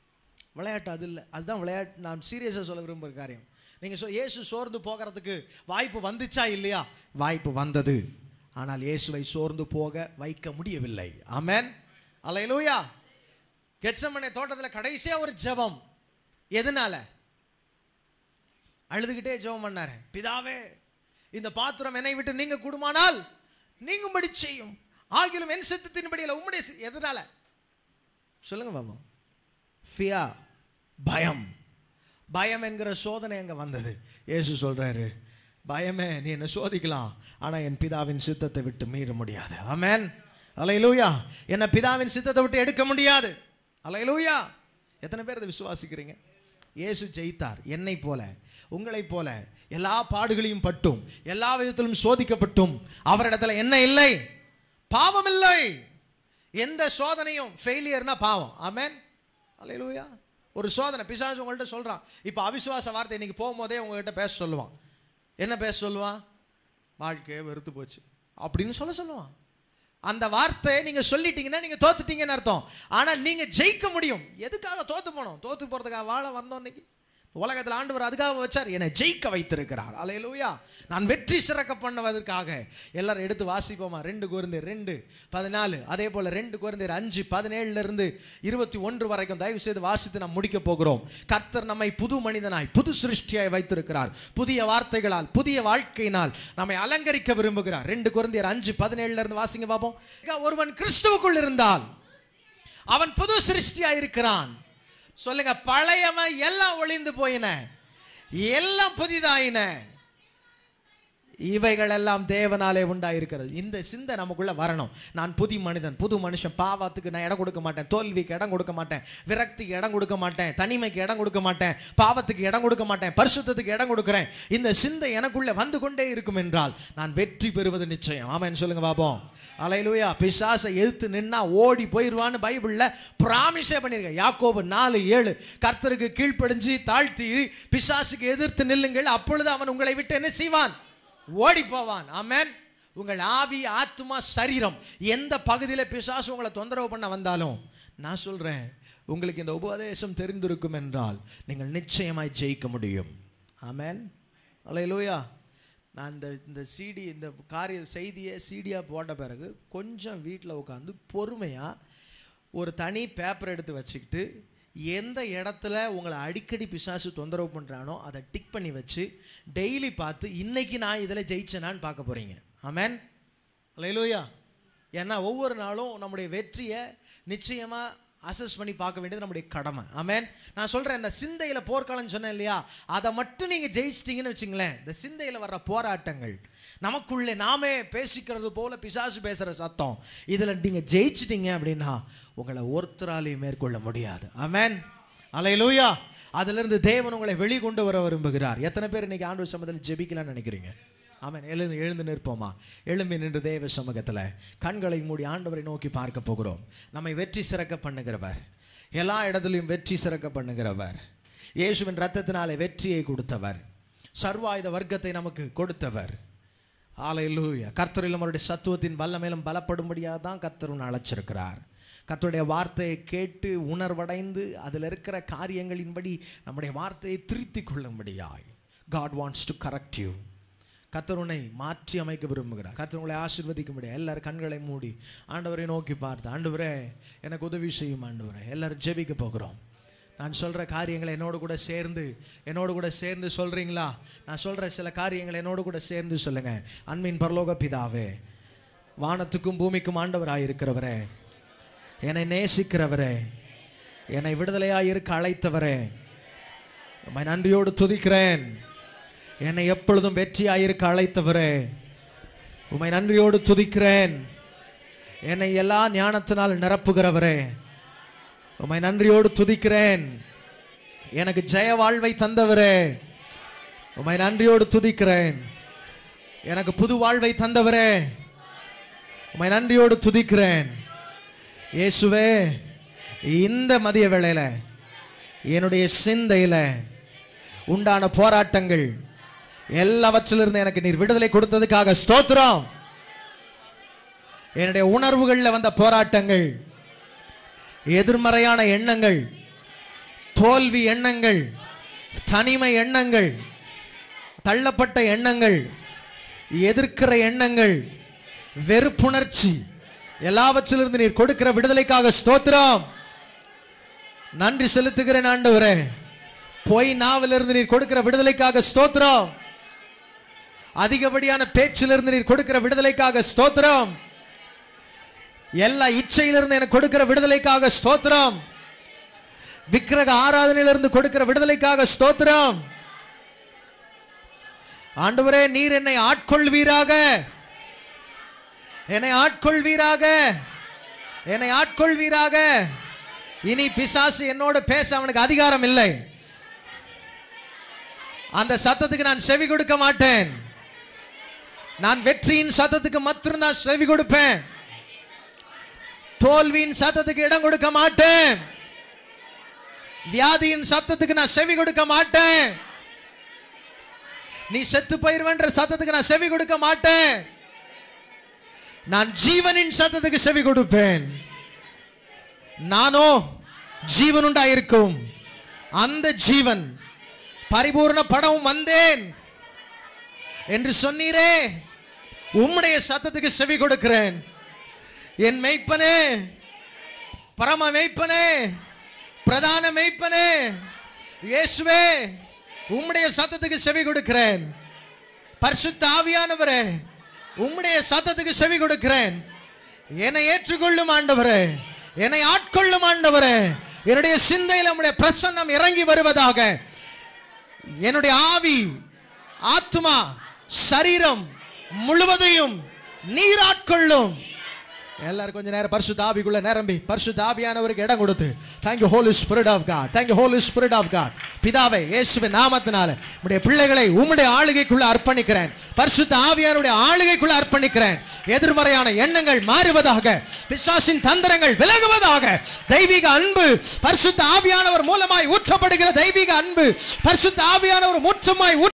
Speaker 1: விளையாட்டு அது இல்லை அதுதான் விளையாட்டு நான் சீரியஸாக சொல்ல விரும்புகிற காரியம் நீங்கள் சொ இயேசு சோர்ந்து போகிறதுக்கு வாய்ப்பு வந்துச்சா இல்லையா வாய்ப்பு வந்தது ஆனால் இயேசுவை சோர்ந்து போக வைக்க முடியவில்லை ஆமென் அல்லேலூயா கெட்சமனை தோட்டத்தில் கடைசியா ஒரு ஜெபம் எதனால அழுதுகிட்டே ஜெபம் பண்ணாரு பிதாவே இந்த பாத்திரம் என்னை விட்டு நீங்க கூடுமானால் நீங்கும்படி செய்யும் ஆகிலும் என் சித்தத்தின்படி இல்லை உம்முடைய சி- எதனால சொல்லுங்க பாபா ஃபியா பயம் பயம் என்கிற சோதனை அங்க வந்தது இயேசு சொல்றாரு பயமே நீ என்ன சோதிக்கலாம் ஆனா என் பிதாவின் சித்தத்தை விட்டு மீற முடியாது ஆமென் அலையிலூயா என்ன பிதாவின் சித்தத்தை விட்டு எடுக்க முடியாது அலையிலூயா எத்தனை பேர் இதை விசுவாசிக்கிறீங்க இயேசு ஜெயித்தார் என்னை போல உங்களைப் போல எல்லா பாடுகளையும் பட்டும் எல்லா விதத்திலும் சோதிக்கப்பட்டும் அவரிடத்துல என்ன இல்லை பாவம் இல்லை எந்த சோதனையும் ஃபெயிலியர்னா பாவம் ஆமென் அல்லேலூயா ஒரு சோதனை பிசாசு உங்கள்கிட்ட சொல்றான் இப்போ அவிசுவாச வார்த்தை இன்னைக்கு போகும்போதே உங்ககிட்ட பேச சொல்லுவான் என்ன பேச சொல்லுவான் வாழ்க்கையே வெறுத்து போச்சு அப்படின்னு சொல்ல சொல்லுவான் அந்த வார்த்தையை நீங்க சொல்லிட்டீங்கன்னா நீங்க தோத்துட்டீங்கன்னு அர்த்தம் ஆனா நீங்க ஜெயிக்க முடியும் எதுக்காக தோத்து போனோம் தோத்து போறதுக்காக வாழ வந்தோம் இன்னைக்கு உலகத்தில் ஆண்டவர் அதுக்காக வச்சார் என்னை ஜெயிக்க வைத்திருக்கிறார் அலையலூயா நான் வெற்றி சிறக்க பண்ணுவதற்காக எல்லாரும் எடுத்து வாசிப்போமா ரெண்டு குருந்தேர் ரெண்டு பதினாலு அதே போல ரெண்டு குருந்தேர் அஞ்சு பதினேழுல இருந்து இருபத்தி ஒன்று வரைக்கும் தயவு செய்து வாசித்து நாம் முடிக்க போகிறோம் கர்த்தர் நம்மை புது மனிதனாய் புது சிருஷ்டியாய் வைத்திருக்கிறார் புதிய வார்த்தைகளால் புதிய வாழ்க்கையினால் நம்மை அலங்கரிக்க விரும்புகிறார் ரெண்டு குருந்தியர் அஞ்சு பதினேழுல இருந்து வாசிங்க பார்ப்போம் ஒருவன் கிறிஸ்துவுக்குள் இருந்தால் அவன் புது சிருஷ்டியா இருக்கிறான் சொல்லுங்க பழையவன் எல்லாம் ஒளிந்து போயின எல்லாம் புதிதாயின இவைகள் எல்லாம் தேவனாலே உண்டாயிருக்கிறது இந்த சிந்தை நமக்குள்ள வரணும் நான் புது மனிதன் புது மனுஷன் பாவத்துக்கு நான் இடம் கொடுக்க மாட்டேன் தோல்விக்கு இடம் கொடுக்க மாட்டேன் விரக்திக்கு இடம் கொடுக்க மாட்டேன் தனிமைக்கு இடம் கொடுக்க மாட்டேன் பாவத்துக்கு இடம் கொடுக்க மாட்டேன் பரிசுத்தத்துக்கு இடம் கொடுக்கிறேன் இந்த சிந்தை எனக்குள்ள வந்து கொண்டே இருக்கும் என்றால் நான் வெற்றி பெறுவது நிச்சயம் ஆமான்னு சொல்லுங்க பாப்போம் அலையிலுயா பிசாசை எதிர்த்து நின்னா ஓடி போயிடுவான்னு பைபிள்ல பிராமிஸே பண்ணியிருக்கேன் யாக்கோபு நாலு ஏழு கர்த்தருக்கு கீழ்ப்படிஞ்சு தாழ்த்தி பிசாசுக்கு எதிர்த்து நில்லுங்கள் அப்பொழுது அவன் உங்களை விட்டு என்ன செய்வான் ஓடி போவான் ஆமென் உங்கள் ஆவி ஆத்துமா சரீரம் எந்த பகுதியில் பிசாசு உங்களை தொந்தரவு பண்ண வந்தாலும் நான் சொல்றேன் உங்களுக்கு இந்த உபதேசம் தெரிந்திருக்கும் என்றால் நீங்கள் நிச்சயமாய் ஜெயிக்க முடியும் ஆமென் அலையிலூயா நான் இந்த இந்த சிடி இந்த காரிய செய்தியை சீடியாக போட்ட பிறகு கொஞ்சம் வீட்டில் உட்காந்து பொறுமையாக ஒரு தனி பேப்பர் எடுத்து வச்சுக்கிட்டு எந்த இடத்துல உங்களை அடிக்கடி பிசாசு தொந்தரவு பண்ணுறானோ அதை டிக் பண்ணி வச்சு டெய்லி பார்த்து இன்னைக்கு நான் இதில் ஜெயிச்சேனான்னு பார்க்க போகிறீங்க ஆமென் லைலூயா ஏன்னா ஒவ்வொரு நாளும் நம்முடைய வெற்றியை நிச்சயமாக அசஸ் பண்ணி பார்க்க வேண்டியது நம்முடைய கடமை ஆமென் நான் சொல்கிறேன் இந்த சிந்தையில் போர்க்காலம்னு சொன்னேன் இல்லையா அதை மட்டும் நீங்கள் ஜெயிச்சிட்டிங்கன்னு வச்சுங்களேன் இந்த சிந்தையில் வர்ற போராட்டங்கள் நமக்குள்ளே நாமே பேசிக்கிறது போல பிசாசு பேசுகிற சத்தம் இதில் நீங்கள் ஜெயிச்சிட்டீங்க அப்படின்னா உங்களை ஒருத்தராலையும் மேற்கொள்ள முடியாது ஆமென் அலையலூயா அதிலிருந்து தேவன் உங்களை வெளிக்கொண்டு வர விரும்புகிறார் எத்தனை பேர் இன்னைக்கு ஆண்டு சமத்தில் ஜெபிக்கலாம்னு நினைக்கிறீங்க ஆமென் எழுந்து எழுந்து நிற்போமா எழும்பி நின்று தேவ சமூகத்தில் கண்களை மூடி ஆண்டவரை நோக்கி பார்க்க போகிறோம் நம்மை வெற்றி சிறக்க பண்ணுகிறவர் எல்லா இடத்துலையும் வெற்றி சிறக்க பண்ணுகிறவர் இயேசுவின் ரத்தத்தினாலே வெற்றியை கொடுத்தவர் சர்வாயுத வர்க்கத்தை நமக்கு கொடுத்தவர் ஆலையிலூயா கர்த்தரிலும் அவருடைய சத்துவத்தின் வல்லமேலும் பலப்படும்படியாக தான் கர்த்தர் உன்னை அழைச்சிருக்கிறார் கர்த்தருடைய வார்த்தையை கேட்டு உணர்வடைந்து அதில் இருக்கிற காரியங்களின்படி நம்முடைய வார்த்தையை திருத்தி கொள்ளும்படியாய் God wants to correct you கர்த்தர் உன்னை மாற்றி அமைக்க விரும்புகிறார் கர்த்தர் உங்களை ஆசீர்வதிக்க முடியாது எல்லாரும் கண்களை மூடி ஆண்டவரை நோக்கி பார்த்து ஆண்டவரே எனக்கு உதவி செய்யும் ஆண்டவரே எல்லாரும் ஜெபிக்க போகிறோம் நான் சொல்கிற காரியங்களை என்னோடு கூட சேர்ந்து என்னோடு கூட சேர்ந்து சொல்கிறீங்களா நான் சொல்கிற சில காரியங்களை என்னோடு கூட சேர்ந்து சொல்லுங்க அன்பின் பரலோக பிதாவே வானத்துக்கும் பூமிக்கும் ஆண்டவராக இருக்கிறவரே என்னை நேசிக்கிறவரே என்னை விடுதலையாக இருக்க அழைத்தவரே உம்மை நன்றியோடு துதிக்கிறேன் என்னை எப்பொழுதும் வெற்றியாக இருக்க அழைத்தவரே உம்மை நன்றியோடு துதிக்கிறேன் என்னை எல்லா ஞானத்தினால் நிரப்புகிறவரே உம்மை நன்றியோடு துதிக்கிறேன் எனக்கு ஜெய வாழ்வை தந்தவரே உம்மை நன்றியோடு துதிக்கிறேன் எனக்கு புது வாழ்வை தந்தவரே உம்மை நன்றியோடு துதிக்கிறேன் இயேசுவே இந்த மதிய வேளையில என்னுடைய சிந்தையில உண்டான போராட்டங்கள் எல்லாவற்றிலிருந்து எனக்கு நீர் விடுதலை கொடுத்ததுக்காக ஸ்தோத்திரம் என்னுடைய உணர்வுகளில் வந்த போராட்டங்கள் எதிர்மறையான எண்ணங்கள் தோல்வி எண்ணங்கள் தனிமை எண்ணங்கள் தள்ளப்பட்ட எண்ணங்கள் எதிர்க்கிற எண்ணங்கள் வெறுப்புணர்ச்சி எல்லாவற்றிலிருந்து நீர் கொடுக்கிற விடுதலைக்காக ஸ்தோத்திரம் நன்றி செலுத்துகிறேன் ஆண்டவரே பொய் நாவிலிருந்து நீர் கொடுக்கிற விடுதலைக்காக ஸ்தோத்திரம் அதிகப்படியான பேச்சிலிருந்து நீர் கொடுக்கிற விடுதலைக்காக ஸ்தோத்திரம் எல்லா இச்சையிலிருந்து எனக்கு கொடுக்கிற விடுதலைக்காக ஸ்தோத்திரம் விக்கிரக ஆராதனையிலிருந்து கொடுக்கிற விடுதலைக்காக ஸ்தோத்திரம் ஆண்டவரே நீர் என்னை ஆட்கொள்வீராக என்னை ஆட்கொள்வீராக என்னை ஆட்கொள்வீராக இனி பிசாசு என்னோட பேச அவனுக்கு அதிகாரம் இல்லை அந்த சத்தத்துக்கு நான் செவி கொடுக்க மாட்டேன் நான் வெற்றியின் சத்தத்துக்கு மாத்திரம் தான் செவி கொடுப்பேன் தோல்வியின் சத்தத்துக்கு இடம் கொடுக்க மாட்டேன் வியாதியின் சத்தத்துக்கு நான் செவி கொடுக்க மாட்டேன் நீ செத்து போயிருவன்ற சத்தத்துக்கு நான் செவி கொடுக்க மாட்டேன் நான் ஜீவனின் சத்தத்துக்கு செவி கொடுப்பேன் நானோ ஜீவன் உண்டாயிருக்கும் அந்த ஜீவன் பரிபூர்ண படம் வந்தேன் என்று சொன்னீரே உம்முடைய சத்தத்துக்கு செவி கொடுக்கிறேன் என் மெய்ப்பனே பரம மெய்ப்பனே பிரதான மெய்ப்பனே இயேசுவே உம்முடைய சத்தத்துக்கு செவி கொடுக்கிறேன் பரிசுத்த ஆவியானவரே உம்முடைய சத்தத்துக்கு செவி கொடுக்கிறேன் என்னை ஏற்றுக்கொள்ளும் ஆண்டவரே என்னை ஆட்கொள்ளும் ஆண்டவரே என்னுடைய சிந்தையில் நம்முடைய பிரசன்னம் இறங்கி வருவதாக என்னுடைய ஆவி ஆத்மா சரீரம் முழுவதையும் நீர் ஆட்கொள்ளும் எல்லாரும் கொஞ்ச நேரம் பரிசுத்த ஆவிக்குள்ள நிரம்பி பரிசுத்த ஆவியானவருக்கு இடம் கொடுத்து thank you Holy Spirit of God thank you Holy Spirit of God பிதாவை இயேசுவின் நாமத்தினால உம்முடைய பிள்ளைகளை உம்முடைய ஆளுகைக்குள்ள அர்ப்பணிக்கிறேன் பரிசுத்த ஆவியானுடைய ஆளுகைக்குள்ள அர்ப்பணிக்கிறேன் எதிர்மறையான எண்ணங்கள் மாறுவதாக பிசாசின் தந்திரங்கள் விலகுவதாக தெய்வீக அன்பு பரிசுத்த ஆவியானவர் மூலமாய் ஊற்றப்படுகிற தெய்வீக அன்பு பரிசுத்த ஆவியானவர் முற்றமாய் ஊற்ற